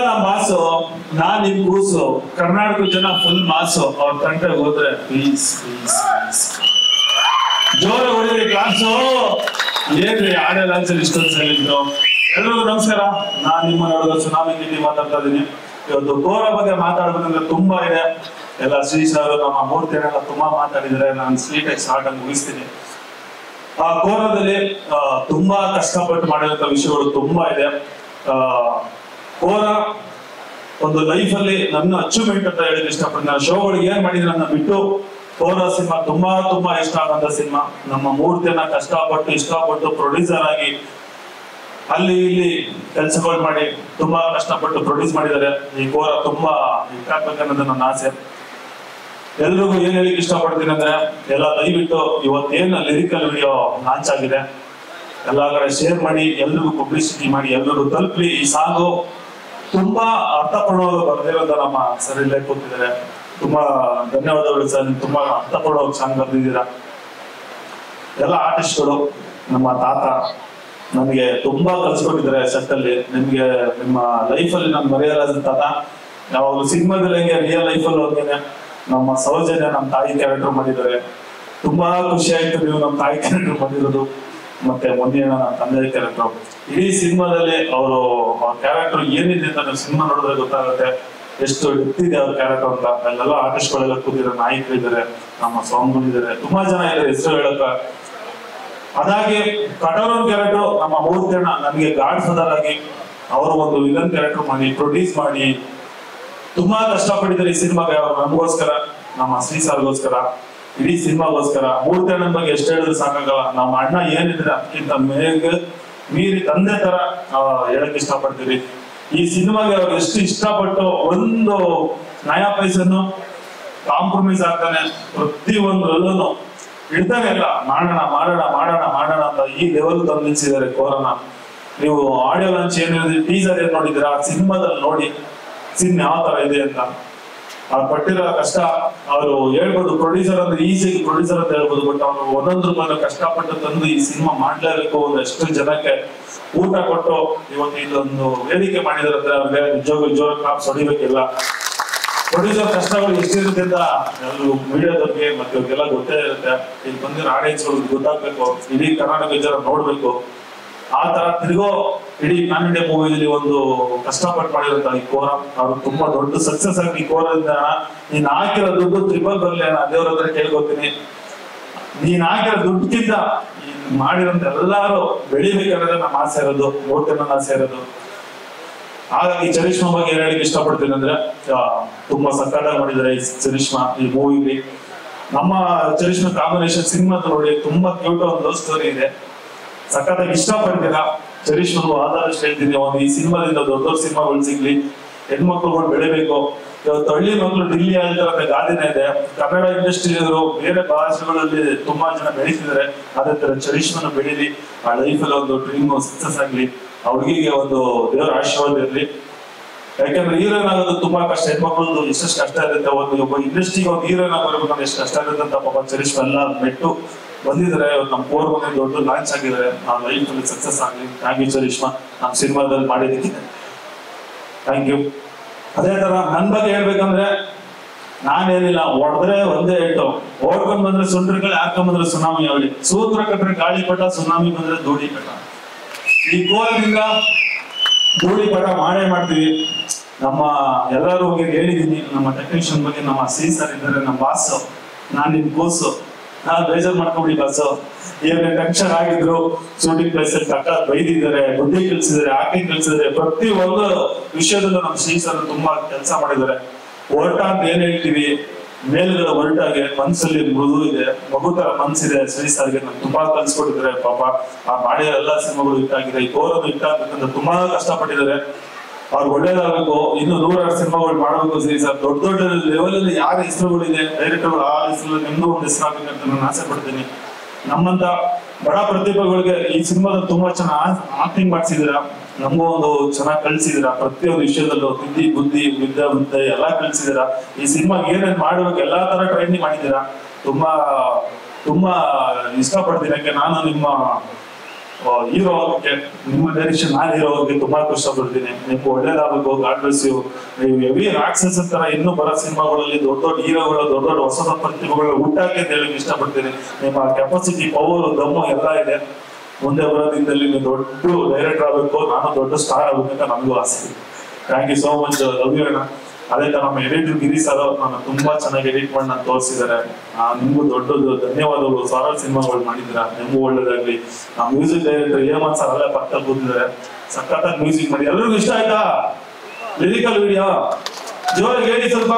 ನಮ್ಮ ಬಾಸು ನಾನ್ ನಿಮ್ ಕೂಸು ಕರ್ನಾಟಕ ಜನ ಫುಲ್ ಮಾಸು ಅವ್ರ ತಂಟೆಗೆ ಹೋದ್ರೆ ಪ್ಲೀಸ್ ಪ್ಲೀಸ್ ಪ್ಲೀಸ್ ಜೋರ ಹೊಡಿದ್ರಿ ಕ್ಲಾಸು ಏನ್ರಿ ಆಡಿಯೋ ಲಾಂಚಲ್ಲಿ ಇಷ್ಟೊಂದು ಸೈಲೆಂಟು ಎಲ್ರಿಗೂ ನಮಸ್ಕಾರ ನಾನ್ ನಿಮ್ಮ ನೋಡಿದ ಸುನಾಮಿ ಗಿಟಿ ಮಾತಾಡ್ತಾ ಇದೀನಿ ಇವತ್ತು ಕೋರ ಬಗ್ಗೆ ಮಾತಾಡ್ಬೇಕಂದ್ರೆ ತುಂಬಾ ಇದೆ ಎಲ್ಲ ಶ್ರೀ ಸರ್ ನಮ್ಮ ಮೂರ್ತಿ ಅಣ್ಣ ತುಂಬಾ ಮಾತಾಡಿದ್ರೆ ನಾನು ಸ್ವೀಟ್ ಆಗಿ ಸ್ಟಾರ್ಟ್ ಆಗಿ ಮುಗಿಸ್ತೀನಿ ಆ ಕೋರದಲ್ಲಿ ಆ, ತುಂಬಾ ಕಷ್ಟಪಟ್ಟು ಮಾಡಿದಂತ ವಿಷಯಗಳು ತುಂಬಾ ಇದೆ ಆ, ಕೋರ ಒಂದು ಲೈಫ್ ಅಲ್ಲಿ ನನ್ನ ಅಚೀವ್ಮೆಂಟ್ ಅಂತ ಹೇಳಿದ್ರೆ ಇಷ್ಟಪಡ್ತೀನಿ ನಾನು ಶೋಗಳಿಗೆ ಏನ್ ಮಾಡಿದ್ರೆ ನನ್ನ ಬಿಟ್ಟು ಕೋರ ಸಿನಿಮಾ ತುಂಬಾ ತುಂಬಾ ಇಷ್ಟ ಆಗಂತ ಸಿನಿಮಾ ನಮ್ಮ ಮೂರ್ತಿಯನ್ನ ಕಷ್ಟಪಟ್ಟು ಇಷ್ಟಪಟ್ಟು ಪ್ರೊಡ್ಯೂಸರ್ ಆಗಿ ಅಲ್ಲಿ ಇಲ್ಲಿ ಕೆಲಸಗಳು ಮಾಡಿ ತುಂಬಾ ಕಷ್ಟಪಟ್ಟು ಪ್ರೊಡ್ಯೂಸ್ ಮಾಡಿದ್ದಾರೆ ಈ ಕೋರ ತುಂಬಾ ಹಿಟ್ ಆಗ್ಬೇಕನ್ನೋದು ನನ್ನ ಆಸೆ ಎಲ್ರಿಗೂ ಏನ್ ಹೇಳಿಕ್ ಇಷ್ಟಪಡ್ತೀನಿ ಅಂದ್ರೆ ಎಲ್ಲ ದಯವಿಟ್ಟು ಇವತ್ತೇನ್ ಲಿರಿಕಲ್ ವಿಡಿಯೋ ಲಾಂಚ್ ಆಗಿದೆ ಎಲ್ಲಾ ಕಡೆ ಶೇರ್ ಮಾಡಿ ಎಲ್ರಿಗೂ ಪಬ್ಲಿಸಿಟಿ ಮಾಡಿ ಎಲ್ರಿಗೂ ತಲುಪಲಿ ಈ ಸಾಂಗು ತುಂಬಾ ಅರ್ಥಪೂರ್ಣವಾಗಿ ಬರ್ದಿರೋದ ನಮ್ಮ ಸರ್ ಇಲ್ಲೇ ಕೂತಿದ್ದಾರೆ ತುಂಬಾ ಧನ್ಯವಾದಗಳು ಸರ್ ನೀವು ತುಂಬಾ ಅರ್ಥಪೂರ್ಣವಾಗಿ ಸಾಂಗ್ ಬರ್ದಿದ್ದೀರಾ ಎಲ್ಲ ಆರ್ಟಿಸ್ಟ್ಗಳು ನಮ್ಮ ತಾತ ನನಗೆ ತುಂಬಾ ಕಲ್ಸ್ಕೊಟ್ಟಿದ್ದಾರೆ ಸೆಟ್ ಅಲ್ಲಿ ನಿಮ್ಗೆ ನಿಮ್ಮ ಲೈಫ್ ಅಲ್ಲಿ ನಾನು ಮರೆಯಲಾದ ತಾತ ಯಾವಾಗಲೂ ಸಿನಿಮಾದಲ್ಲಿ ಹೆಂಗೆ ರಿಯಲ್ ಲೈಫ್ ಅಲ್ಲಿ ಹೋಗ್ತೇನೆ ನಮ್ಮ ಸೌಜನ್ಯ ನಮ್ಮ ತಾಯಿ ಕ್ಯಾರೆಕ್ಟರ್ ಮಾಡಿದ್ದಾರೆ ತುಂಬಾ ಖುಷಿ ಆಯ್ತು ನೀವು ನಮ್ಮ ತಾಯಿ ಕ್ಯಾರೆಕ್ಟರ್ ಮಾಡಿರೋದು ಮತ್ತೆ ಮೊನ್ನೆ ನಮ್ಮ ತಂದೆ ಕ್ಯಾರೆಕ್ಟರ್ ಇಡೀ ಸಿನಿಮಾದಲ್ಲಿ ಅವರು ಆ ಕ್ಯಾರೆಕ್ಟರ್ ಏನಿದೆ ಅಂತ ನೀವು ಸಿನಿಮಾ ನೋಡಿದ್ರೆ ಗೊತ್ತಾಗುತ್ತೆ ಎಷ್ಟು ಡೆಪ್ತ್ ಇದೆ ಅವ್ರ ಕ್ಯಾರೆಕ್ಟರ್ ಅಂತ ಅಲ್ಲೆಲ್ಲ ಆರ್ಟಿಸ್ಟ್ಗಳೆಲ್ಲ ಕೂತಿದ್ದಾರೆ ನಾಯಕರು ಇದ್ದಾರೆ ನಮ್ಮ ಸ್ವಾಮಿಗಳಿದ್ದಾರೆ ತುಂಬಾ ಜನ ಇದ್ದಾರೆ ಹೆಸರು ಹೇಳಕ್ಕ ಅದಾಗಿ ಕಟೋರನ್ ಕ್ಯಾರೆಕ್ಟರ್ ನಮ್ಮ ಮೂರ್ತಿಯಣ್ಣ ನನಗೆ ಗಾಡ್ ಫಾದರ್ ಆಗಿ ಅವರು ಒಂದು ವಿಲನ್ ಕ್ಯಾರೆಕ್ಟರ್ ಮಾಡಿ ಪ್ರೊಡ್ಯೂಸ್ ಮಾಡಿ ತುಂಬಾ ಕಷ್ಟಪಟ್ಟಿದ್ದಾರೆ ಈ ಸಿನಿಮಾಗೆ ಅವ್ರು ನಮಗೋಸ್ಕರ ನಮ್ಮ ಶ್ರೀ ಸರ್ಗೋಸ್ಕರ ಇಡೀ ಸಿನಿಮಾಗೋಸ್ಕರ ಮೂರ್ತಿ ಅಣ್ಣನ ಬಗ್ಗೆ ಎಷ್ಟು ಹೇಳಿದ್ರು ಸಾಕಾಗಲ್ಲ ನಮ್ಮ ಅಣ್ಣ ಏನಿದ್ರೆ ಅದಕ್ಕಿಂತ ಮೇಗ ಮೀರಿ ತಂದೆ ತರ ಆ, ಹೇಳಕ್ ಇಷ್ಟಪಡ್ತೀವಿ ಈ ಸಿನಿಮಾಗೆ ಅವ್ರು ಎಷ್ಟು ಇಷ್ಟಪಟ್ಟು ಒಂದು ನಯಾ ಪೈಸನ್ನು ಕಾಂಪ್ರಮೈಸ್ ಆಗ್ತಾನೆ ಪ್ರತಿ ಒಂದ್ರಲ್ಲೂ ಇಡ್ತಾನೆ ಇಲ್ಲ ಮಾಡೋಣ ಮಾಡೋಣ ಮಾಡೋಣ ಮಾಡೋಣ ಅಂತ ಈ ಲೆವೆಲ್ ತಂದು ನಿಲ್ಸಿದ್ದಾರೆ ಕೋರೋನಾ ನೀವು ಆಡಿಯೋ ಲಾಂಚ್ ಏನಿದೆ ಟೀಸರ್ ಏನ್ ನೋಡಿದ್ದೀರಾ ಸಿನಿಮಾದಲ್ಲಿ ನೋಡಿ ಸಿನಿಮಾ ಯಾವ ತರ ಇದೆ ಅಂತ ಅವ್ರು ಪಟ್ಟಿರೋ ಕಷ್ಟ ಅವರು ಹೇಳ್ಬೋದು ಪ್ರೊಡ್ಯೂಸರ್ ಅಂದ್ರೆ ಈಸಿಯಾಗಿ ಪ್ರೊಡ್ಯೂಸರ್ ಅಂತ ಹೇಳ್ಬೋದು ಬಟ್ ಅವ್ರು ಒಂದೊಂದು ರೂಪಾಯಿ ಕಷ್ಟಪಟ್ಟು ತಂದು ಈ ಸಿನಿಮಾ ಮಾಡ್ಲೇಬೇಕು ಒಂದಷ್ಟು ಜನಕ್ಕೆ ಊಟ ಕೊಟ್ಟು ಇವತ್ತು ಇದೊಂದು ವೇದಿಕೆ ಮಾಡಿದಾರೆ ಅಂದ್ರೆ ಅವ್ರಿಗೆ ನಿಜವಾಗ್ಲೂ ಜೋರ ಕ್ಲಾಪ್ಸ್ ಹೊಡಿಬೇಕಿಲ್ಲ ಪ್ರೊಡ್ಯೂಸರ್ ಕಷ್ಟಗಳು ಎಷ್ಟಿರುತ್ತೆ ಅಂತ ಎಲ್ಲರೂ ಮೀಡಿಯಾದವ್ರಿಗೆ ಮತ್ತೆ ಇವ್ರಿಗೆಲ್ಲ ಗೊತ್ತೇ ಇರುತ್ತೆ ಇಲ್ಲಿ ಬಂದಿರೋ ಆಡಿಯನ್ಸ್ ಗೊತ್ತಾಗ್ಬೇಕು ಇಡೀ ಕರ್ನಾಟಕ ಜನ ನೋಡ್ಬೇಕು ಆ ತರ ತಿರ್ಗೋ ಇಡೀ ಪ್ಯಾನ್ ಇಂಡಿಯಾ ಮೂವಿಲಿ ಒಂದು ಕಷ್ಟಪಟ್ಟು ಮಾಡಿರಂತ ಈ ಕೋರ ಅವ್ರು ತುಂಬಾ ದೊಡ್ಡ ಸಕ್ಸಸ್ ಆಗಿ ಈ ಕೋರದಿಂದ ನೀನ್ ಹಾಕಿರೋ ದುಡ್ಡು ತ್ರಿಬಲ್ ಬರ್ಲಿ ಅಣ್ಣ ದೇವ್ರ ಹತ್ರ ಕೇಳ್ಕೊತೀನಿ ನೀನ್ ಹಾಕಿರೋ ದುಡ್ಡಿಗಿಂತ ನೀನ್ ಮಾಡಿರೋಂತ ಎಲ್ಲಾರು ಬೆಳಿಬೇಕನ್ನೋದೇ ನಮ್ಮ ಆಸೆ ಇರೋದು ಮೂರ್ತಿ ನನ್ನ ಆಸೆ ಇರೋದು ಹಾಗಾಗಿ ಚರಿಷ್ಮಾ ಬಗ್ಗೆ ಏನ್ ಹೇಳಿಕ್ಕೆ ಇಷ್ಟಪಡ್ತೀನಿ ಅಂದ್ರೆ ಆ, ತುಂಬಾ ಸಕ್ಕತ್ತಾಗಿ ಮಾಡಿದ್ದಾರೆ ಈ ಚರಿಷ್ಮಾ ಈ ಮೂವಿಲಿ ನಮ್ಮ ಚರಿಷ್ಮಾ ಕಾಂಬಿನೇಷನ್ ಸಿನಿಮಾ ನೋಡಿ ತುಂಬಾ ಕ್ಯೂಟ್ ಒಂದು ಲವ್ ಸ್ಟೋರಿ ಇದೆ ಸಖತ್ತಾಗಿ ಇಷ್ಟಪಡ್ತೀರಾ ಚರಿಷ್ಮಾ ಆದಷ್ಟು ಹೇಳ್ತೀನಿ ಒಂದು ಈ ಸಿನಿಮಾದಿಂದ ದೊಡ್ಡ ದೊಡ್ಡ ಸಿನಿಮಾಗಳು ಸಿಗ್ಲಿ ಹೆಣ್ಮಕ್ಳುಗಳು ಬೆಳಿಬೇಕು ಇವತ್ತು ಹಳ್ಳಿ ಮಕ್ಕಳು ಡಿಲ್ಲಿ ಹೇಳ್ತಾರೆ ಗಾದಿನೇ ಇದೆ ಕನ್ನಡ ಇಂಡಸ್ಟ್ರಿ ಅವರು ಬೇರೆ ಭಾಷೆಗಳಲ್ಲಿ ತುಂಬಾ ಜನ ಬೆಳೀತಿದ್ದಾರೆ ಅದೇ ತರ ಚರಿಷ್ಮನ ಬೆಳೀಲಿ ಆ ಲೈಫಲ್ಲಿ ಒಂದು ಡ್ರೀಮ್ ಸಕ್ಸಸ್ ಆಗ್ಲಿ ಆ ಹುಡುಗಿಗೆ ಒಂದು ದೇವರ ಆಶೀರ್ವಾದ ಇರ್ಲಿ ಯಾಕಂದ್ರೆ ಹೀರೋಯಿನ್ ಆಗೋದು ತುಂಬಾ ಕಷ್ಟ ಹೆಣ್ಮಕ್ಳದ್ದು ಎಷ್ಟೆಷ್ಟು ಕಷ್ಟ ಇರುತ್ತೆ ಒಂದು ಒಬ್ಬ ಇಂಡಸ್ಟ್ರಿಗೆ ಒಂದು ಹೀರೋಯಿನ್ ಆಗಿರ್ಬೇಕಂದ್ರೆ ಎಷ್ಟು ಕಷ್ಟ ಇರುತ್ತೆ ಅಂತ ಪಾಪ ಚರಿಷ್ಮಾ ಎಲ್ಲ ಮೆಟ್ಟು ಬಂದಿದ್ದಾರೆ ಇವತ್ತು ನಮ್ಮ ಕೋರ್ ಬಂದು ದೊಡ್ಡ ಲಾಂಚ್ ಆಗಿದ್ದಾರೆ ಆ ಲೈಫ್ ಅಲ್ಲಿ ಸಕ್ಸಸ್ ಆಗ್ಲಿ ಥ್ಯಾಂಕ್ ಯು ಚರಿಷ್ಮಾ ನಮ್ಮ ಸಿನಿಮಾದಲ್ಲಿ ಮಾಡಿದ್ದಕ್ಕೆ ಥ್ಯಾಂಕ್ ಯು ಅದೇ ತರ ನನ್ ಬಗ್ಗೆ ಹೇಳ್ಬೇಕಂದ್ರೆ ನಾನೇನಿಲ್ಲ ಹೊಡೆದ್ರೆ ಒಂದೇ ಏಟು ಓಡ್ಕೊಂಡ್ ಬಂದ್ರೆ ಸುಂಡ್ರಿಗಳು ಹಾಕೊಂಡ್ ಬಂದ್ರೆ ಸುನಾಮಿ ಅವಳಿ ಸೂತ್ರ ಕಟ್ರೆ ಗಾಳಿಪಟ ಸುನಾಮಿ ಬಂದ್ರೆ ಧೂಳಿಪಟ ಈ ಕೋಲದಿಂದ ಧೂಳಿಪಟ ಮಾಡೇ ಮಾಡ್ತೀವಿ ನಮ್ಮ ಎಲ್ಲರೂ ಹೋಗಿ ಹೇಳಿದೀನಿ ನಮ್ಮ ಟೆಕ್ನಿಷಿಯನ್ ಬಗ್ಗೆ ನಮ್ಮ ಸಿ ಸರ್ ಇದ್ದಾರೆ ನಮ್ಮ ಬಾಸ್ ನಾನ್ ನಿಮ್ ಕೋಸು ನಾನ್ ಬೇಜಾರ್ ಮಾಡ್ಕೊಂಬಿಡಿ ಬಾಸು ಏನೇ ಟೆನ್ಷನ್ ಆಗಿದ್ರು ಶೂಟಿಂಗ್ ಪ್ಲೇಸ್ ಅಲ್ಲಿ ಕಟ್ಟ ಬೈದಿದ್ದಾರೆ ಬುದ್ಧಿ ಕಲ್ಸಿದ್ದಾರೆ ಆಕ್ಟಿಂಗ್ ಕಲ್ಸಿದ್ದಾರೆ ಪ್ರತಿ ಒಂದು ವಿಷಯದಲ್ಲೂ ನಮ್ಮ ಶ್ರೀ ಸರ್ ತುಂಬಾ ಕೆಲಸ ಮಾಡಿದ್ದಾರೆ ಹೊರಟ ಅಂತ ಏನ್ ಹೇಳ್ತೀವಿ ಮೇಲ್ಗಡೆ ಹೊರಟಾಗೆ ಮನ್ಸಲ್ಲಿ ಮೃದು ಇದೆ ಮಗು ತರ ಮನ್ಸಿದೆ ಶ್ರೀ ಸರ್ಗೆ ನಮ್ಗೆ ತುಂಬಾ ಕಲ್ಸ್ಕೊಟ್ಟಿದ್ದಾರೆ ಪಾಪ ಆ ಮಾಡಿರೋ ಎಲ್ಲಾ ಸಿನಿಮಾಗಳು ಹಿಟ್ಟಾಗಿದೆ ಈ ಕೋರನ್ನು ಹಿಟ್ಟಾಗ್ಬೇಕಂತ ತುಂಬಾ ಕಷ್ಟಪಟ್ಟಿದ್ದಾರೆ ಅವ್ರು ಒಳ್ಳೇದಾಗಬೇಕು ಇನ್ನು ನೂರಾರು ಸಿನಿಮಾಗಳು ಮಾಡಬೇಕು ಶ್ರೀ ಸರ್ ದೊಡ್ಡ ದೊಡ್ಡ ಲೆವೆಲ್ ಅಲ್ಲಿ ಯಾರ ಹೆಸರುಗಳಿದೆ ಡೈರೆಕ್ಟರ್ ಆ ಹೆಸರು ನಿಮ್ದು ಒಂದು ಹೆಸರಾಗಬೇಕಂತ ನಾನು ಆಸೆ ಪಡ್ತೀನಿ ನಮ್ಮಂತ ಬಡ ಪ್ರತಿಭೆಗಳಿಗೆ ಈ ಸಿನಿಮಾದಲ್ಲಿ ತುಂಬಾ ಚೆನ್ನಾಗಿ ಆಕ್ಟಿಂಗ್ ಮಾಡ್ಸಿದೀರಾ ನಮಗೂ ಒಂದು ಚೆನ್ನಾಗಿ ಕಳ್ಸಿದೀರಾ ಪ್ರತಿಯೊಂದು ವಿಷಯದಲ್ಲೂ ತಿದ್ದಿ ಬುದ್ಧಿ ವಿದ್ಯೆ ಬುದ್ಧಿ ಎಲ್ಲಾ ಕಳ್ಸಿದೀರಾ ಈ ಸಿನಿಮಾ ಏನೇನ್ ಮಾಡ್ಬೇಕು ಎಲ್ಲಾ ತರ ಟ್ರೈನಿಂಗ್ ಮಾಡಿದೀರಾ ತುಂಬಾ ತುಂಬಾ ಇಷ್ಟಪಡ್ತೀನಿ ಯಾಕೆ ನಾನು ನಿಮ್ಮ ಹೀರೋ ಆಗೋಕೆ ನಿಮ್ಮ ಡೈರೆಕ್ಷನ್ ನಾನು ಹೀರೋ ಆಗೋಕೆ ತುಂಬಾ ಕಷ್ಟಪಡ್ತೀನಿ ನಿಮ್ಗೆ ಒಳ್ಳೇದಾಗಬೇಕು ಗಾಡ್ ಬ್ಲೆಸ್ ಯು ನೀವು ಹೆವಿ ರಾಕ್ಷಸ ತರ ಇನ್ನೂ ಬರೋ ಸಿನಿಮಾಗಳಲ್ಲಿ ದೊಡ್ಡ ದೊಡ್ಡ ಹೀರೋಗಳು ದೊಡ್ಡ ದೊಡ್ಡ ಹೊಸ ಹೊಸ ಪ್ರತಿಭೆಗಳು ಹುಟ್ಟಾಕೆ ಅಂತ ಹೇಳಕ್ ಇಷ್ಟಪಡ್ತೀನಿ ನಿಮ್ಮ ಕೆಪಾಸಿಟಿ ಪವರ್ ದಮ್ಮು ಎಲ್ಲ ಇದೆ ಮುಂದೆ ಬರೋ ದಿನದಲ್ಲಿ ನೀವು ದೊಡ್ಡ ಡೈರೆಕ್ಟರ್ ಆಗಬೇಕು ನಾನು ದೊಡ್ಡ ಸ್ಟಾರ್ ಆಗಬೇಕು ಅಂತ ನನಗೂ ಆಸೆ ಇದೆ thank you so much Ravi ಅಣ್ಣ ಅದೇ ತರ ನಮ್ಮ ಎಡಿಟರ್ ಗಿರಿ ಸರ್ ನನ್ನ ತುಂಬಾ ಚೆನ್ನಾಗಿ ಎಡಿಟ್ ಮಾಡಿ ನಾನು ತೋರಿಸಿದ್ದಾರೆ ನಿಮ್ಗೂ ದೊಡ್ಡದು ಧನ್ಯವಾದಗಳು ಸಾವಿರಾರು ಸಿನಿಮಾಗಳು ಮಾಡಿದ್ರ ನಿಮ್ಗೂ ಒಳ್ಳೇದಾಗ್ಲಿ ಆ ಮ್ಯೂಸಿಕ್ ಡೈರೆಕ್ಟರ್ ಹೇಮಂತ್ ಸರ್ ಅಲ್ಲೇ ಪಕ್ಕದಲ್ಲಿ ಕೂತಿದ್ದಾರೆ ಸಖತ್ತಾಗಿ ಮ್ಯೂಸಿಕ್ ಮಾಡಿ ಎಲ್ರಿಗೂ ಇಷ್ಟ ಆಯ್ತಾ ಲಿರಿಕಲ್ ವಿಡಿಯೋ ಜೋರಾಗಿ ಹೇಳಿ ಸ್ವಲ್ಪ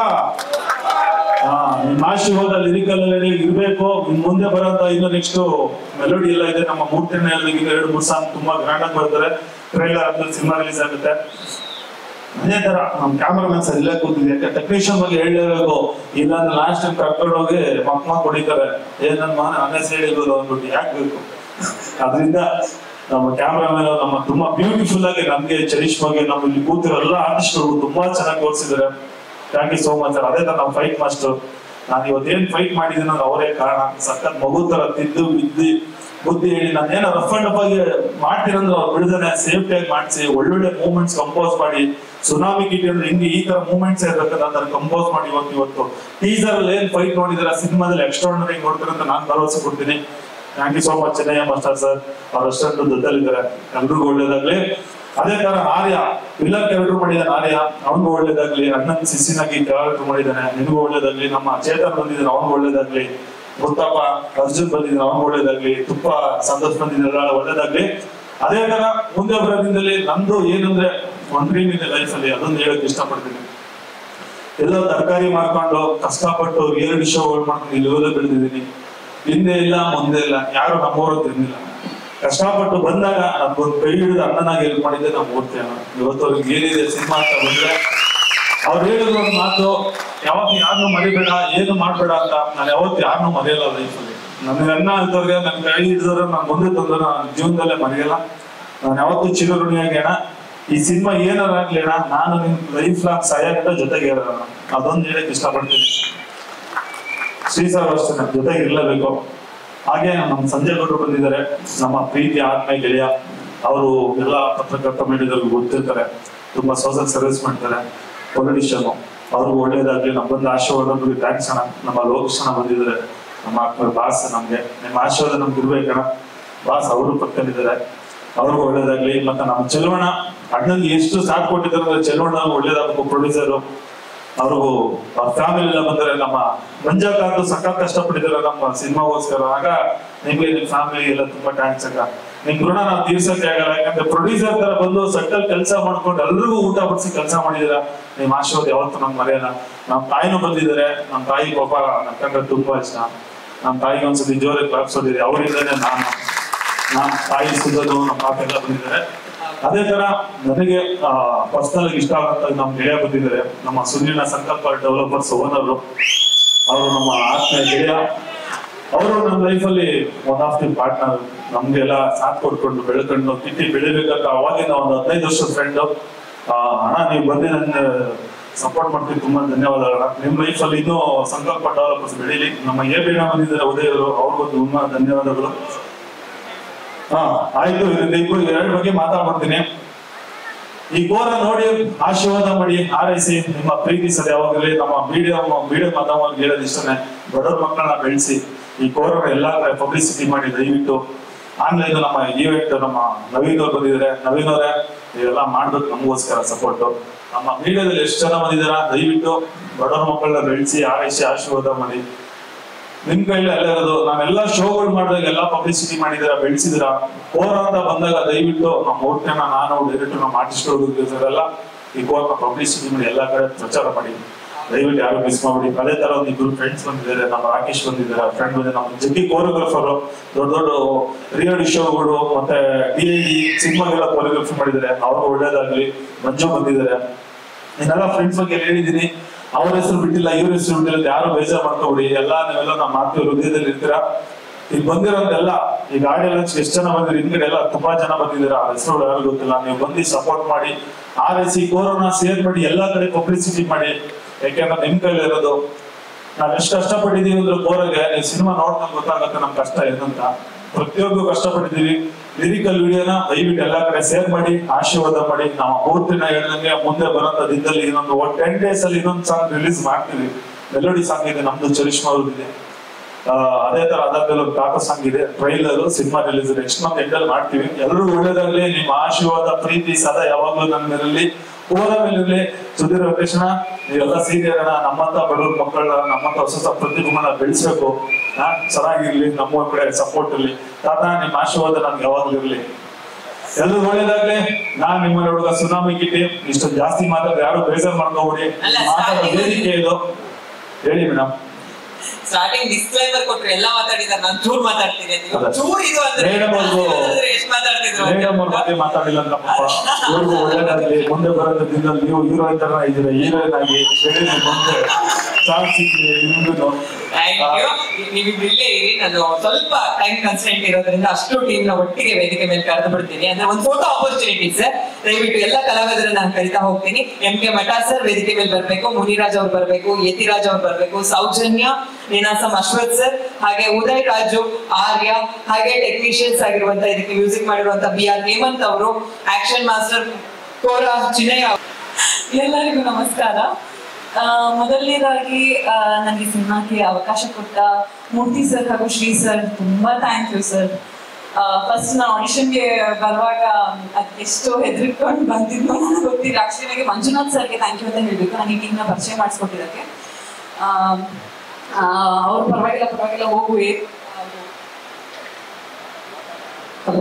ಹಾ ನಿಮ್ಮ ಆಶೀರ್ವಾದ ಲಿರಿಕಲ್ ಇರ್ಬೇಕು ಇನ್ ಮುಂದೆ ಬರೋಂತ ಇನ್ನು ನೆಕ್ಸ್ಟ್ ಮೆಲೋಡಿ ಎಲ್ಲ ಇದೆ ನಮ್ಮ ಮೂರ್ತಿನ ಇನ್ನು ಎರಡು ಮೂರು ಸಾಂಗ್ ತುಂಬಾ ಗ್ರ್ಯಾಂಡ್ ಆಗಿ ಬರ್ತಾರೆ ಟ್ರೈಲರ್ ಆದ್ಮೇಲೆ ಸಿನಿಮಾ ರಿಲೀಸ್ ಆಗುತ್ತೆ ಅದೇ ತರ ನಮ್ ಕ್ಯಾಮರಾಮನ್ ಸರ್ ಇಲ್ಲೇ ಕೂತಿದೆ ಯಾಕೆ ಟೆಕ್ನಿಷಿಯನ್ ಬಗ್ಗೆ ಹೇಳಲೇಬೇಕು ಇಲ್ಲಾಂದ್ರೆ ಲಾಸ್ಟ್ ಟೈಮ್ ಕರ್ಕೊಂಡು ಹೋಗಿ ಮಕ್ಮ ಹೊಡಿತಾರೆ ಏನ್ ನನ್ ಮನೆ ಅನ್ನ ಹೇಳಿದ್ರು ಅಂದ್ಬಿಟ್ಟು ಯಾಕೆ ಬೇಕು ಅದರಿಂದ ನಮ್ಮ ಕ್ಯಾಮ್ರಾಮನ್ ನಮ್ಮ ತುಂಬಾ ಬ್ಯೂಟಿಫುಲ್ ಆಗಿ ನಮ್ಗೆ ಚರಿಷ್ ಬಗ್ಗೆ ನಮ್ಮ ಇಲ್ಲಿ ಕೂತಿರೋ ಎಲ್ಲ ಆರ್ಟಿಸ್ಟ್ಗಳು ತುಂಬಾ ಚೆನ್ನಾಗಿ ತೋರಿಸಿದ್ದಾರೆ thank you so much sir ಅದೇ ತರ ನಮ್ಮ ಫೈಟ್ ಮಾಸ್ಟರ್ ನಾನು ಇವತ್ತೇನ್ ಫೈಟ್ ಮಾಡಿದ್ದೀನಿ ಅಂದ್ರೆ ಅವರೇ ಕಾರಣ ಸಖತ್ ಮಗು ತರ ತಿದ್ದು ಬಿದ್ದಿ ಬುದ್ಧಿ ಹೇಳಿ ನಾನು ಏನೋ ರಫ್ ಅಂಡ್ ಅಪ್ ಆಗಿ ಮಾಡ್ತೀರಂದ್ರೆ ಅವ್ರು ಬಿಡದೇನೆ ಸೇಫ್ಟಿ ಆಗಿ ಮಾಡಿಸಿ ಒಳ್ಳೊಳ್ಳೆ ಮೂವ್ಮೆಂಟ್ಸ್ ಕಂಪೋಸ್ ಮಾಡಿ ಸುನಾಮಿ ಕಿಟಿ ಅಂದ್ರೆ ಹಿಂಗೆ ಈ ತರ ಮೂವ್ಮೆಂಟ್ಸ್ ಇರ್ಬೇಕಂತ ಅದನ್ನ ಕಂಪೋಸ್ ಮಾಡಿ ಇವತ್ತು ಇವತ್ತು ಟೀಸರ್ ಅಲ್ಲಿ ಏನ್ ಫೈಟ್ ನೋಡಿದ್ರೆ ಸಿನಿಮಾದಲ್ಲಿ ಎಕ್ಸ್ಟ್ರಾರ್ಡನರಿ ನೋಡ್ತಾರೆ ಅಂತ ನಾನು ಭರವಸೆ ಕೊಡ್ತೀನಿ thank you so much Chennayya master sir ಅವ್ರ ಅಷ್ಟೊಂದು ಜೊತೆಲಿದ್ದಾರೆ ಎಲ್ರಿಗೂ ಒಳ್ಳೇದಾಗ್ಲಿ ಅದೇ ತರ ಆರ್ಯ ವಿಲ್ಲರ್ ಕ್ಯಾರೆಕ್ಟರ್ ಮಾಡಿದ್ದಾನೆ ಆರ್ಯ ಅವನಿಗೂ ಒಳ್ಳೇದಾಗ್ಲಿ ಅಣ್ಣನ್ ಸಿಸಿನಾಗಿ ಕ್ಯಾರೆಕ್ಟರ್ ಮಾಡಿದ್ದಾನೆ ನಿನಗೂ ಒಳ್ಳೇದಾಗ್ಲಿ ನಮ್ಮ ಚೇತನ್ ಬಂದಿದ್ದಾನೆ ಅವನಿಗೂ ಒಳ್ಳೇದಾಗ್ಲಿ ಮುತ್ತಪ್ಪ ಅರ್ಜುನ್ ಬಂದಿದ್ದಾನೆ ಅವನಿಗೂ ಒಳ್ಳೇದಾಗ್ಲಿ ತುಪ್ಪ ಸಂತೋಷ್ ಬಂದಿದ್ದಾನೆ ಒಳ್ಳೇದಾಗ್ಲಿ ಅದೇ ತರ ಮುಂದೆ ಬರೋ ದಿನದಲ್ಲಿ ನಂದು ಏನಂದ್ರೆ ಒಂದ್ ಡ್ರೀಮ್ ಇದೆ ಲೈಫ್ ಅಲ್ಲಿ ಅದೊಂದು ಹೇಳಕ್ ಇಷ್ಟಪಡ್ತೀನಿ ಎಲ್ಲ ತರಕಾರಿ ಮಾಡ್ಕೊಂಡು ಕಷ್ಟಪಟ್ಟು ಎರಡು ಶೋಗಳು ಮಾಡ್ಕೊಂಡು ಇಲ್ಲಿ ಬೆಳೆದಿದ್ದೀನಿ ಹಿಂದೆ ಇಲ್ಲ ಮುಂದೆ ಇಲ್ಲ ಯಾರು ನಮ್ಮವರು ತಿಂದಿಲ್ಲ ಕಷ್ಟಪಟ್ಟು ಬಂದಾಗ ನಮ್ಗೊಂದು ಕೈ ಹಿಡಿದು ಅಣ್ಣನಾಗಿ ಹೆಲ್ಪ್ ಮಾಡಿದ್ದೆ ನಮ್ಮ ಮೂರ್ತಿ ಅಣ್ಣ ಇವತ್ತು ಅವ್ರಿಗೆ ಏನಿದೆ ಸಿನಿಮಾ ಅಂತ ಬಂದ್ರೆ ಅವ್ರು ಹೇಳಿದ್ರು ಒಂದು ಮಾತು ಯಾವತ್ತು ಯಾರನ್ನೂ ಮರಿಬೇಡ ಏನು ಮಾಡ್ಬೇಡ ಅಂತ ನಾನು ಯಾವತ್ತು ಯಾರನ್ನೂ ಮರೆಯಲ್ಲ ಲೈಫಲ್ಲಿ ನನಗೆ ಅನ್ನ ಅಂತವ್ರಿಗೆ ನನ್ ಕೈ ಹಿಡಿದವ್ರೆ ನಾನು ಮುಂದೆ ತಂದ್ರೆ ನಾನು ಜೀವನದಲ್ಲೇ ಮರೆಯಲ್ಲ ನಾನು ಯಾವತ್ತೂ ಚಿರಋಣಿಯಾಗಿ ಅಣ್ಣ ಈ ಸಿನಿಮಾ ಏನಾರ ಆಗ್ಲಿ ಅಣ್ಣ ನಾನು ನಿಮ್ ಲೈಫ್ ಲಾಂಗ್ ಸಾಯಕ್ಕ ಜೊತೆಗೆ ಇರೋಣ ಅದೊಂದು ಹೇಳಕ್ ಇಷ್ಟಪಡ್ತೀನಿ ಶ್ರೀ ಸರ್ ಅಷ್ಟೇ ನಮ್ಮ ಜೊತೆಗೆ ಇರ್ಲೇಬೇಕು ಹಾಗೆ ನಮ್ಮ ಸಂಜಯ್ ಗೌಡ್ರು ಬಂದಿದ್ದಾರೆ ನಮ್ಮ ಪ್ರೀತಿ ಆತ್ಮೀಯ ಗೆಳೆಯ ಅವರು ಎಲ್ಲ ಪತ್ರಕರ್ತ ಮೀಡಿಯಾದವ್ರಿಗೆ ಗೊತ್ತಿರ್ತಾರೆ ತುಂಬಾ ಸೋಷಲ್ ಸರ್ವಿಸ್ ಮಾಡ್ತಾರೆ ಪೊಲಿಟಿಷಿಯನ್ ಅವ್ರಿಗೂ ಒಳ್ಳೇದಾಗ್ಲಿ ನಮ್ಮ ಬಂದ ಆಶೀರ್ವಾದ ಥ್ಯಾಂಕ್ಸ್ ಅಣ್ಣ ನಮ್ಮ ಲೋಕೇಶ್ ಅಣ್ಣ ಬಂದಿದ್ದಾರೆ ನಮ್ಮ ಆತ್ಮೀಯ ಬಾಸ್ ನಮ್ಗೆ ನಿಮ್ಮ ಆಶೀರ್ವಾದ ನಮ್ಗೆ ಇರ್ಬೇಕಣ್ಣ ಬಾಸ್ ಅವರು ಪಕ್ಕದಲ್ಲಿದ್ದಾರೆ ಅವ್ರಿಗೂ ಒಳ್ಳೇದಾಗ್ಲಿ ಮತ್ತೆ ನಮ್ಮ ಚೆಲುವಣ್ಣ ಅಣ್ಣನ್ಗೆ ಎಷ್ಟು ಸಾಥ್ ಕೊಟ್ಟಿದ್ದಾರೆ ಅಂದ್ರೆ ಚೆಲುವಣ್ಣ ಒಳ್ಳೇದಾಗಬೇಕು ಪ್ರೊಡ್ಯೂಸರ್ ಅವ್ರಿಗೂ ಅವ್ರ ಫ್ಯಾಮಿಲಿ ಎಲ್ಲ ಬಂದರೆ ನಮ್ಮ ಮಂಜಾಕಾಂತ್ ಸಖತ್ ಕಷ್ಟಪಟ್ಟಿದ್ದಾರೆ ನಮ್ಮ ಸಿನಿಮಾಗೋಸ್ಕರ ಆಗ ನಿಮ್ಗೆ ನಿಮ್ ಫ್ಯಾಮಿಲಿ ಎಲ್ಲ ತುಂಬಾ ಟ್ಯಾಂಕ್ಸ್ ಅಕ್ಕ ನಿಮ್ ಋಣ ನಾವು ತೀರ್ಸಕ್ಕೆ ಆಗಲ್ಲ ಯಾಕಂದ್ರೆ ಪ್ರೊಡ್ಯೂಸರ್ ತರ ಬಂದು ಸೆಟ್ಟಲ್ ಕೆಲಸ ಮಾಡ್ಕೊಂಡು ಎಲ್ರಿಗೂ ಊಟ ಬಡಿಸಿ ಕೆಲಸ ಮಾಡಿದೀರ ನಿಮ್ ಆಶೀರ್ವಾದ ಯಾವತ್ತೂ ನಮ್ಗೆ ಮರೆಯಲ್ಲ ನಮ್ ತಾಯಿನೂ ಬಂದಿದ್ದಾರೆ ನಮ್ ತಾಯಿ ಪಾಪ ನಮ್ ಕಂಡ್ರೆ ತುಂಬಾ ಇಷ್ಟ ನಮ್ ತಾಯಿಗೆ ಒಂದ್ಸತಿ ಜೋರಾಗಿ ಕ್ಲಾಪ್ಸ್ ಹೊಡಿದೆ ಅವರಿಂದನೇ ನಾನು ನಮ್ಮ ತಾಯಿ ಸುಧನು ನಮ್ಮ ಪಾಪ ಎಲ್ಲ ಬಂದಿದ್ದಾರೆ ಅದೇ ತರ ನನಗೆ ಪರ್ಸನಲ್ ಆಗಿ ಇಷ್ಟ ಆಗಂತ ನಮ್ಮ ಗೆಳೆಯ ಬಂದಿದ್ದಾರೆ ನಮ್ಮ ಸುನಿಲ್ನ ಸಂಕಲ್ಪ ಡೆವಲಪರ್ಸ್ ಓನರ್ ಅವರು ನಮ್ಮ ಆತ್ಮೀಯ ಗೆಳೆಯ ಅವರು ನಮ್ಮ ಲೈಫಲ್ಲಿ ಒನ್ ಆಫ್ ದಿ ಪಾರ್ಟ್ನರ್ ನಮ್ಗೆಲ್ಲ ಸಾಥ್ ಕೊಟ್ಕೊಂಡು ಬೆಳ್ಕೊಂಡು ಕಿಟ್ಟಿ ಬೆಳಿಬೇಕಂತ ಅವಾಗಿನ ಒಂದು ಹದಿನೈದು ವರ್ಷದ ಫ್ರೆಂಡ್ ಅಣ್ಣ ನೀವು ಬಂದು ನನ್ನ ಸಪೋರ್ಟ್ ಮಾಡ್ತೀವಿ ತುಂಬಾ ಧನ್ಯವಾದಗಳ ನಿಮ್ಮ ಲೈಫಲ್ಲಿ ಇನ್ನೂ ಸಂಕಲ್ಪ ಡೆವಲಪರ್ಸ್ ಬೆಳೀಲಿ ನಮ್ಮ ಎ ಬೇಡ ಬಂದಿದ್ದಾರೆ ಉದಯವರು ಅವ್ರಿಗೂ ತುಂಬಾ ಧನ್ಯವಾದಗಳು ಹಾ ಆಯ್ತು ಇದರಿಂದ ಇಬ್ರು ಎರಡು ಬಗ್ಗೆ ಮಾತಾಡ್ಬಿಡ್ತೀನಿ ಈ ಗೋರ ನೋಡಿ ಆಶೀರ್ವಾದ ಮಾಡಿ ಹಾರೈಸಿ ನಿಮ್ಮ ಪ್ರೀತಿ ಸರಿ ಯಾವಾಗಲೇ ನಮ್ಮ ಮೀಡಿಯಾ ಮೀಡಿಯಾ ಮಾಧ್ಯಮವಾಗಿ ಹೇಳೋದು ಇಷ್ಟನೇ ಬಡವ್ರ ಮಕ್ಕಳನ್ನ ಬೆಳೆಸಿ ಈ ಕೋರನ ಎಲ್ಲಾ ಕಡೆ ಪಬ್ಲಿಸಿಟಿ ಮಾಡಿ ದಯವಿಟ್ಟು ಆನ್ಲೈನ್ ನಮ್ಮ ಈವೆಂಟ್ ನಮ್ಮ ನವೀನ್ ಅವ್ರು ಬಂದಿದ್ದಾರೆ ನವೀನ್ ಅವರೇ ಇವೆಲ್ಲ ಮಾಡ್ಬೇಕು ನಮಗೋಸ್ಕರ ಸಪೋರ್ಟ್ ನಮ್ಮ ಮೀಡಿಯಾದಲ್ಲಿ ಎಷ್ಟು ಜನ ಬಂದಿದಾರ ದಯವಿಟ್ಟು ಬಡವ್ರ ಮಕ್ಕಳನ್ನ ಬೆಳೆಸಿ ಆರೈಸಿ ಆಶೀರ್ವಾದ ಮಾಡಿ ನಿಮ್ ಕೈಲಿ ಎಲ್ಲ ಇರೋದು ನಾವೆಲ್ಲ ಶೋಗಳು ಮಾಡಿದಾಗ ಎಲ್ಲ ಪಬ್ಲಿಸಿಟಿ ಮಾಡಿದಿರ ಬೆಳೆಸಿದಿರ ಕೋರ ಅಂತ ಬಂದಾಗ ದಯವಿಟ್ಟು ನಮ್ಮ ಮೂರ್ತಿಯನ್ನ ನಾನು ಡೈರೆಕ್ಟ್ ನಮ್ಮ ಆರ್ಟಿಸ್ಟ್ ಎಲ್ಲ ಈ ಕೋರ್ನ ಪಬ್ಲಿಸಿಟಿ ಮಾಡಿ ಎಲ್ಲಾ ಕಡೆ ಪ್ರಚಾರ ಮಾಡಿ ದಯವಿಟ್ಟು ಯಾರು ಮಿಸ್ ಮಾಡ್ಬಿಡಿ ಅದೇ ತರ ಒಂದು ಇಬ್ರು ಫ್ರೆಂಡ್ಸ್ ಬಂದಿದ್ದಾರೆ ನಮ್ಮ ರಾಕೇಶ್ ಬಂದಿದ್ದಾರೆ ಫ್ರೆಂಡ್ ಬಂದಿದ್ದಾರೆ ನಮ್ಮ ಜಗ್ಗಿ ಕೋರಿಯೋಗ್ರಫರ್ ದೊಡ್ಡ ದೊಡ್ಡ ರಿಯಾಲಿಟಿ ಶೋಗಳು ಮತ್ತೆ ಡಿ ಐ ಡಿ ಸಿನಿಮಾಗೆಲ್ಲ ಕೋರಿಯೋಗ್ರಫಿ ಮಾಡಿದ್ದಾರೆ ಅವ್ರು ಒಳ್ಳೇದಾಗ್ಲಿ ಮಂಜು ಬಂದಿದ್ದಾರೆ ಇನ್ನೆಲ್ಲ ಫ್ರೆಂಡ್ಸ್ ಬಗ್ಗೆ ಹೇಳಿದೀನಿ ಅವ್ರ ಹೆಸರು ಬಿಟ್ಟಿಲ್ಲ ಇವ್ರ ಹೆಸರು ಬಿಟ್ಟಿಲ್ಲ ಅಂತ ಯಾರು ಬೇಜಾರ್ ಮಾಡ್ಕೋಬಿಡಿ ಎಲ್ಲ ನೀವೆಲ್ಲ ನಮ್ಮ ಮಾತು ಹೃದಯದಲ್ಲಿ ಇರ್ತೀರಾ ಈಗ ಬಂದಿರೋದೆಲ್ಲ ಈ ಗಾಡಿ ಎಲ್ಲ ಎಷ್ಟು ಜನ ಬಂದಿರಿ ಹಿಂದ್ಗಡೆ ಎಲ್ಲ ತುಂಬಾ ಜನ ಬಂದಿದ್ದೀರಾ ಆ ಹೆಸರು ಯಾರು ಗೊತ್ತಿಲ್ಲ ನೀವು ಬಂದು ಸಪೋರ್ಟ್ ಮಾಡಿ R S C Corona share ಮಾಡಿ ಎಲ್ಲಾ ಕಡೆ ಪಬ್ಲಿಸಿಟಿ ಮಾಡಿ ಯಾಕೆಂದ್ರೆ ನಿಮ್ ಕೈಲಿ ಇರೋದು ನಾವ್ ಎಷ್ಟು ಕಷ್ಟಪಟ್ಟಿದೀವಿ ಅಂದ್ರೆ ಕೋರಗೆ ನೀವು ಸಿನಿಮಾ ನೋಡ್ಕೊಂಡು ಗೊತ್ತಾಗುತ್ತೆ ನಮ್ ಕಷ್ಟ ಏನಂತ ಪ್ರತಿಯೊಂದು ಕಷ್ಟಪಟ್ಟಿದ್ದೀವಿ ಲಿರಿಕಲ್ ವಿಡಿಯೋನ ದಯವಿಟ್ಟು ಎಲ್ಲಾ ಕಡೆ ಶೇರ್ ಮಾಡಿ ಆಶೀರ್ವಾದ ಮಾಡಿ ನಾವು ಪೂರ್ತಿನ ಹೇಳ್ದಂಗೆ ಮುಂದೆ ಬರೋಂಥ ದಿನದಲ್ಲಿ ಇನ್ನೊಂದು ಟೆನ್ ಡೇಸ್ ಅಲ್ಲಿ ಇನ್ನೊಂದು ಸಾಂಗ್ ರಿಲೀಸ್ ಮಾಡ್ತೀವಿ ಮೆಲೋಡಿ ಸಾಂಗ್ ಇದೆ ನಮ್ದು ಚರಿಷ್ಮಾ ಅವ್ರದ್ದಿದೆ ಆ, ಅದೇ ತರ ಅದಾದ್ಮೇಲೆ ಒಂದು ಕಾಕ ಸಾಂಗ್ ಇದೆ ಟ್ರೈಲರ್ ಸಿನಿಮಾ ರಿಲೀಸ್ ನೆಕ್ಸ್ಟ್ ಮಂತ್ ಎಂಡಲ್ಲಿ ಮಾಡ್ತೀವಿ ಎಲ್ಲರೂ ಒಳ್ಳೇದಾಗ್ಲಿ ನಿಮ್ಮ ಆಶೀರ್ವಾದ ಪ್ರೀತಿ ಸದಾ ಯಾವಾಗ್ಲೂ ನನ್ನ ಮೇಲಿರ್ಲಿ ಹೋದ ಮೇಲಿರ್ಲಿ ಸುಧೀರ್ ವೆಂಕಟೇಶನ ನೀವೆಲ್ಲ ಸೀನಿಯರ್ ಅಣ್ಣ ನಮ್ಮಂತ ಬಡವ್ರ ಮಕ್ಕಳನ್ನ ನಮ್ಮಂತ ಹೊಸ ಹೊಸ ಪ್ರತಿಭೆಗಳನ್ನ ಬೆಳೆಸ್ಬೇಕು ಹಾ ಚೆನ್ನಾಗಿರ್ಲಿ ನಮ್ಮ ಕಡೆ ಸಪೋರ್ಟ್ ಇರ್ಲಿ ತಾತ ನಿಮ್ಮ ಆಶೀರ್ವಾದ ನನ್ಗೆ ಯಾವಾಗ್ಲೂ ಇರ್ಲಿ ಎಲ್ಲರೂ ಒಳ್ಳೇದಾಗ್ಲಿ ನಾನ್ ನಿಮ್ಮ ಹುಡುಗ ಸುನಾಮಿ ಗಿಟ್ಟಿ ಇಷ್ಟೊಂದು ಜಾಸ್ತಿ ಮಾತಾಡಿದ್ರೆ ಯಾರು ಬೇಜಾರ್ ಮಾಡ್ಕೋಬಿಡಿ ಅಲ್ಲ, ಮಾತಾಡೋ starting ಅಲ್ಲಿ- ವೇದಿಕೆ ಇದು ಹೇಳಿ ಮೇಡಮ್ ಸ್ಟಾರ್ಟಿಂಗ್ ಡಿಸ್ಕ್ಲೈಮರ್ ಕೊಟ್ರು ಎಲ್ಲ ಮಾತಾಡಿದಾರೆ ನಾನು ಚೂರ್ ಮಾತಾಡ್ತೀನಿ ನೀವು ಅದೇ. ಚೂರ್ ಇದು ಅಂದ್ರೆ Madam ಅವ್ರ್ದು- ಅಂದ್ರೆ ಎಷ್ಟ್ ಮಾತಾಡ್ತಿದ್ರು ಅಂತ. ಮೇಡಮ್ ಅವ್ರ ಬಗ್ಗೆ ಮಾತಾಡಿಲ್ಲ ಅಂತ ಪಾಪ ಇವ್ರಿಗೂ ಒಳ್ಳೇದಾಗ್ಲಿ ಮುಂದೆ ಬರೋದ್ರ ದಿನದಲ್ಲಿ ನೀವು ಹೀರೋಯಿನ್ ತರ ಇದ್ದೀರಾ ಹೀರೋಯಿನ್ ಆಗಿ ಬೆಳೀಲಿ ಮುಂದೆ ಚಾನ್ಸ್ ಸಿಗ್ಲಿ ನಿಮ್ಗೂ Thank you. ನೀವಿಬ್ರು ಇಲ್ಲೇ ಇರಿ ನಾನು ಸ್ವಲ್ಪ ಟೈಮ್ ಕನ್ಸ್ಟೆಂಟ್ ಇರೋದ್ರಿಂದ ಅಷ್ಟು ಟೀಮ್ ನ ಒಟ್ಟಿಗೆ ವೇದಿಕೆ ಮೇಲೆ ಕರೆದು ಬಿಡ್ತೀನಿ ಅಂದ್ರೆ ಒಂದು ಫೋಟೋ ಆಪರ್ಚುನಿಟಿ ಸರ್ ದಯವಿಟ್ಟು ಎಲ್ಲ ಕಲಾವಿದರನ್ನ ನಾನು ಕರಿತಾ ಹೋಗ್ತೀನಿ ಎಂ ಕೆ ಮಠ ಸರ್ ವೇದಿಕೆ ಮೇಲೆ ಬರ್ಬೇಕು ಮುನಿರಾಜ್ ಅವ್ರು ಬರ್ಬೇಕು ಯತಿರಾಜ್ ಅವ್ರು ಬರ್ಬೇಕು ಸೌಜನ್ಯ ನೀನಾಸಂ ಅಶ್ವಥ್ ಸರ್ ಹಾಗೆ ಉದಯ್ ರಾಜು ಆರ್ಯ ಹಾಗೆ ಟೆಕ್ನಿಷಿಯನ್ಸ್ ಆಗಿರುವಂತ ಇದಕ್ಕೆ ಮ್ಯೂಸಿಕ್ ಮಾಡಿರುವಂತ ಬಿ ಆರ್ ಹೇಮಂತ್ ಅವರು ಆಕ್ಷನ್ ಮಾಸ್ಟರ್ ಕೋರಾ ಚಿನ್ನಯ್ಯ ಅವ್ರು. ಎಲ್ಲರಿಗೂ ನಮಸ್ಕಾರ ಆ, ಮೊದಲನೇದಾಗಿ ಆ, ನನಗೆ ಸಿನಿಮಾಕ್ಕೆ ಅವಕಾಶ ಕೊಟ್ಟ ಮೂರ್ತಿ ಸರ್ ಹಾಗೂ ಶ್ರೀ ಸರ್ ತುಂಬಾ ಥ್ಯಾಂಕ್ ಯು ಸರ್ ಫಸ್ಟ್ ನಾನು ಆಡಿಷನ್ಗೆ ಬರುವಾಗ ಅದೆಷ್ಟು ಹೆದರ್ಕೊಂಡು ಬಂದಿದ್ದು ನನಗೆ ಗೊತ್ತಿಲ್ಲ ಆಕ್ಚುಲಿ ನನಗೆ ಮಂಜುನಾಥ್ ಸರ್ಗೆ ಥ್ಯಾಂಕ್ ಯು ಅಂತ ಹೇಳಬೇಕು ನನಗೆ ಈ ಟೀಮ್ನ ಪರಿಚಯ ಮಾಡಿಸ್ಕೊಟ್ಟಿದ್ದಕ್ಕೆ ಅವ್ರು ಪರವಾಗಿಲ್ಲ ಪರವಾಗಿಲ್ಲ ಹೋಗುವೆ ಹಲೋ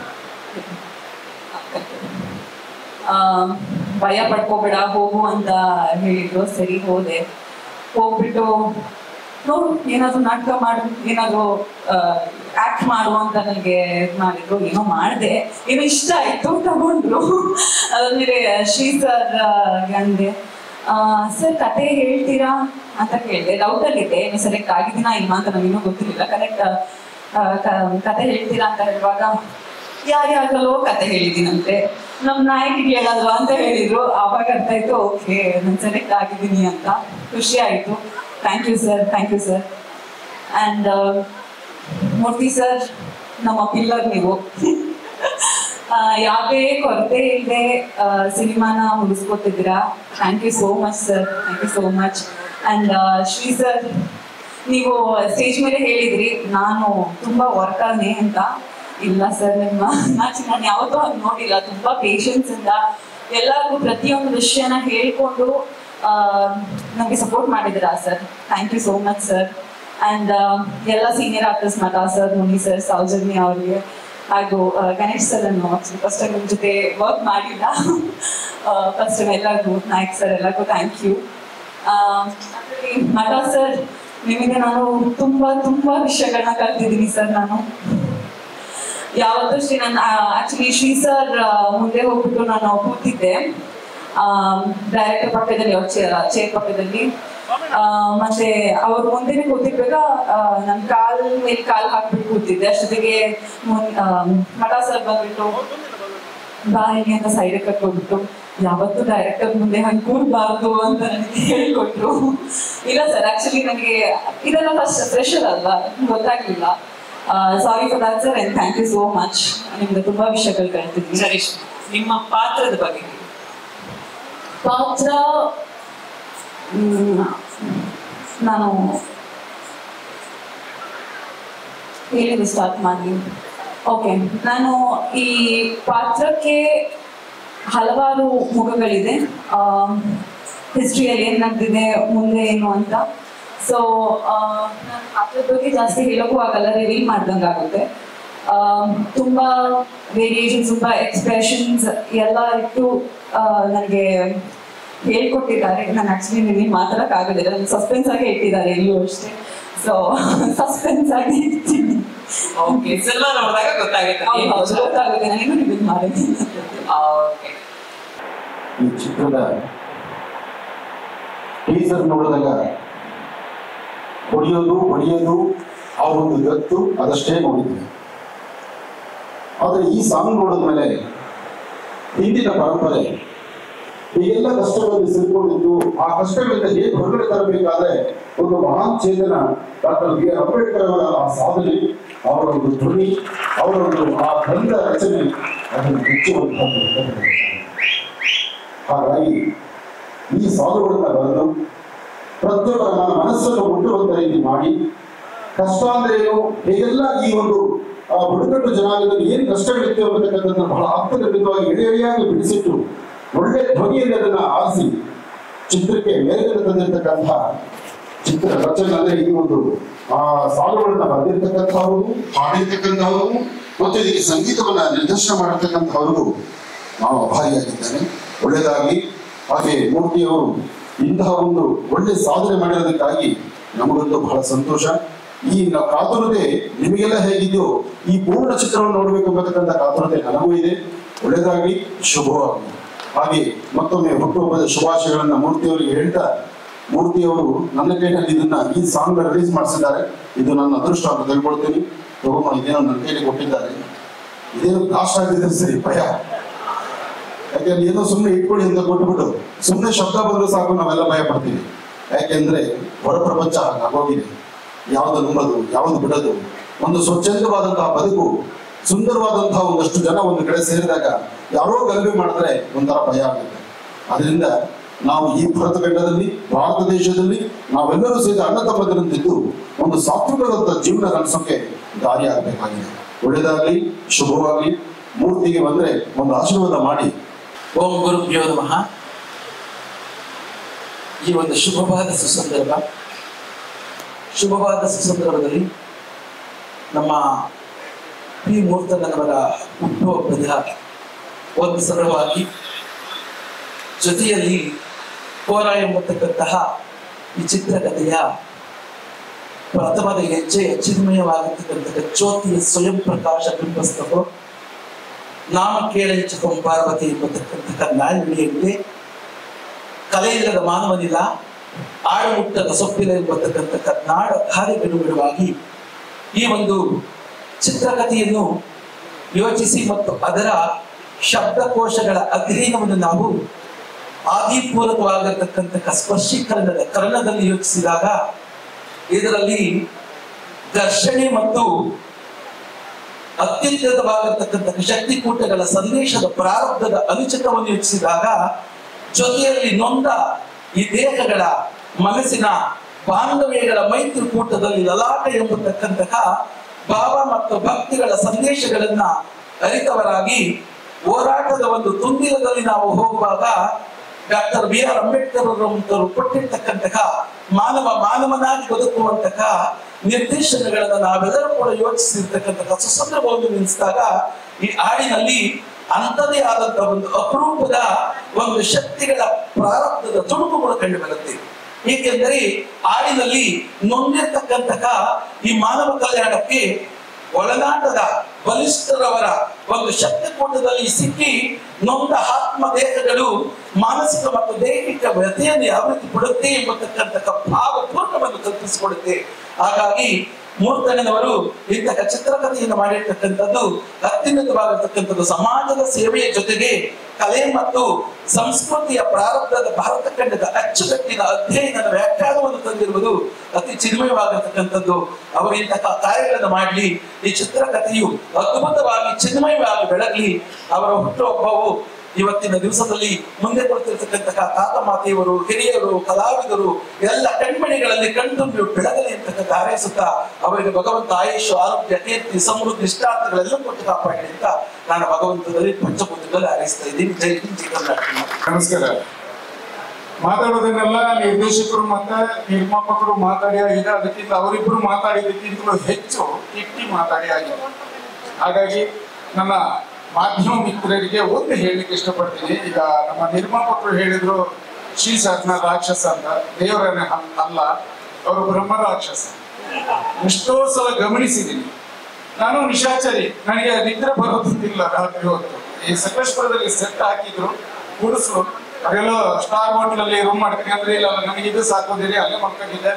ಆ, ಭಯ ಪಡ್ಕೋಬೇಡ ಹೋಗು ಅಂತ ಹೇಳಿದ್ರು ಸರಿ ಹೋದೆ ಹೋಗ್ಬಿಟ್ಟು ನೋಡು ಏನಾದ್ರು ನಾಟಕ ಮಾಡು ಏನಾದ್ರು ಆಕ್ಟ್ ಮಾಡು ಅಂತ ನನಗೆ ಇದ್ ಮಾಡಿದ್ರು ಏನೋ ಮಾಡಿದೆ ಏನೋ ಇಷ್ಟ ಆಯ್ತು ತಗೊಂಡ್ರು ಅದಾದ್ಮೇಲೆ ಶ್ರೀ ಸರ್ ಅಂದೆ ಸರ್ ಕತೆ ಹೇಳ್ತೀರಾ ಅಂತ ಕೇಳಿದೆ ಡೌಟಲ್ಲಿದ್ದೆ ಇನ್ನು ಸೆಲೆಕ್ಟ್ ಆಗಿದ್ದೀನಾ ಇಲ್ವಾ ಅಂತ ನನಗಿನ್ನೂ ಗೊತ್ತಿರಲಿಲ್ಲ ಕರೆಕ್ಟ್ ಕತೆ ಹೇಳ್ತೀರಾ ಅಂತ ಹೇಳುವಾಗ ಯಾರ್ಯಾರಲ್ಲೋ ಕತೆ ಹೇಳಿದ್ದೀನಂತೆ ನಮ್ ನಾಯಕಿಗೆ ಹೇಳಲ್ವಾ ಅಂತ ಹೇಳಿದ್ರು ಆವಾಗ ಅರ್ಥ ಆಯ್ತು ಓಕೆ ನಾನು ಸೆಲೆಕ್ಟ್ ಆಗಿದ್ದೀನಿ ಅಂತ ಖುಷಿ ಆಯ್ತು thank you sir thank you sir and Murthy sir ನಮ್ಮ ಪಿಲ್ಲರ್ ನೀವು ಆ, ಯಾವುದೇ ಕೊರತೆ ಇಲ್ಲದೆ ಸಿನಿಮಾನ ಮುಗಿಸ್ಕೊತಿದ್ದೀರಾ thank you so much sir thank you so much and Shri sir ನೀವು ಸ್ಟೇಜ್ ಮೇಲೆ ಹೇಳಿದ್ರಿ ನಾನು ತುಂಬಾ ವರ್ಕರ್ನೇ ಅಂತ ಇಲ್ಲ ಸರ್ ನಿಮ್ಮ ನಾನು ನಾನು ಯಾವತ್ತೂ ಹಂಗೆ ನೋಡಿಲ್ಲ ತುಂಬಾ ಪೇಷನ್ಸ್ ಇಂದ ಎಲ್ಲರಿಗೂ ಪ್ರತಿಯೊಂದು ವಿಷಯನ ಹೇಳ್ಕೊಂಡು ನಮಗೆ ಸಪೋರ್ಟ್ ಮಾಡಿದ್ದೀರಾ sir thank you so much sir and ಎಲ್ಲ senior artist Mata sir Muni sir Soujanya ಅವರಿಗೆ ಹಾಗೂ ಆ, ಗಣೇಶ್ ಸರ್ ಅನ್ನು ಫಸ್ಟ್ ಟೈಮ್ ನಿಮ್ಮ ಜೊತೆ ವರ್ಕ್ ಮಾಡಿಲ್ಲ ಫಸ್ಟ್ ಟೈಮ್ ಎಲ್ಲರಿಗೂ ನಾಯಕ್ ಸರ್ ಎಲ್ಲರಿಗೂ ಥ್ಯಾಂಕ್ ಯು ಮಠ ಸರ್ ನಿಮಗೆ ನಾನು ತುಂಬಾ ತುಂಬಾ ವಿಷಯಗಳನ್ನ ಕಲ್ತಿದ್ದೀನಿ ಸರ್ ನಾನು ಯಾವತ್ತೂ ಅಷ್ಟೇ ನಾನು ಆಕ್ಚುಲಿ ಶ್ರೀ ಸರ್ ಮುಂದೆ ಹೋಗ್ಬಿಟ್ಟು ನಾನು ಕೂತಿದ್ದೆ ಡೈರೆಕ್ಟರ್ ಪಕ್ಕದಲ್ಲಿ ಅವ್ರ ಚೇರ್ ಚೇರ್ ಪಕ್ಕದಲ್ಲಿ ಆ, ಮತ್ತೆ ಅವ್ರ ಮುಂದೆನೆ ಕೂತಿದ್ದಾಗ ನನ್ನ ಕಾಲ್ ಮೇಲೆ ಕಾಲ್ ಹಾಕ್ಬಿಟ್ಟು ಕೂತಿದ್ದೆ ಅಷ್ಟೊತ್ತಿಗೆ ಮುನ್- ಆ, ಮಠ ಸರ್ ಬಂದ್ಬಿಟ್ಟು ಬಾ ಹಿಂಗೆ ಅಂತ ಸೈಡ್ ಕಟ್ಕೊಬಿಟ್ಟು ಯಾವತ್ತೂ ಡೈರೆಕ್ಟರ್ ಮುಂದೆ ಹಂಗೆ ಕೂರ್ಬಾರ್ದು ಅಂತ ನನಗೆ ಹೇಳ್ಕೊಟ್ರು ಇಲ್ಲ ಸರ್ ಆಕ್ಚುಲಿ ನನಗೆ ಇದೆಲ್ಲ ಫಸ್ಟ್ ಫ್ರೆಶರ್ ಅಲ್ವಾ ಗೊತ್ತಾಗ್ಲಿಲ್ಲ sorry for that sir and thank you so much ನಿಮ್ಗೆ ತುಂಬಾ ವಿಷಯಗಳು ಕಳ್ತಿದ್ವಿ ಸರೀಶ್ ನಿಮ್ಮ ಪಾತ್ರದ ಬಗ್ಗೆ ಹೇಳಿ. ಪಾತ್ರ ಮ್, ನಾನು ಹೇಳಿದೆ ಸ್ಟಾರ್ಟ್ ಮಾಡಿ ಓಕೆ ನಾನು ಈ ಪಾತ್ರಕ್ಕೆ ಹಲವಾರು ಮುಖಗಳಿದೆ ಹಿಸ್ಟ್ರಿಯಲ್ಲಿ ಏನ್ ನಡೆದಿದೆ ಮುಂದೆ ಏನು ಅಂತ ಸೊ ನಾನು ಪಾತ್ರದ ಬಗ್ಗೆ ಜಾಸ್ತಿ ಹೇಳೋಕ್ಕೂ ಆಗಲ್ಲ ರಿವೀಲ್ ಮಾಡ್ದಂಗೆ ಆಗುತ್ತೆ ಆ, ತುಂಬಾ ವೇರಿಯೇಷನ್ಸ್ ತುಂಬಾ ಎಕ್ಸ್ಪ್ರೆಷನ್ಸ್ ಎಲ್ಲ ಇಟ್ಟು ನನಗೆ ಹೇಳ್ಕೊಟ್ಟಿದ್ದಾರೆ ನಾನು ಆಕ್ಚುಲಿ ನಿಮಗೆ ಮಾತಾಡಕ್ ಆಗೋದಿಲ್ಲ ನನಗೆ ಸಸ್ಪೆನ್ಸ್ ಆಗಿ ಇಟ್ಟಿದ್ದಾರೆ ಎಲ್ಲೂ ಅಷ್ಟೇ ಸೊ ಸಸ್ಪೆನ್ಸ್ ಆಗಿ ಇರ್ತೀನಿ ಓಕೆ ಸಿನಿಮಾ ನೋಡಿದಾಗ ಗೊತ್ತಾಗುತ್ತೆ ಹೌದು, ಹೌದು, ಗೊತ್ತಾಗುತ್ತೆ ನನಗೂ ರಿವೀಲ್ ಮಾಡಿದ್ದೀನಿ ಓಕೆ ಈ ಚಿತ್ರದ ಟೀಸರ್ ನೋಡಿದಾಗ ಹೊಡೆಯೋದು ಹೊಡೆಯೋದು ಆ ಒಂದು ಗತ್ತು ಅದಷ್ಟೇ ನೋಡಿದ್ವಿ ಆದರೆ ಈ ಸಾಂಗ್ ನೋಡಿದ್ಮೇಲೆ ಹಿಂದಿನ ಪರಂಪರೆ ಈಗೆಲ್ಲ ಕಷ್ಟಗಳಲ್ಲಿ ಸಿಲ್ಕೊಂಡಿದ್ದು ಆ ಕಷ್ಟಗಳಿಂದ ಹೇಗೆ ಹೊರಗಡೆ ತರಬೇಕಾದ್ರೆ ಒಂದು ಮಹಾನ್ ಚೇತನ ಡಾಕ್ಟರ್ ಬಿ ಆರ್ ಅಂಬೇಡ್ಕರ್ ಅವರ ಆ ಸಾಧನೆ ಅವರ ಒಂದು ಧ್ವನಿ ಅವರ ಒಂದು ಆ ಬಂದ ರಚನೆ ಅದನ್ನು ಮೆಚ್ಚುವಂತಹದ್ದು ಹಾಗಾಗಿ ಈ ಸಾಲುಗಳನ್ನ ಬರೆದು ಪ್ರತಿಯೊಬ್ಬರ ನನ್ನ ಮನಸ್ಸನ್ನು ಮುಟ್ಟುವಂತ ರೀತಿ ಮಾಡಿ ಕಷ್ಟ ಅಂದ್ರೆ ಏನು ಹೇಗೆಲ್ಲ ಈ ಒಂದು ಆ, ಬುಡಕಟ್ಟು ಜನಾಂಗದಲ್ಲಿ ಏನು ಕಷ್ಟಗಳಿತ್ತು ಅನ್ನತಕ್ಕಂಥದ್ದನ್ನು ಬಹಳ ಆಪ್ತಗರ್ಭಿತವಾಗಿ ಎಳೆ ಎಳೆಯಾಗಿ ಬಿಡಿಸಿಟ್ಟು ಒಳ್ಳೆ ಧ್ವನಿಯಲ್ಲಿ ಅದನ್ನ ಆರಿಸಿ ಚಿತ್ರಕ್ಕೆ ಮೇಲ್ಗಡೆ ತಂದಿರತಕ್ಕಂಥ ಚಿತ್ರ ರಚನೆ ಅಂದ್ರೆ ಈ ಒಂದು ಆ ಸಾಲುಗಳನ್ನ ಬರೆದಿರ್ತಕ್ಕಂಥವ್ರು ಹಾಡಿರ್ತಕ್ಕಂಥವ್ರು ಮತ್ತು ಇದಕ್ಕೆ ಸಂಗೀತವನ್ನ ನಿರ್ದೇಶನ ಮಾಡಿರ್ತಕ್ಕಂಥವ್ರಿಗೂ ನಾವು ಅಭಾರಿಯಾಗಿದ್ದೇನೆ ಒಳ್ಳೆಯದಾಗಿ ಹಾಗೆ ಮೂರ್ತಿಯವರು ಇಂತಹ ಒಂದು ಒಳ್ಳೆ ಸಾಧನೆ ಮಾಡಿರೋದಕ್ಕಾಗಿ ನಮಗಂತೂ ಬಹಳ ಸಂತೋಷ ಈ ನ- ಕಾತುರತೆ ನಿಮಗೆಲ್ಲ ಹೇಗಿದೆಯೋ ಈ ಪೂರ್ಣ ಚಿತ್ರವನ್ನು ನೋಡಬೇಕು ಎಂಬತಕ್ಕಂಥ ಕಾತುರತೆ ನನಗೂ ಇದೆ ಒಳ್ಳೆಯದಾಗಿ ಶುಭವಾಗಲಿ ಹಾಗೆ ಮತ್ತೊಮ್ಮೆ ಹುಟ್ಟುಹಬ್ಬದ ಶುಭಾಶಯಗಳನ್ನ ಮೂರ್ತಿಯವರಿಗೆ ಹೇಳ್ತಾ ಮೂರ್ತಿಯವರು ನನ್ನ ಕೈನಲ್ಲಿ ಇದನ್ನ ಈ ಸಾಂಗ್ ರಿಲೀಸ್ ಮಾಡಿಸಿದ್ದಾರೆ ಇದು ನನ್ನ ಅದೃಷ್ಟ ಅಂತ ತಿಳ್ಕೊಳ್ತೀನಿ ತಗೊಂಡು ಇದೇನೋ ನನ್ನ ಕೈಲಿ ಕೊಟ್ಟಿದ್ದಾರೆ ಇದೇನು ಬ್ಲಾಸ್ಟ್ ಆಗಿದ್ರೆ ಸರಿ ಭಯ ಯಾಕೆಂದ್ರೆ ಏನೋ ಸುಮ್ಮನೆ ಇಟ್ಕೊಳ್ಳಿ ಅಂತ ಕೊಟ್ಬಿಟ್ಟು ಸುಮ್ಮನೆ ಶಬ್ದ ಬಂದ್ರೆ ಸಾಕು ನಾವೆಲ್ಲ ಭಯ ಪಡ್ತೀವಿ ಯಾಕೆಂದ್ರೆ ಹೊರ ಪ್ರಪಂಚ ಆಗೋಗಿದೆ ಯಾವ್ದು ನಂಬದು ಯಾವ್ದು ಬಿಡೋದು ಒಂದು ಸ್ವಚ್ಛಂದವಾದಂತಹ ಬದುಕು ಸುಂದರವಾದಂತಹ ಒಂದಷ್ಟು ಜನ ಒಂದು ಕಡೆ ಸೇರಿದಾಗ ಯಾರೋ ಗಲಭೆ ಮಾಡಿದ್ರೆ ಒಂಥರ ಭಯ ಆಗುತ್ತೆ ಅದರಿಂದ ನಾವು ಈ ಭಾರತ ಖಂಡದಲ್ಲಿ ಭಾರತ ದೇಶದಲ್ಲಿ ನಾವೆಲ್ಲರೂ ಸೇರಿ ಅಣ್ಣ ತಮ್ಮದರಂತಿದ್ದು ಒಂದು ಸಾತ್ವಿಕವಾದಂತಹ ಜೀವನ ನಡೆಸೋಕೆ ದಾರಿ ಆಗಬೇಕಾಗಿದೆ ಒಳ್ಳೆಯದಾಗಲಿ ಶುಭವಾಗಲಿ ಮೂರ್ತಿಗೆ ಬಂದ್ರೆ ಒಂದು ಆಶೀರ್ವಾದ ಮಾಡಿ ಓಂ ಗುರುಭ್ಯೋ ನಮಃ ಈ ಒಂದು ಶುಭವಾದ ಸುಸಂದರ್ಭ ಶುಭವಾದ ಸುಸಂದರ್ಭದಲ್ಲಿ ನಮ್ಮ ಪಿ ಮೂರ್ತನವರ ಹುಟ್ಟುಹಬ್ಬದ ಒಂದು ಸರಳವಾಗಿ ಜೊತೆಯಲ್ಲಿ ಕೋರ ಎಂಬತಕ್ಕಂತಹ ಈ ಚಿತ್ರಕಥೆಯ ಪ್ರಥಮದ ಹೆಜ್ಜೆ ಚಿನ್ಮಯವಾಗಿರ್ತಕ್ಕಂತಹ ಜ್ಯೋತಿಯ ಸ್ವಯಂ ಪ್ರಕಾಶ ಬಿಂಬಿಸ್ತವೋ ನಾಮ ಕೇಳಿಂಚಕಂ ಪಾರ್ವತಿ ಎಂಬತಕ್ಕಂತಹ ನಾಲ್ವಡಿಯಲ್ಲಿ ಕಲೆಯಿಲ್ಲದ ಮಾನವನಿಲ್ಲ ಆಡುಮುಟ್ಟದ ಸೊಪ್ಪಿಲ್ಲ ಎಂಬತಕ್ಕಂತಹ ನಾಡ ಕಾರ್ಯಗನುಗುಣವಾಗಿ ಈ ಒಂದು ಚಿತ್ರಕಥೆಯನ್ನು ಯೋಚಿಸಿ ಮತ್ತು ಅದರ ಶಬ್ದಕೋಶಗಳ ಅಧ್ಯಯನವನ್ನು ನಾವು ಆದಿಪೂರ್ವಕವಾಗಿರ್ತಕ್ಕಂತಹ ಸ್ಪರ್ಶೀಕರಣದ ಕರ್ಣದಲ್ಲಿ ಯೋಚಿಸಿದಾಗ ಇದರಲ್ಲಿ ಘರ್ಷಣೆ ಮತ್ತು ಅತ್ಯಂತವಾಗಿರ್ತಕ್ಕಂತಹ ಶಕ್ತಿಕೂಟಗಳ ಸಂದೇಶದ ಪ್ರಾರಬ್ಧದ ಅನುಚಿತವನ್ನು ಯೋಚಿಸಿದಾಗ ಜೊತೆಯಲ್ಲಿ ನೊಂದ ಈ ದೇಹಗಳ ಮನಸ್ಸಿನ ಬಾಂಧವ್ಯಗಳ ಮೈತ್ರಿಕೂಟದಲ್ಲಿ ಲಲಾಟ ಎಂಬತಕ್ಕಂತಹ ಭಾವ ಮತ್ತು ಭಕ್ತಿಗಳ ಸಂದೇಶಗಳನ್ನ ಅರಿತವರಾಗಿ ಹೋರಾಟದ ಒಂದು ತುಂದಿರದಲ್ಲಿ ನಾವು ಹೋಗುವಾಗ ಡಾಕ್ಟರ್ ಬಿ ಆರ್ ಅಂಬೇಡ್ಕರ್ ಅವರು ಕೊಟ್ಟಿರ್ತಕ್ಕಂತಹ ಮಾನವ ಮಾನವನಾಗಿ ಬದುಕುವಂತಹ ನಿರ್ದೇಶನಗಳನ್ನ ನಾವೆಲ್ಲರೂ ಕೂಡ ಯೋಚಿಸಿರ್ತಕ್ಕಂತಹ ಸುಸಂದರ್ಭವನ್ನು ನಿಲ್ಲಿಸಿದಾಗ ಈ ಹಾಡಿನಲ್ಲಿ ಅಂಥದೇ ಆದಂತಹ ಒಂದು ಅಪರೂಪದ ಒಂದು ಶಕ್ತಿಗಳ ಪ್ರಾರಬ್ಧದ ತುಣುಕುಗಳು ಕಂಡು ಬರುತ್ತೆ ಏಕೆಂದರೆ ಹಾಡಿನಲ್ಲಿ ನೊಂದಿರ್ತಕ್ಕಂತಹ ಈ ಮಾನವ ಕಲ್ಯಾಣಕ್ಕೆ ಒಳನಾಟದ ಬಲಿಷ್ಠರವರ ಒಂದು ಶಕ್ತಿಕೂಟದಲ್ಲಿ ಸಿಕ್ಕಿ ನೊಂದ ಆತ್ಮ ದೇಹಗಳು ಮಾನಸಿಕ ಮತ್ತು ದೈಹಿಕ ವ್ಯಥೆಯನ್ನು ಯಾವ ರೀತಿ ಕೊಡುತ್ತೆ ಎಂಬತಕ್ಕಂತಹ ಭಾವಪೂರ್ಣವನ್ನು ಕಲ್ಪಿಸಿಕೊಡುತ್ತೆ ಹಾಗಾಗಿ ಮೂರ್ತಣ್ಣನವರು ಇಂತಹ ಚಿತ್ರಕಥೆಯನ್ನು ಮಾಡಿರ್ತಕ್ಕಂಥದ್ದು ಅತ್ಯುನ್ನತವಾಗಿರ್ತಕ್ಕಂಥದ್ದು ಸಮಾಜದ ಸೇವೆಯ ಜೊತೆಗೆ ಕಲೆ ಮತ್ತು ಸಂಸ್ಕೃತಿಯ ಪ್ರಾರಬ್ಧದ ಭಾರತ ಖಂಡದ ಅಚ್ಚುಕಟ್ಟಿನ ಅಧ್ಯಯನದ ವ್ಯಾಖ್ಯಾನವನ್ನು ತಂದಿರುವುದು ಅತಿ ಚಿನ್ಮಯವಾಗಿರ್ತಕ್ಕಂಥದ್ದು ಅವರು ಇಂತಹ ಕಾರ್ಯಗಳನ್ನು ಮಾಡಲಿ ಈ ಚಿತ್ರಕಥೆಯು ಅದ್ಭುತವಾಗಿ ಚಿನ್ಮಯವಾಗಿ ಬೆಳಗಲಿ ಅವರ ಹುಟ್ಟುಹಬ್ಬವು ಇವತ್ತಿನ ದಿವಸದಲ್ಲಿ ಮುಂದೆ ಕೊಡ್ತಿರ್ತಕ್ಕಂತಹ ತಾತ ಮಾತೆಯವರು ಹಿರಿಯರು ಕಲಾವಿದರು ಎಲ್ಲ ಕಣ್ಮಣಿಗಳಲ್ಲಿ ಕಣ್ತುಂಬಿ ಬೆಳಗಲಿ ಅಂತಕ್ಕಂಥ ಹಾರೈಸುತ್ತಾ ಅವರಿಗೆ ಭಗವಂತ ಆಯುಷ್ ಆರೋಗ್ಯ ಕೀರ್ತಿ ಸಮೃದ್ಧಿ ಇಷ್ಟಾರ್ಥಗಳೆಲ್ಲ ಕೊಟ್ಟು ಕಾಪಾಡಲಿ ಅಂತ ನಾನು ಭಗವಂತನಲ್ಲಿ ಪಂಚಭೂತದಲ್ಲಿ ಹಾರೈಸ್ತಾ ಇದ್ದೀನಿ ಜೈ ಹಿಂದ್ ಜೈ ಕರ್ನಾಟಕ ನಮಸ್ಕಾರ ಮಾತಾಡೋದನ್ನೆಲ್ಲ ನಿರ್ದೇಶಕರು ಮತ್ತೆ ನಿರ್ಮಾಪಕರು ಮಾತಾಡಿ ಆಗಿದೆ ಅದಕ್ಕಿಂತ ಅವರಿಬ್ಬರು ಮಾತಾಡಿದ್ದಕ್ಕಿಂತಲೂ ಹೆಚ್ಚು ಇಟ್ಟಿ ಮಾತಾಡಿ ಆಗಿದೆ ಹಾಗಾಗಿ ನನ್ನ ಮಾಧ್ಯಮ ಮಿತ್ರರಿಗೆ ಒಂದು ಹೇಳಲಿಕ್ಕೆ ಇಷ್ಟಪಡ್ತೀನಿ ಈಗ ನಮ್ಮ ನಿರ್ಮಾಪಕರು ಹೇಳಿದ್ರು ಶ್ರೀ ಸರ್ನ ರಾಕ್ಷಸ ಅಂತ ದೇವರನ್ನ ಅಲ್ಲ ಅವರು ಬ್ರಹ್ಮ ರಾಕ್ಷಸ ಎಷ್ಟೋ ಸಲ ಗಮನಿಸಿದ್ದೀನಿ ನಾನು ನಿಶಾಚರಿ ನನಗೆ ನಿದ್ರೆ ಬರೋದಿಲ್ಲ ರಾತ್ರಿ ಹೊತ್ತು ಈ ಸಕಲೇಶ್ಪುರದಲ್ಲಿ ಸೆಟ್ ಹಾಕಿದ್ರು ಗುಡಿಸ್ಲು ಅದೆಲ್ಲ ಸ್ಟಾರ್ ಹೋಟೆಲ್ ಅಲ್ಲಿ ರೂಮ್ ಮಾಡ್ತೀನಿ ಅಂದ್ರೆ ಇಲ್ಲ ನನಗೆ ಇದು ಸಾಕೋದಿರಿ ಅಲ್ಲೇ ಮಲ್ಕೊಂಡಿದ್ದೆ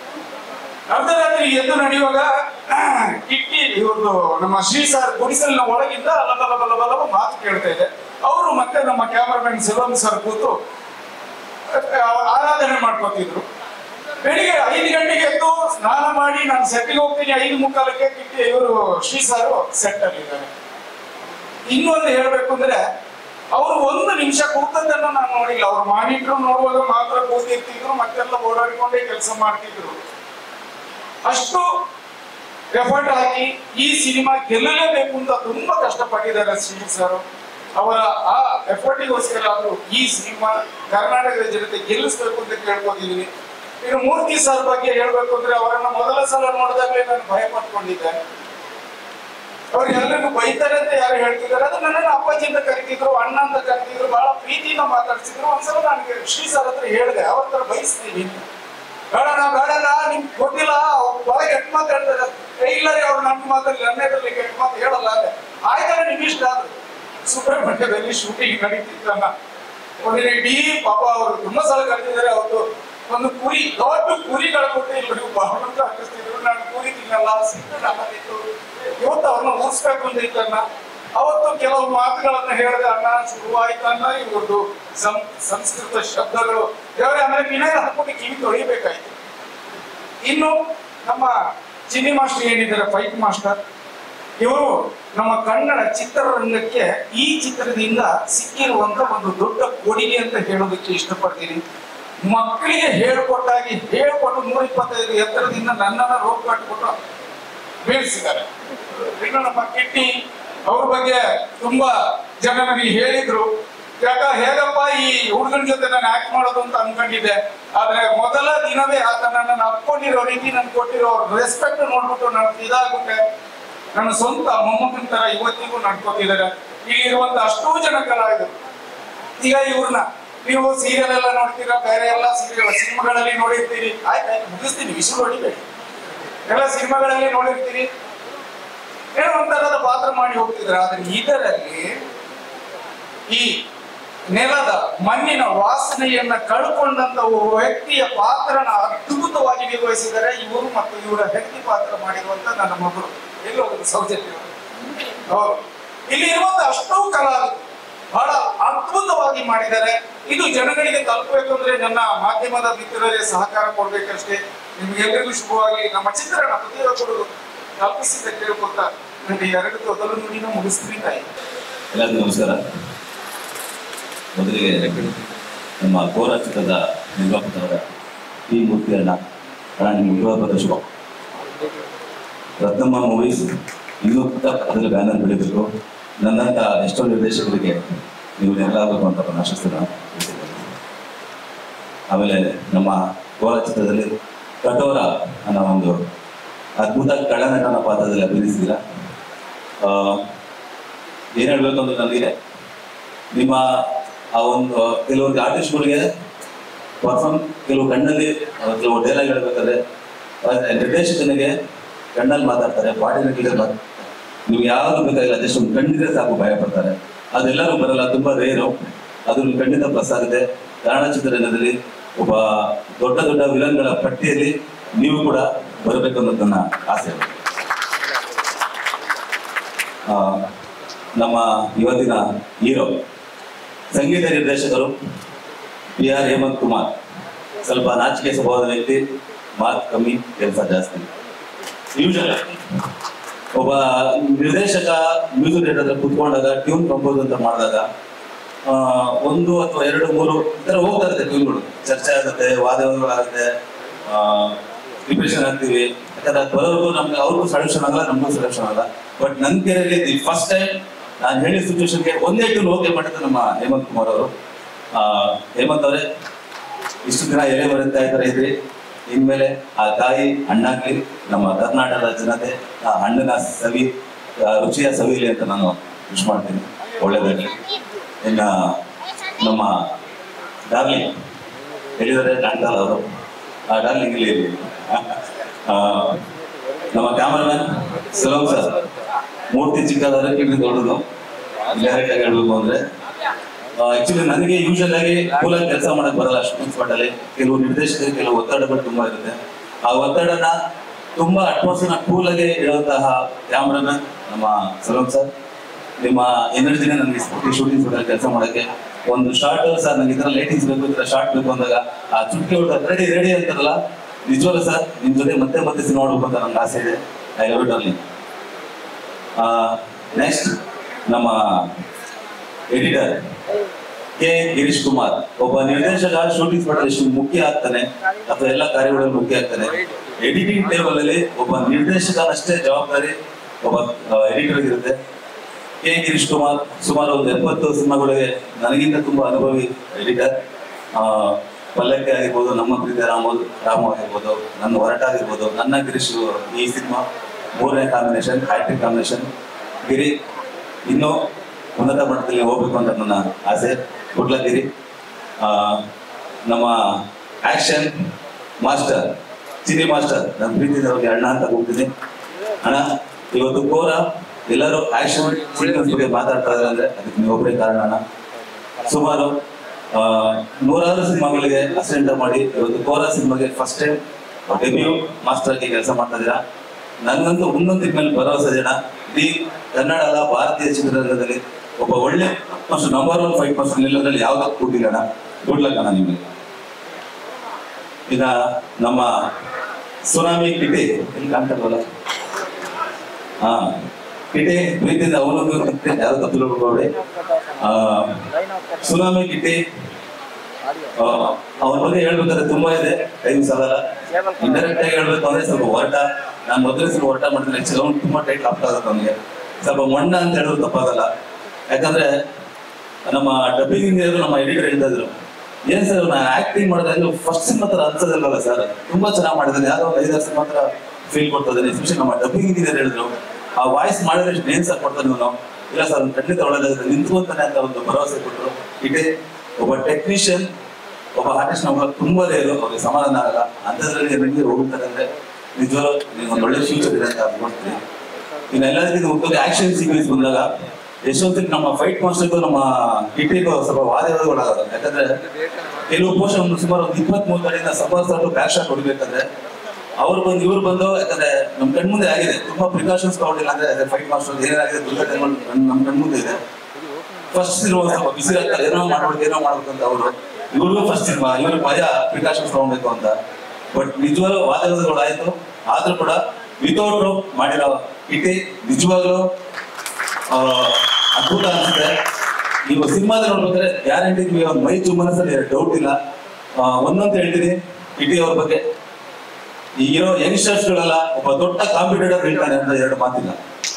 ಅರ್ಧರಾತ್ರಿ ಎದ್ದು ನಡೆಯುವಾಗ ಕಿಟ್ಟಿ ಇವ್ರದ್ದು ನಮ್ಮ ಶ್ರೀ ಸಾರ್ ಗುಡಿಸಲಿನ ಒಳಗಿಂದ ಅಲಬಲಬಲಬಲವ ಮಾತು ಕೇಳ್ತಾ ಇದೆ ಅವರು ಮತ್ತೆ ನಮ್ಮ ಕ್ಯಾಮರಾಮನ್ ಸಿಲೋನ್ ಸರ್ ಕೂತು ಆ, ಆರಾಧನೆ ಮಾಡ್ಕೋತಿದ್ರು ಬೆಳಿಗ್ಗೆ ಐದು ಗಂಟೆಗೆ ಎದ್ದು ಸ್ನಾನ ಮಾಡಿ ನಾನು ಸೆಟ್ಟಿಗೆ ಹೋಗ್ತೀನಿ ಐದು ಮುಕ್ಕಾಲಕ್ಕೆ ಕಿಟ್ಟಿ ಇವರು ಶ್ರೀ ಸಾರು ಸೆಟ್ ಅಲ್ಲಿದ್ದಾರೆ ಇನ್ನೊಂದು ಹೇಳ್ಬೇಕು ಅಂದ್ರೆ ಅವರು ಒಂದು ನಿಮಿಷ ಕೂತದ್ದನ್ನು ನಾನು ನೋಡಿಲ್ಲ ಅವ್ರು ಮಾನಿಟ್ರು ನೋಡುವಾಗ ಮಾತ್ರ ಕೂತಿರ್ತಿದ್ರು ಮತ್ತೆಲ್ಲ ಓಡಾಡಿಕೊಂಡೇ ಕೆಲಸ ಮಾಡ್ತಿದ್ರು ಅಷ್ಟು ಎಫರ್ಟ್ ಹಾಕಿ ಈ ಸಿನಿಮಾ ಗೆಲ್ಲಲೇಬೇಕು ಅಂತ ತುಂಬಾ ಕಷ್ಟಪಟ್ಟಿದ್ದಾರೆ ಶ್ರೀ ಸರ್ ಅವರ ಆ ಎಫರ್ಟಿಗೋಸ್ಕರ ಆದ್ರೂ ಈ ಸಿನಿಮಾ ಕರ್ನಾಟಕದ ಜನತೆ ಗೆಲ್ಲಿಸ್ಬೇಕು ಅಂತ ಕೇಳ್ಕೊಂಡಿದ್ದೀನಿ ಇನ್ನು ಮೂರ್ತಿ ಸರ್ ಬಗ್ಗೆ ಹೇಳ್ಬೇಕು ಅಂದ್ರೆ ಅವರನ್ನ ಮೊದಲ ಸಲ ನೋಡಿದಾಗಲೇ ನಾನು ಭಯ ಪಟ್ಕೊಂಡಿದ್ದೆ ಅವ್ರು ಎಲ್ಲರಿಗೂ ಬೈತಾರೆ ಅಂತ ಯಾರು ಹೇಳ್ತಿದ್ದಾರೆ ಅದು ನನ್ನನ್ನು ಅಪ್ಪಾಜಿ ಅಂತ ಕರಿತಿದ್ರು ಅಣ್ಣ ಅಂತ ಕರಿತಿದ್ರು ಬಹಳ ಪ್ರೀತಿಯಿಂದ ಮಾತಾಡ್ಸಿದ್ರು ಒಂದ್ಸಲ ನನಗೆ ಶ್ರೀ ಸರ್ ಹತ್ರ ಹೇಳಿದೆ ಅವ್ರ ಹತ್ರ ಬಯಸ್ತೀನಿ ಬೇಡಣ್ಣ ಬೇಡಣ್ಣ ನಿಮ್ಗೆ ಗೊತ್ತಿಲ್ಲ ಅವ್ರು ಬಹಳ ಕೆಟ್ಟ ಮಾತು ಹೇಳ್ತಾರೆ ಏ, ಇಲ್ಲ ರೀ ಅವ್ರು ನನ್ನ ಮಾತಲ್ಲಿ ನನ್ನೆದಲ್ಲಿ ಕೆಟ್ಟ ಮಾತು ಹೇಳಲ್ಲ ಅಂದೆ ಆಯ್ತಲ್ಲ ನಿಮ್ ಇಷ್ಟ ಆದ್ರೆ ಸುಬ್ರಹ್ಮಣ್ಯದಲ್ಲಿ ಶೂಟಿಂಗ್ ನಡೀತಿತ್ತಲ್ಲ ಒಂದಿನ ಇಡೀ ಪಾಪ ಅವರು ತುಂಬಾ ಸಲ ಕರೆದಿದ್ದಾರೆ ಅವತ್ತು ಒಂದು ಕುರಿ ದೊಡ್ಡ ಕುರಿಗಳ ಕೊಟ್ಟು ಇಲ್ಲರಿಗೂ ಬಹಳ ಅಂತ ಹಾಕಿಸ್ತಿದ್ರು ನಾನು ಕುರಿ ತಿನ್ನಲ್ಲ ಸಿಟ್ಟು ನನ್ನಲ್ಲಿತ್ತು ಇವತ್ತು ಅವ್ರನ್ನ ಊರ್ಸ್ಬೇಕು ಅಂತ ಇತ್ತಣ್ಣ ಅವತ್ತು ಕೆಲವು ಮಾತುಗಳನ್ನ ಹೇಳಿದೆ ಅಣ್ಣ ಶುರುವಾಯ್ತಣ್ಣ ಇವ್ರದ್ದು ಸಂ ಸಂಸ್ಕೃತ ಶಬ್ದಗಳು ದೇವರೇ ಅಂದ್ರೆ ವಿನಯ ಹಾಕೊಂಡು ಕಿವಿ ತೊಳಿಬೇಕಾಯ್ತು ಇನ್ನು ನಮ್ಮ ಚಿನ್ನಿ ಮಾಸ್ಟರ್ ಏನಿದ್ದಾರೆ ಫೈಟ್ ಮಾಸ್ಟರ್ ಇವರು ನಮ್ಮ ಕನ್ನಡ ಚಿತ್ರರಂಗಕ್ಕೆ ಈ ಚಿತ್ರದಿಂದ ಸಿಕ್ಕಿರುವಂತ ಒಂದು ದೊಡ್ಡ ಕೊಡುಗೆ ಅಂತ ಹೇಳೋದಕ್ಕೆ ಇಷ್ಟಪಡ್ತೀನಿ ಮಕ್ಕಳಿಗೆ ಹೇಳ್ಕೊಟ್ಟಾಗಿ ಹೇಳ್ಕೊಟ್ಟು ನೂರ ಇಪ್ಪತ್ತೈದು ಎತ್ತರದಿಂದ ನನ್ನನ್ನ ರೋಗ ಕಟ್ಬಿಟ್ಟು ಬೀಳಿಸಿದ್ದಾರೆ ಇನ್ನು ನಮ್ಮ ಕಿಟ್ಟಿ ಅವ್ರ ಬಗ್ಗೆ ತುಂಬಾ ಜನ ನನಗೆ ಹೇಳಿದ್ರು ಯಾಕ ಹೇಗಪ್ಪ ಈ ಹುಡುಗನ ಜೊತೆ ನಾನು ಆಕ್ಟ್ ಮಾಡೋದು ಅಂತ ಅನ್ಕೊಂಡಿದ್ದೆ ಆದ್ರೆ ಮೊದಲ ದಿನವೇ ಆತ ನನ್ನನ್ನು ಅಪ್ಕೊಂಡಿರೋ ರೀತಿ ನನ್ ಕೊಟ್ಟಿರೋ ರೆಸ್ಪೆಕ್ಟ್ ನೋಡ್ಬಿಟ್ಟು ನನಗೆ ಇದಾಗುತ್ತೆ ನನ್ನ ಸ್ವಂತ ಮೊಮ್ಮಕ್ಕನ ತರ ಇವತ್ತಿಗೂ ನಡ್ಕೋತಿದ್ದಾರೆ ಇಲ್ಲಿರುವಂತ ಅಷ್ಟೋ ಜನ ಕಲಾವಿದರು ಈಗ ಇವ್ರನ್ನ ನೀವು ಸೀರಿಯಲ್ ಎಲ್ಲ ನೋಡ್ತೀರಾ ಬೇರೆ ಎಲ್ಲ ಸೀರಿಯಲ್ ಸಿನಿಮಾಗಳಲ್ಲಿ ನೋಡಿರ್ತೀರಿ ಆಯ್ತು ಆಯ್ತು ಮುಗಿಸ್ತೀನಿ ವಿಷಯ ಹೊಡಿಬೇಡಿ ಎಲ್ಲ ಸಿನಿಮಾಗಳಲ್ಲಿ ನೋಡಿರ್ತೀರಿ ಏನೋ ಒಂಥರದ ಪಾತ್ರ ಮಾಡಿ ಹೋಗ್ತಿದ್ರ ಆದ್ರೆ ಇದರಲ್ಲಿ ಈ ನೆಲದ ಮಣ್ಣಿನ ವಾಸನೆಯನ್ನ ಕಳ್ಕೊಂಡಂತ ಒಬ್ಬ ವ್ಯಕ್ತಿಯ ಪಾತ್ರನ ಅದ್ಭುತವಾಗಿ ನಿರ್ವಹಿಸಿದರೆ ಇವರು ಮತ್ತು ಇವರ ಹೆಂಡತಿ ಪಾತ್ರ ಮಾಡಿರುವಂತ ನನ್ನ ಮಗಳು ಎಲ್ಲಿ ಹೋಗುದು ಸೌಜನ್ಯ ಹೌದು ಇಲ್ಲಿ ಇರುವಂತ ಅಷ್ಟೂ ಕಲಾವಿದರು ಬಹಳ ಅದ್ಭುತವಾಗಿ ಮಾಡಿದ್ದಾರೆ ಇದು ಜನಗಳಿಗೆ ತಲುಪಬೇಕು ಅಂದ್ರೆ ನನ್ನ ಮಾಧ್ಯಮದ ಮಿತ್ರರೇ ಸಹಕಾರ ಕೊಡ್ಬೇಕಷ್ಟೇ ನಿಮ್ಗೆಲ್ಲರಿಗೂ ಶುಭವಾಗಿ ನಮ್ಮ ಚಿತ್ರಣ ಪ್ರತಿಯೊಬ್ಬರು ತಲುಪಿಸಿದ್ದ ಕೇಳ್ಕೊತ ನನಗೆ ಎರಡು ತೊದಲು ನುಡಿನ ಮುಗಿಸ್ತೀನಿ ತಾಯಿ ಎಲ್ಲರಿಗೂ ನಮಸ್ಕಾರ ಮೊದಲಿಗೆ ನಮ್ಮ ಕೋರ ಚಿತ್ರದ ನಿರ್ಮಾಪಕರಾದ ಈ ಮೂರ್ತಿಯನ್ನ ಅಣ್ಣ ನಿಮ್ಗೆ ವಿವಾಹದ ಶುಭ ರತ್ನಮ್ಮ ಮೂವೀಸ್ ಇನ್ನೂ ಕೂಡ ಅದರ ಬ್ಯಾನರ್ ಬೆಳಿಬೇಕು ನನ್ನಂತ ಎಷ್ಟೋ ನಿರ್ದೇಶಕರಿಗೆ ನೀವು ನೆರಳಾಗಬೇಕು ಅಂತ ನಾನು ಆಶಿಸ್ತೀನಿ ಆಮೇಲೆ ನಮ್ಮ ಕೋರ ಚಿತ್ರದಲ್ಲಿ ಕಠೋರ ಅನ್ನೋ ಒಂದು ಅದ್ಭುತ ಕಳ್ಳನಟನ ಪಾತ್ರದಲ್ಲಿ ಅಭಿನಯಿಸಿದ್ದೀರಾ ಆ, ಏನ್ ಹೇಳ್ಬೇಕು ಅಂದ್ರೆ ನನಗೆ ನಿಮ್ಮ ಆ ಒಂದು ಕೆಲವೊಂದು ಆರ್ಟಿಸ್ಟ್ಗಳಿಗೆ ಪರ್ಫಾರ್ಮ್ ಕೆಲವು ಕಣ್ಣಲ್ಲಿ ಆ, ಕೆಲವು ಡೈಲಾಗ್ ಹೇಳ್ಬೇಕಾದ್ರೆ ಆ, ನಿರ್ದೇಶಕನಿಗೆ ಕಣ್ಣಲ್ಲಿ ಮಾತಾಡ್ತಾರೆ ಬಾಡಿ ಲ್ಯಾಂಗ್ವೇಜ್ ಮಾತಾಡ್ತಾರೆ ನಿಮ್ಗೆ ಯಾವ್ದು ಬೇಕಾಗಿಲ್ಲ ಜಸ್ಟ್ ಒಂದು ಕಣ್ಣಿದ್ರೆ ಸಾಕು ಭಯ ಪಡ್ತಾರೆ ಅದೆಲ್ಲರೂ ಬರಲ್ಲ ತುಂಬಾ ರೇರು ಅದು ನಿಮ್ಗೆ ಖಂಡಿತ ಪ್ಲಸ್ ಆಗುತ್ತೆ ಕನ್ನಡ ಚಿತ್ರರಂಗದಲ್ಲಿ ಒಬ್ಬ ದೊಡ್ಡ ದೊಡ್ಡ ವಿಲನ್ಗಳ ಪಟ್ಟಿಯಲ್ಲಿ ನೀವು ಕೂಡ ಬರಬೇಕು ಅನ್ನೋದು ನನ್ನ ಆಸೆ ಆ, ನಮ್ಮ ಇವತ್ತಿನ ಹೀರೋ ಸಂಗೀತ ನಿರ್ದೇಶಕರು ಪಿ ಆರ್ ಹೇಮಂತ್ ಕುಮಾರ್ ಸ್ವಲ್ಪ ನಾಚಿಕೆ ಸ್ವಭಾವದ ವ್ಯಕ್ತಿ ಮಾರ್ಕ್ ಕಮ್ಮಿ ಕೆಲಸ ಜಾಸ್ತಿ ಯೂಶಲ್ ಒಬ್ಬ ನಿರ್ದೇಶಕ ಮ್ಯೂಸಿಕ್ ಡೈರೆಕ್ಟರ್ ಹತ್ರ ಕುತ್ಕೊಂಡಾಗ ಟ್ಯೂನ್ ಕಂಪೋಸ್ ಅಂತ ಮಾಡಿದಾಗ ಆ, ಒಂದು ಅಥವಾ ಎರಡು ಮೂರು ಈ ಥರ ಹೋಗ್ತಾ ಇರುತ್ತೆ ಟ್ಯೂನ್ಗಳು ಚರ್ಚೆ ಆಗುತ್ತೆ ವಾದವಾದಗಳಾಗುತ್ತೆ ಪ್ರಿಪ್ರೇಷನ್ ಆಗ್ತೀವಿ ಯಾಕಂದ್ರೆ ಅದು ಬರೋರ್ಗು ನಮ್ಗೆ ಅವ್ರಿಗೂ ಸೊಲ್ಯೂಷನ್ ಆಗಲ್ಲ ನಮಗೂ ಸೊಲ್ಯೂಷನ್ ಆಗಲ್ಲ ಬಟ್ ನನ್ನ ಕೇರಲ್ಲಿ ದಿ ಫಸ್ಟ್ ಟೈಮ್ ನಾನು ಹೇಳಿದ ಸಿಚುವೇಶನ್ಗೆ ಒಂದೇ ಟ್ಯೂನ್ ಓಕೆ ಮಾಡಿದ್ದು ನಮ್ಮ ಹೇಮಂತ್ ಕುಮಾರ್ ಅವರು ಆ, ಹೇಮಂತ್ ಅವರೇ ಇಷ್ಟು ದಿನ ಎಲೆ ಬರುತ್ತಾ ಇದ್ದಾರೆ ಇದ್ರಿ ಇನ್ಮೇಲೆ ಆ ತಾಯಿ ಹಣ್ಣಾಗ್ಲಿ ನಮ್ಮ ಕರ್ನಾಟಕದ ಜನತೆ ಆ ಹಣ್ಣಿನ ಸವಿ ಆ ರುಚಿಯ ಸವಿಲಿ ಅಂತ ನಾನು ವಿಶ್ ಮಾಡ್ತೀನಿ ಒಳ್ಳೇದಾಗಲಿ ಇನ್ನ ನಮ್ಮ ಡಾರ್ಲಿಂಗ್ ಹೇಳಿದರೆ ಕಾಣ್ತಲ್ಲ ಅವರು ಆ ಡಾರ್ಲಿಂಗ್ ಇಲ್ಲಿ ಇರ್ಲಿ. ಆ, ನಮ್ಮ ಕ್ಯಾಮರಾಮನ್ ಸಲೋಮ್ ಸರ್ ಮೂರ್ತಿ ಚಿಕ್ಕದಾದ್ರೆ ಕಿವಿ ದೊಡ್ಡದು ಡೈರೆಕ್ಟ್ ಆಗಿ ಹೇಳ್ಬೇಕು ಅಂದ್ರೆ ಆಕ್ಚುಲಿ ನನಗೆ ಯೂಶಲ್ ಆಗಿ ಕೂಲಾಗಿ ಕೆಲಸ ಮಾಡಕ್ ಬರಲ್ಲ ಶೂಟಿಂಗ್ ಸ್ಪಾಟ್ ಅಲ್ಲಿ ಕೆಲವು ನಿರ್ದೇಶಕರಿಗೆ ಕೆಲವು ಒತ್ತಡಗಳು ತುಂಬಾ ಇರುತ್ತೆ ಆ ಒತ್ತಡನ ತುಂಬಾ ಅಟ್ಮಾಸ್ಫಿಯರ್ ಕೂಲ್ ಆಗಿ ಇಡುವಂತಹ ಕ್ಯಾಮ್ರಾಮನ್ ನಮ್ಮ ಸಲೋಮ್ ಸರ್ ನಿಮ್ಮ ಎನರ್ಜಿನ ನನಗೆ ಸ್ಫೂರ್ತಿ ಶೂಟಿಂಗ್ ಸ್ಪಾಟ್ ಕೆಲಸ ಮಾಡಕ್ಕೆ ಒಂದು ಶಾರ್ಟ್ ಸರ್ ನನಗೆ ಈ ತರ ಲೈಟಿಂಗ್ಸ್ ಬೇಕು ಈ ತರ ಶಾರ್ಟ್ ಬೇಕು ಅಂದಾಗ ಆ ಚುಟ್ಕಿ ಹೊಡೆದ ರೆಡಿ ರೆಡಿ ಅಂತಾರಲ್ಲ ನಿಜವಾಗ್ಲೂ ಸರ್ ನಿಮ್ ಜೊತೆ ಮತ್ತೆ ಮತ್ತೆ ಸಿನಿಮಾ ನೋಡ್ಬೇಕು ಅಂತ ನಂಗೆ ಆಸೆ ಇದೆ I love it only next ನಮ್ಮ ಎಡಿಟರ್ ಕೆ ಗಿರೀಶ್ ಕುಮಾರ್ ಒಬ್ಬ ನಿರ್ದೇಶಕ ಶೂಟಿಂಗ್ ಸ್ಪಾಟ್ ಎಷ್ಟು ಮುಖ್ಯ ಆಗ್ತಾನೆ ಅಥವಾ ಎಲ್ಲ ಕಾರ್ಯಗಳಲ್ಲಿ ಮುಖ್ಯ ಆಗ್ತಾನೆ ಎಡಿಟಿಂಗ್ ಟೇಬಲ್ ಅಲ್ಲಿ ಒಬ್ಬ ನಿರ್ದೇಶಕನಷ್ಟೇ ಜವಾಬ್ದಾರಿ ಒಬ್ಬ ಎಡಿಟರ್ ಇರುತ್ತೆ ಕೆ ಗಿರೀಶ್ ಕುಮಾರ್ ಸುಮಾರು ಒಂದು ಎಪ್ಪತ್ತು ಸಿನಿಮಾಗಳಿಗೆ ನನಗಿಂತ ತುಂಬಾ ಅನುಭವಿ ಎಡಿಟರ್ ಪಲ್ಲಕ್ಕಿ ಆಗಿರ್ಬೋದು ನಮ್ಮ ಪ್ರೀತಿ ರಾಮ ರಾಮ ಆಗಿರ್ಬೋದು ನನ್ನ ಹೊರಟ ಆಗಿರ್ಬೋದು ನನ್ನ ಗಿರೀಶ್ ಈ ಸಿನಿಮಾ ಮೂರನೇ ಕಾಂಬಿನೇಷನ್ ಹ್ಯಾಟ್ರಿಕ್ ಕಾಂಬಿನೇಷನ್ ಗಿರಿ ಇನ್ನೂ ಉನ್ನತ ಮಟ್ಟದಲ್ಲಿ ಹೋಗ್ಬೇಕು ಅಂತ ನನ್ನ ಆಸೆ ಗುಡ್ಲಗಿರಿ ಆ, ನಮ್ಮ ಆಕ್ಷನ್ ಮಾಸ್ಟರ್ ಚಿನಿ ಮಾಸ್ಟರ್ ನನ್ನ ಪ್ರೀತಿಯಿಂದ ಅವ್ರಿಗೆ ಅಣ್ಣ ಅಂತ ಹೋಗ್ತೀನಿ ಅಣ್ಣ ಇವತ್ತು ಕೋರ ಎಲ್ಲರೂ ಆಕ್ಷನ್ ಸೀಕ್ವೆನ್ಸ್ ಬಗ್ಗೆ ಮಾತಾಡ್ತಾ ಇದ್ದಾರೆ ಅಂದ್ರೆ ಅದಕ್ಕೆ ನೀವು ಒಬ್ಬರೇ ಕಾರಣ ಅಣ್ಣ ಸುಮಾರು ಆ, ನೂರಾರು ಸಿನಿಮಾಗಳಿಗೆ ಅಸಿಸ್ಟೆಂಟ್ ಮಾಡಿ ಇವತ್ತು ಕೋರ ಸಿನಿಮಾಗೆ ಫಸ್ಟ್ ಟೈಮ್ ಡೆಬ್ಯೂ ಮಾಸ್ಟರ್ ಆಗಿ ಕೆಲಸ ಮಾಡ್ತಾ ಇದ್ದೀರಾ ನನಗಂತೂ ಮುಂದೊಂದು ಮೇಲೆ ಭರವಸೆ ಇದೆ ಅಣ್ಣ ಇಡೀ ಕನ್ನಡ ಅಲ್ಲ ಭಾರತೀಯ ಚಿತ್ರರಂಗದಲ್ಲಿ ಒಬ್ಬ ಒಳ್ಳೆ ಮತ್ತು ನಂಬರ್ ಒನ್ ಫೈವ್ ಪರ್ಸೆಂಟ್ ನಿಲ್ಲೋದ್ರಲ್ಲಿ ಯಾವ್ದು ಕೂತಿಲ್ಲ ಅಣ್ಣ ಗುಡ್ ಲಕ್ ಅಣ್ಣ ನಿಮಗೆ ಈಗ ನಮ್ಮ ಸುನಾಮಿ ಕಿಟಿ ಎಲ್ಲಿ ಕಾಣ್ತಾರಲ್ಲ ಹಾ ಕಿಟಿ ಪ್ರೀತಿಯಿಂದ ಅವನೊಂದು ಯಾರು ತಪ್ಪು ತಿಳ್ಕೊಬೇಡಿ ಆ ಸುನಾಮಿ ಕಿಟಿ ಅವನ ಬಗ್ಗೆ ಹೇಳ್ಬೇಕಾದ್ರೆ ತುಂಬಾ ಇದೆ ಟೈಮ್ ಸಾಲಲ್ಲ ಇಂಡೈರೆಕ್ಟ್ ಆಗಿ ಹೇಳ್ಬೇಕು ಅಂದ್ರೆ ಸ್ವಲ್ಪ ಹೊರಟ ನಾನು ಮೊದಲೇ ಸ್ವಲ್ಪ ಹೊರಟ ಮಾಡಿದ್ರೆ ಅವ್ನು ತುಂಬಾ ಟೈಟ್ ಆಗ್ತಾ ಆಗುತ್ತೆ ಅವನಿಗೆ ಸ್ವಲ್ಪ ಮಣ್ಣ ಅಂತ ಹೇಳಿದ್ರು ತಪ್ಪಾಗಲ್ಲ ಯಾಕಂದ್ರೆ ನಮ್ಮ ಡಬ್ಬಿಂಗ್ ಇಂಜಿನಿಯರ್ ನಮ್ಮ ಎಡಿಟರ್ ಹೇಳ್ತಾ ಇದ್ರು ಏನ್ ಸರ್ ನಾ ಆಕ್ಟಿಂಗ್ ಮಾಡಿದ್ರೆ ಫಸ್ಟ್ ಸಿನಿಮಾ ತರ ಅನ್ಸೋದಿಲ್ಲಲ್ಲ ಸರ್ ತುಂಬಾ ಚೆನ್ನಾಗಿ ಮಾಡಿದ್ದಾನೆ ಯಾರೋ ಒಂದು ಐದಾರು ಸಿನಿಮಾ ಹತ್ರ ಫೀಲ್ ಕೊಡ್ತದೆ ಎಸ್ಪೆಷಲಿ ನಮ್ಮ ಡಬ್ಬಿಂಗ್ ಇಂಜಿನಿಯರ್ ಹೇಳಿದ್ರು ಆ ವಾಯ್ಸ್ ಮಾಡಿದ್ರೆ ಎಷ್ಟು ನೇನ್ಸ್ ಕೊಡ್ತಾನೆ ಇವನು ಇಲ್ಲ ಸರ್ ಅವ್ನು ಖಂಡಿತ ಒಳ್ಳೆದಾಗುತ್ತೆ ನಿಂತ್ಕೊಂತಾನೆ ಅಂತ ಒಂದು ಭರವಸೆ ಕೊಟ್ಟರು ಇದೇ ಒಬ್ಬ ಟೆಕ್ನಿಷಿಯನ್ ಒಬ್ಬ ಆರ್ಟಿಸ್ಟ್ ನಮ್ಗೆ ತುಂಬಾ ರೇರು ಅವ್ರಿಗೆ ಸಮಾಧಾನ ಆಗಲ್ಲ ಅಂಥದ್ರಲ್ಲಿ ನಿಮಗೆ ಹೋಗ್ತಾರೆ ಅಂದ್ರೆ ನಿಜವಾಗ್ಲೂ ನೀವು ಒಂದು ಒಳ್ಳೆ ಫ್ಯೂಚರ್ ಇದೆ ಅಂತ ಅನ್ಕೊಳ್ತೀನಿ ಇನ್ನು ಎಲ್ಲದಕ್ಕಿಂತ ಮುಖ್ಯವಾಗಿ ಆಕ್ಷನ್ ಸೀಕ್ವೆನ್ಸ್ ಬಂದಾಗ ಎಷ್ಟೊತ್ತಿಗೆ ನಮ್ಮ ಫೈಟ್ ಮಾಸ್ಟರ್ಗೂ ನಮ್ಮ ಕಿಟಿಗೂ ಸ್ವಲ್ಪ ವಾದವಾದಗಳಾಗಲ್ಲ ಯಾಕಂದ್ರೆ ಕೆಲವು ಪೋಷನ್ ಸುಮಾರು ಒಂದು ಇಪ್ಪತ್ತ್ ಮೂರು ಕಡೆಯಿಂದ ಸಪೋಸ್ ಬ್ಯಾಕ್ ಶಾಟ್ ಹೊಡಿಬೇಕಂದ್ರೆ ಅವ್ರು ಬಂದು ಇವ್ರು ಬಂದು ಯಾಕಂದ್ರೆ ನಮ್ ಕಣ್ಮುಂದೆ ಆಗಿದೆ ತುಂಬಾ ಪ್ರಿಕಾಷನ್ಸ್ ತಗೊಂಡಿಲ್ಲ ಅಂದ್ರೆ ಫೈಟ್ ಮಾಸ್ಟರ್ ಏನಾಗಿದೆ ದುರ್ಘಟನೆಗಳು ನಮ್- ನಮ್ ಕಣ್ಮುಂದೆ ಇದೆ ಫಸ್ಟ್ ಸಿನಿಮಾ ಸ್ವಲ್ಪ ಬಿಸಿ ಆಗ್ತಾರೆ ಏನೋ ಮಾಡ್ಬೇಕು ಏನೋ ಮಾಡ್ಬೇಕು ಅಂತ ಅವರು ಇವ್ರಿಗೂ ಫಸ್ಟ್ ಸಿನಿಮಾ ಇವ್ರಿಗೆ ಭಯ ಪ್ರಿಕಾಷನ್ಸ್ ತಗೊಳ್ಬೇಕು ಅಂತ ಬಟ್ ನಿಜವಾಗ್ಲೂ ವಾದಗಳು ಆಯ್ತು ಆದ್ರೂ ಕೂಡ ವಿತೌಟ್ ಮಾಡಿರೋ ಇಟಿ ನಿಜವಾಗ್ಲೂ ಆ, ಅದ್ಭುತ ಅನ್ಸುತ್ತೆ ನೀವು ಸಿನಿಮಾದ ನೋಡ್ಬೇಕಾದ್ರೆ ಗ್ಯಾರಂಟಿ ನಿಮಗೆ ಒಂದು ಮೈ ಮನಸ್ಸಲ್ಲಿ ಡೌಟ್ ಇಲ್ಲ ಆ, ಒಂದೊಂದು ಹೇಳ್ತೀನಿ ಇಟಿ ಅವ್ರ ಬಗ್ಗೆ ಈ ಇರೋ ಯಂಗ್ಸ್ಟರ್ಸ್ ಗಳೆಲ್ಲ ಒಬ್ಬ ದೊಡ್ಡ ಕಾಂಪಿಟೇಟರ್ ಹೇಳ್ತಾನೆ ಅಂತ ಎರಡು ಮಾತಿಲ್ಲ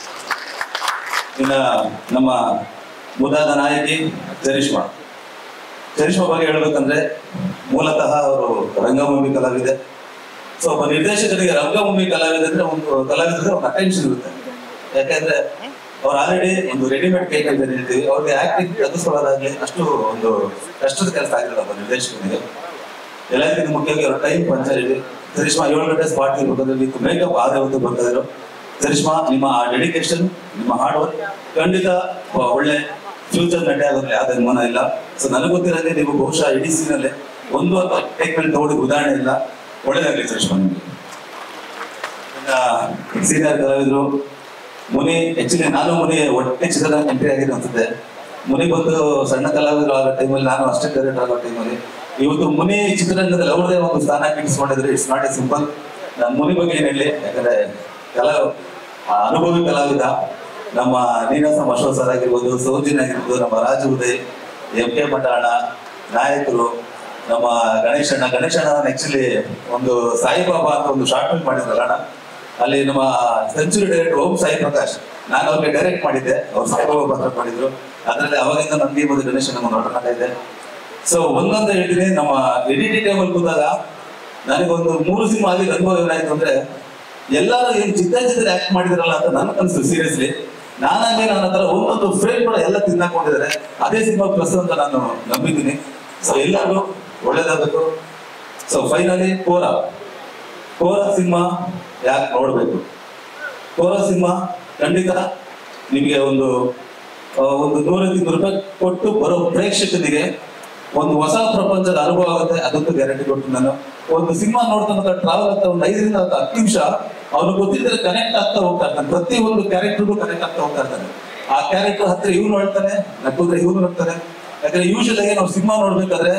ಇನ್ನ ನಮ್ಮ ಮುದಾದ ನಾಯಕಿ ಚರಿಷ್ಮಾ ಚರಿಷ್ಮಾ ಬಗ್ಗೆ ಹೇಳ್ಬೇಕಂದ್ರೆ ಮೂಲತಃ ಅವರು ರಂಗಭೂಮಿ ಕಲಾವಿದೆ ಸೊ ಒಬ್ಬ ನಿರ್ದೇಶಕರಿಗೆ ರಂಗಭೂಮಿ ಕಲಾವಿದ ಅಂದ್ರೆ ಒಂದು ಕಲಾವಿದ್ರೆ ಒಂದು ಅಟೆನ್ಷನ್ ಇರುತ್ತೆ ಯಾಕಂದ್ರೆ ಅವ್ರು ಆಲ್ರೆಡಿ ಒಂದು ರೆಡಿಮೇಡ್ ಕೇಕ್ ಅಂತ ಹೇಳ್ತೀವಿ ಅವ್ರಿಗೆ ಆಕ್ಟಿಂಗ್ ತೆಗೆಸ್ಕೊಳ್ಳೋದಾಗ್ಲಿ ಅಷ್ಟು ಒಂದು ಕಷ್ಟದ ಕೆಲಸ ಆಗಿರಲ್ಲ ಒಬ್ಬ ನಿರ್ದೇಶಕನಿಗೆ ಎಲ್ಲದಕ್ಕಿಂತ ಮುಖ್ಯವಾಗಿ ಅವ್ರ ಟೈಮ್ ಪಂಚಾಯಿತಿ ಚರಿಷ್ಮಾ ಏಳು ಗಂಟೆ ಸ್ಪಾಟ್ ಇರ್ಬೇಕಾದ್ರೆ ಮೇಕಪ್ ಆದ ಹೊತ್ತು ಬರ್ತಾ ಇದ್ರು ಚರಿಷ್ಮಾ ನಿಮ್ಮ ಡೆಡಿಕೇಶನ್ ನಿಮ್ಮ ಹಾರ್ಡ್ ವರ್ಕ್ ಖಂಡಿತ ಒ- ಒಳ್ಳೆ ಫ್ಯೂಚರ್ ನಡೆ ಆಗೋದ್ರಲ್ಲಿ ಯಾವ್ದು ಅನುಮಾನ ಇಲ್ಲ ಸೊ ನನಗೆ ಗೊತ್ತಿರೋದೇ ನೀವು ಬಹುಶಃ ಇಡೀ ಸೀನಲ್ಲಿ ಒಂದು ಟೇಕ್ಮೆಂಟ್ ತಗೊಂಡಿದ್ದ ಉದಾಹರಣೆ ಇಲ್ಲ ಒಳ್ಳೇದಾಗಲಿ ಚರಿಷ್ಮಾ ನಿಮಗೆ ಸೀನಿಯರ್ ಕಲಾವಿದರು ಮುನಿ ಆಕ್ಚುಲಿ ನಾನು ಮುನಿ ಒಟ್ಟೆ ಚಿತ್ರದ ಎಂಟ್ರಿ ಆಗಿದೆ ಅನ್ಸುತ್ತೆ ಮುನಿ ಬಂದು ಸಣ್ಣ ಕಲಾವಿದರು ಆಗೋ ಟೈಮಲ್ಲಿ ನಾನು ಅಷ್ಟೇ ಕ್ಯಾರೆಕ್ಟರ್ ಆಗೋ ಟೈಮಲ್ಲಿ ಇವತ್ತು ಮುನಿ ಚಿತ್ರರಂಗದಲ್ಲಿ ಅವ್ರದೇ ಒಂದು ಸ್ಥಾನ ಗಿಟ್ಟಿಸ್ಕೊಂಡಿದ್ರೆ ಇಟ್ಸ್ ನಾಟ್ ಎ ಸಿಂಪಲ್ ನಾನು ಮುನಿ ಬಗ್ಗೆ ಏನ್ ಹೇಳಿ ಯಾಕಂದ್ರೆ ಕಲಾ ಆ ಅನುಭವಿ ಕಲಾವಿದ ನಮ್ಮ ನೀನಾಸಂ ಅಶೋಕ್ ಸರ್ ಆಗಿರ್ಬೋದು ಸೌಜಿನ್ ಆಗಿರ್ಬೋದು ನಮ್ಮ ರಾಜು ಉದಯ್ ಎಂ ಕೆ ಮಠಾಣ ನಾಯಕರು ನಮ್ಮ ಗಣೇಶಣ್ಣ ಗಣೇಶಣ್ಣ ಆಕ್ಚುಲಿ ಒಂದು ಸಾಯಿಬಾಬಾ ಅಂತ ಒಂದು ಶಾರ್ಟ್ ಫಿಲ್ಮ್ ಮಾಡಿದ್ರಲ್ಲ ಅಣ್ಣ ಅಲ್ಲಿ ನಮ್ಮ ಸೆಂಚುರಿ ಡೈರೆಕ್ಟರ್ ಓಂ ಸಾಯಿ ಪ್ರಕಾಶ್ ನಾನು ಅವ್ರಿಗೆ ಡೈರೆಕ್ಟ್ ಮಾಡಿದ್ದೆ ಅವ್ರು ಸಾಯಿಬಾಬಾ ಪಾತ್ರ ಮಾಡಿದ್ರು ಅದರಲ್ಲಿ ಅವಾಗಿಂದ ನನಗೆ ಒಂದು ಗಣೇಶನ್ ನಮ್ಮ ನೋಡ್ತಾ ಇದೆ ಸೊ ಒಂದೊಂದು ಹೇಳ್ತೀನಿ ನಮ್ಮ ಎಡಿಟಿ ಟೇಬಲ್ ಕೂತಾಗ ನನಗೊಂದು ಮೂರು ಸಿನಿಮಾ ಆಗಿ ಅನುಭವ ಏನಾಯ್ತು ಅಂದ್ರೆ ಎಲ್ಲರೂ ಏನ್ ಚಿತ್ತ ಚಿತ್ರ ಆಕ್ಟ್ ಮಾಡಿದ್ರಲ್ಲ ಅಂತ ನನ್ ಅನ್ಸು ಸೀರಿಯಸ್ಲಿ ನಾನಾಗೆ ನನ್ನ ಹತ್ರ ಒಂದೊಂದು ಫ್ರೇಮ್ ಕೂಡ ಎಲ್ಲ ತಿನ್ನಾಕೊಂಡಿದ್ದಾರೆ ಅದೇ ಸಿನಿಮಾ ಪ್ಲಸ್ ಅಂತ ನಾನು ನಂಬಿದ್ದೀನಿ ಸೊ ಎಲ್ಲರೂ ಒಳ್ಳೇದಾಗಬೇಕು so finally Kora Kora cinema ಯಾಕೆ ನೋಡ್ಬೇಕು ಕೋರ ಸಿನಿಮಾ ಖಂಡಿತ ನಿಮಗೆ ಒಂದು ಆ, ಒಂದು ನೂರೈವತ್ತು ರೂಪಾಯಿ ಕೊಟ್ಟು ಬರೋ ಪ್ರೇಕ್ಷಕನಿಗೆ ಒಂದು ಹೊಸ ಪ್ರಪಂಚದ ಅನುಭವ ಆಗುತ್ತೆ ಅದಕ್ಕೂ ಗ್ಯಾರಂಟಿ ಕೊಟ್ಟು ನಾನು ಒಂದು ಸಿನಿಮಾ ನೋಡ್ತಾ ಟ್ರಾವೆಲ್ ಆಗ್ತಾ ಒಂದು ಐದರಿಂದ ಹತ್ತು ಹತ್ತು ನಿಮಿಷ ಅವನು ಗೊತ್ತಿದ್ರೆ ಕನೆಕ್ಟ್ ಆಗ್ತಾ ಹೋಗ್ತಾ ಇರ್ತಾನೆ ಪ್ರತಿ ಒಂದು ಕ್ಯಾರೆಕ್ಟರ್ಗೂ ಕನೆಕ್ಟ್ ಆಗ್ತಾ ಹೋಗ್ತಾ ಇರ್ತಾನೆ ಆ ಕ್ಯಾರೆಕ್ಟರ್ ಹತ್ರ ಇವ್ನು ನೋಡ್ತಾನೆ ನಕ್ಕಿದ್ರೆ ಇವ್ನು ನೋಡ್ತಾನೆ ಯಾಕಂದ್ರೆ ಯೂಶಲ್ ಆಗಿ ನಾವು ಸಿನಿಮಾ ನೋಡ್ಬೇಕಾದ್ರೆ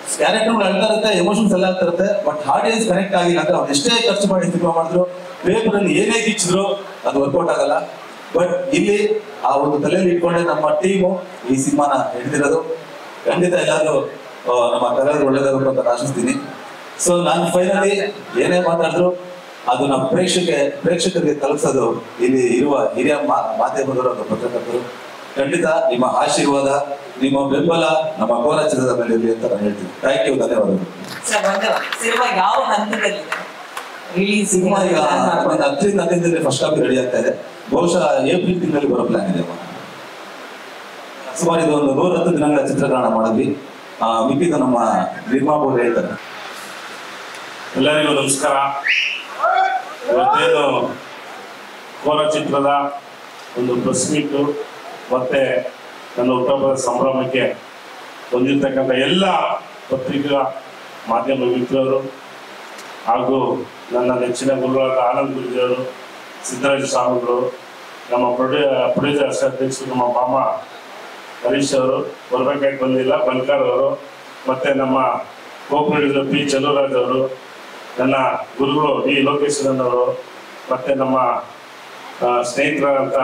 ಕ್ಯಾರೆಕ್ಟರ್ ಅಳ್ತಾ ಇರುತ್ತೆ ಎಮೋಷನ್ಸ್ ಎಲ್ಲ ಆಗ್ತಾ ಇರುತ್ತೆ ಬಟ್ ಆಡಿಯನ್ಸ್ ಕನೆಕ್ಟ್ ಆಗಿಲ್ಲ ಅಂದ್ರೆ ಅವ್ರು ಎಷ್ಟೇ ಖರ್ಚು ಮಾಡಿ ಸಿನಿಮಾ ಮಾಡಿದ್ರು ಪೇಪರ್ ಅಲ್ಲಿ ಏನೇ ಗಿಚ್ಚಿದ್ರು ಅದು ವರ್ಕೌಟ್ ಆಗಲ್ಲ ಬಟ್ ಇಲ್ಲಿ ಆ ಒಂದು ತಲೆಯಲ್ಲಿ ಇಟ್ಕೊಂಡೆ ನಮ್ಮ ಟೀಮು ಈ ಸಿನಿಮಾನ ಹಿಡಿದಿರೋದು ಖಂಡಿತ ಎಲ್ಲರೂ ಆ, ನಮ್ಮ ಕಲಾವಿದರು ಒಳ್ಳೇದಾಗಬೇಕು ಅಂತ ಆಶಿಸ್ತೀನಿ ಸೊ ನಾನು ಫೈನಲಿ ಏನೇ ಮಾತಾಡಿದ್ರು ಅದು ನಮ್ಮ ಪ್ರೇಕ್ಷಕ ಪ್ರೇಕ್ಷಕರಿಗೆ ತಲುಪಿಸೋದು ಇಲ್ಲಿ ಇರುವ ಹಿರಿಯ ಮಾ- ಮಾಧ್ಯಮದವರು ಅಥವಾ ಪತ್ರಕರ್ತರು ಖಂಡಿತ ನಿಮ್ಮ ಆಶೀರ್ವಾದ ನಿಮ್ಮ ಬೆಂಬಲ ನಮ್ಮ ಕೋಲ ಚಿತ್ರದ ಮೇಲೆ ಇರಲಿ ಅಂತ ನಾನು ಹೇಳ್ತೀನಿ ಥ್ಯಾಂಕ್ ಯು ಧನ್ಯವಾದಗಳು ಸರ್ ಒಂದೇ ಸಿನಿಮಾ ಯಾವ ಹಂತದಲ್ಲಿ ರಿಲೀಸ್ ಸಿನಿಮಾ ಈಗ ಒಂದು ಹತ್ತರಿಂದ ಹದಿನೈದರಲ್ಲಿ ಫಸ್ಟ್ ಕಾಪಿ ರೆಡಿ ಆಗ್ತಾ ಇದೆ ಬಹುಶಃ ಏಪ್ರಿಲ್ ತಿಂಗಳಲ್ಲಿ ಬರೋ ಪ್ಲಾನ್ ಇದೆ ಅಮ್ಮ. ಸುಮಾರು ಇದು ಒಂದು ನೂರ ಹತ್ತು ದಿನಗಳ ಚಿತ್ರೀಕರಣ ಮಾಡಿದ್ವಿ ಆ, ಮಿಕ್ಕಿದ್ದು ನಮ್ಮ ನಿರ್ಮಾಪಕರು ಹೇಳ್ತಾರೆ ಎಲ್ಲರಿಗೂ ನಮಸ್ಕಾರ ಇವತ್ತೇನು ಕೋರ ಚಿತ್ರದ ಒಂದು ಪ್ರೆಸ್ ಮೀಟು ಮತ್ತೆ ನನ್ನ ಹುಟ್ಟುಹಬ್ಬದ ಸಂಭ್ರಮಕ್ಕೆ ಬಂದಿರತಕ್ಕಂಥ ಎಲ್ಲ ಪತ್ರಿಕಾ ಮಾಧ್ಯಮ ಮಿತ್ರರು ಹಾಗೂ ನನ್ನ ನೆಚ್ಚಿನ ಗುರುಗಳಾದ ಆನಂದ್ ಗುರುಜಿಯವರು ಸಿದ್ದರಾಜ ಸ್ವಾಮಿಗಳು ನಮ್ಮ ಪ್ರೊಡ್ಯೂ ಪ್ರೊಡ್ಯೂಸರ್ಸ್ ಅಧ್ಯಕ್ಷರು ನಮ್ಮ ಮಾಮ ಹರೀಶ್ ಅವರು ಬರ್ಬೇಕಾಗಿ ಬಂದಿಲ್ಲ ಬನ್ಕರ್ ಅವರು ಮತ್ತೆ ನಮ್ಮ ಕೋ ಪ್ರೊಡ್ಯೂಸರ್ ಪಿ ಚಲುರಾಜ್ ಅವರು ನನ್ನ ಗುರುಗಳು ಡಿ ಲೋಕೇಶ್ವರನ್ ಅವರು ಮತ್ತೆ ನಮ್ಮ ಆ, ಸ್ನೇಹಿತರಾದಂಥ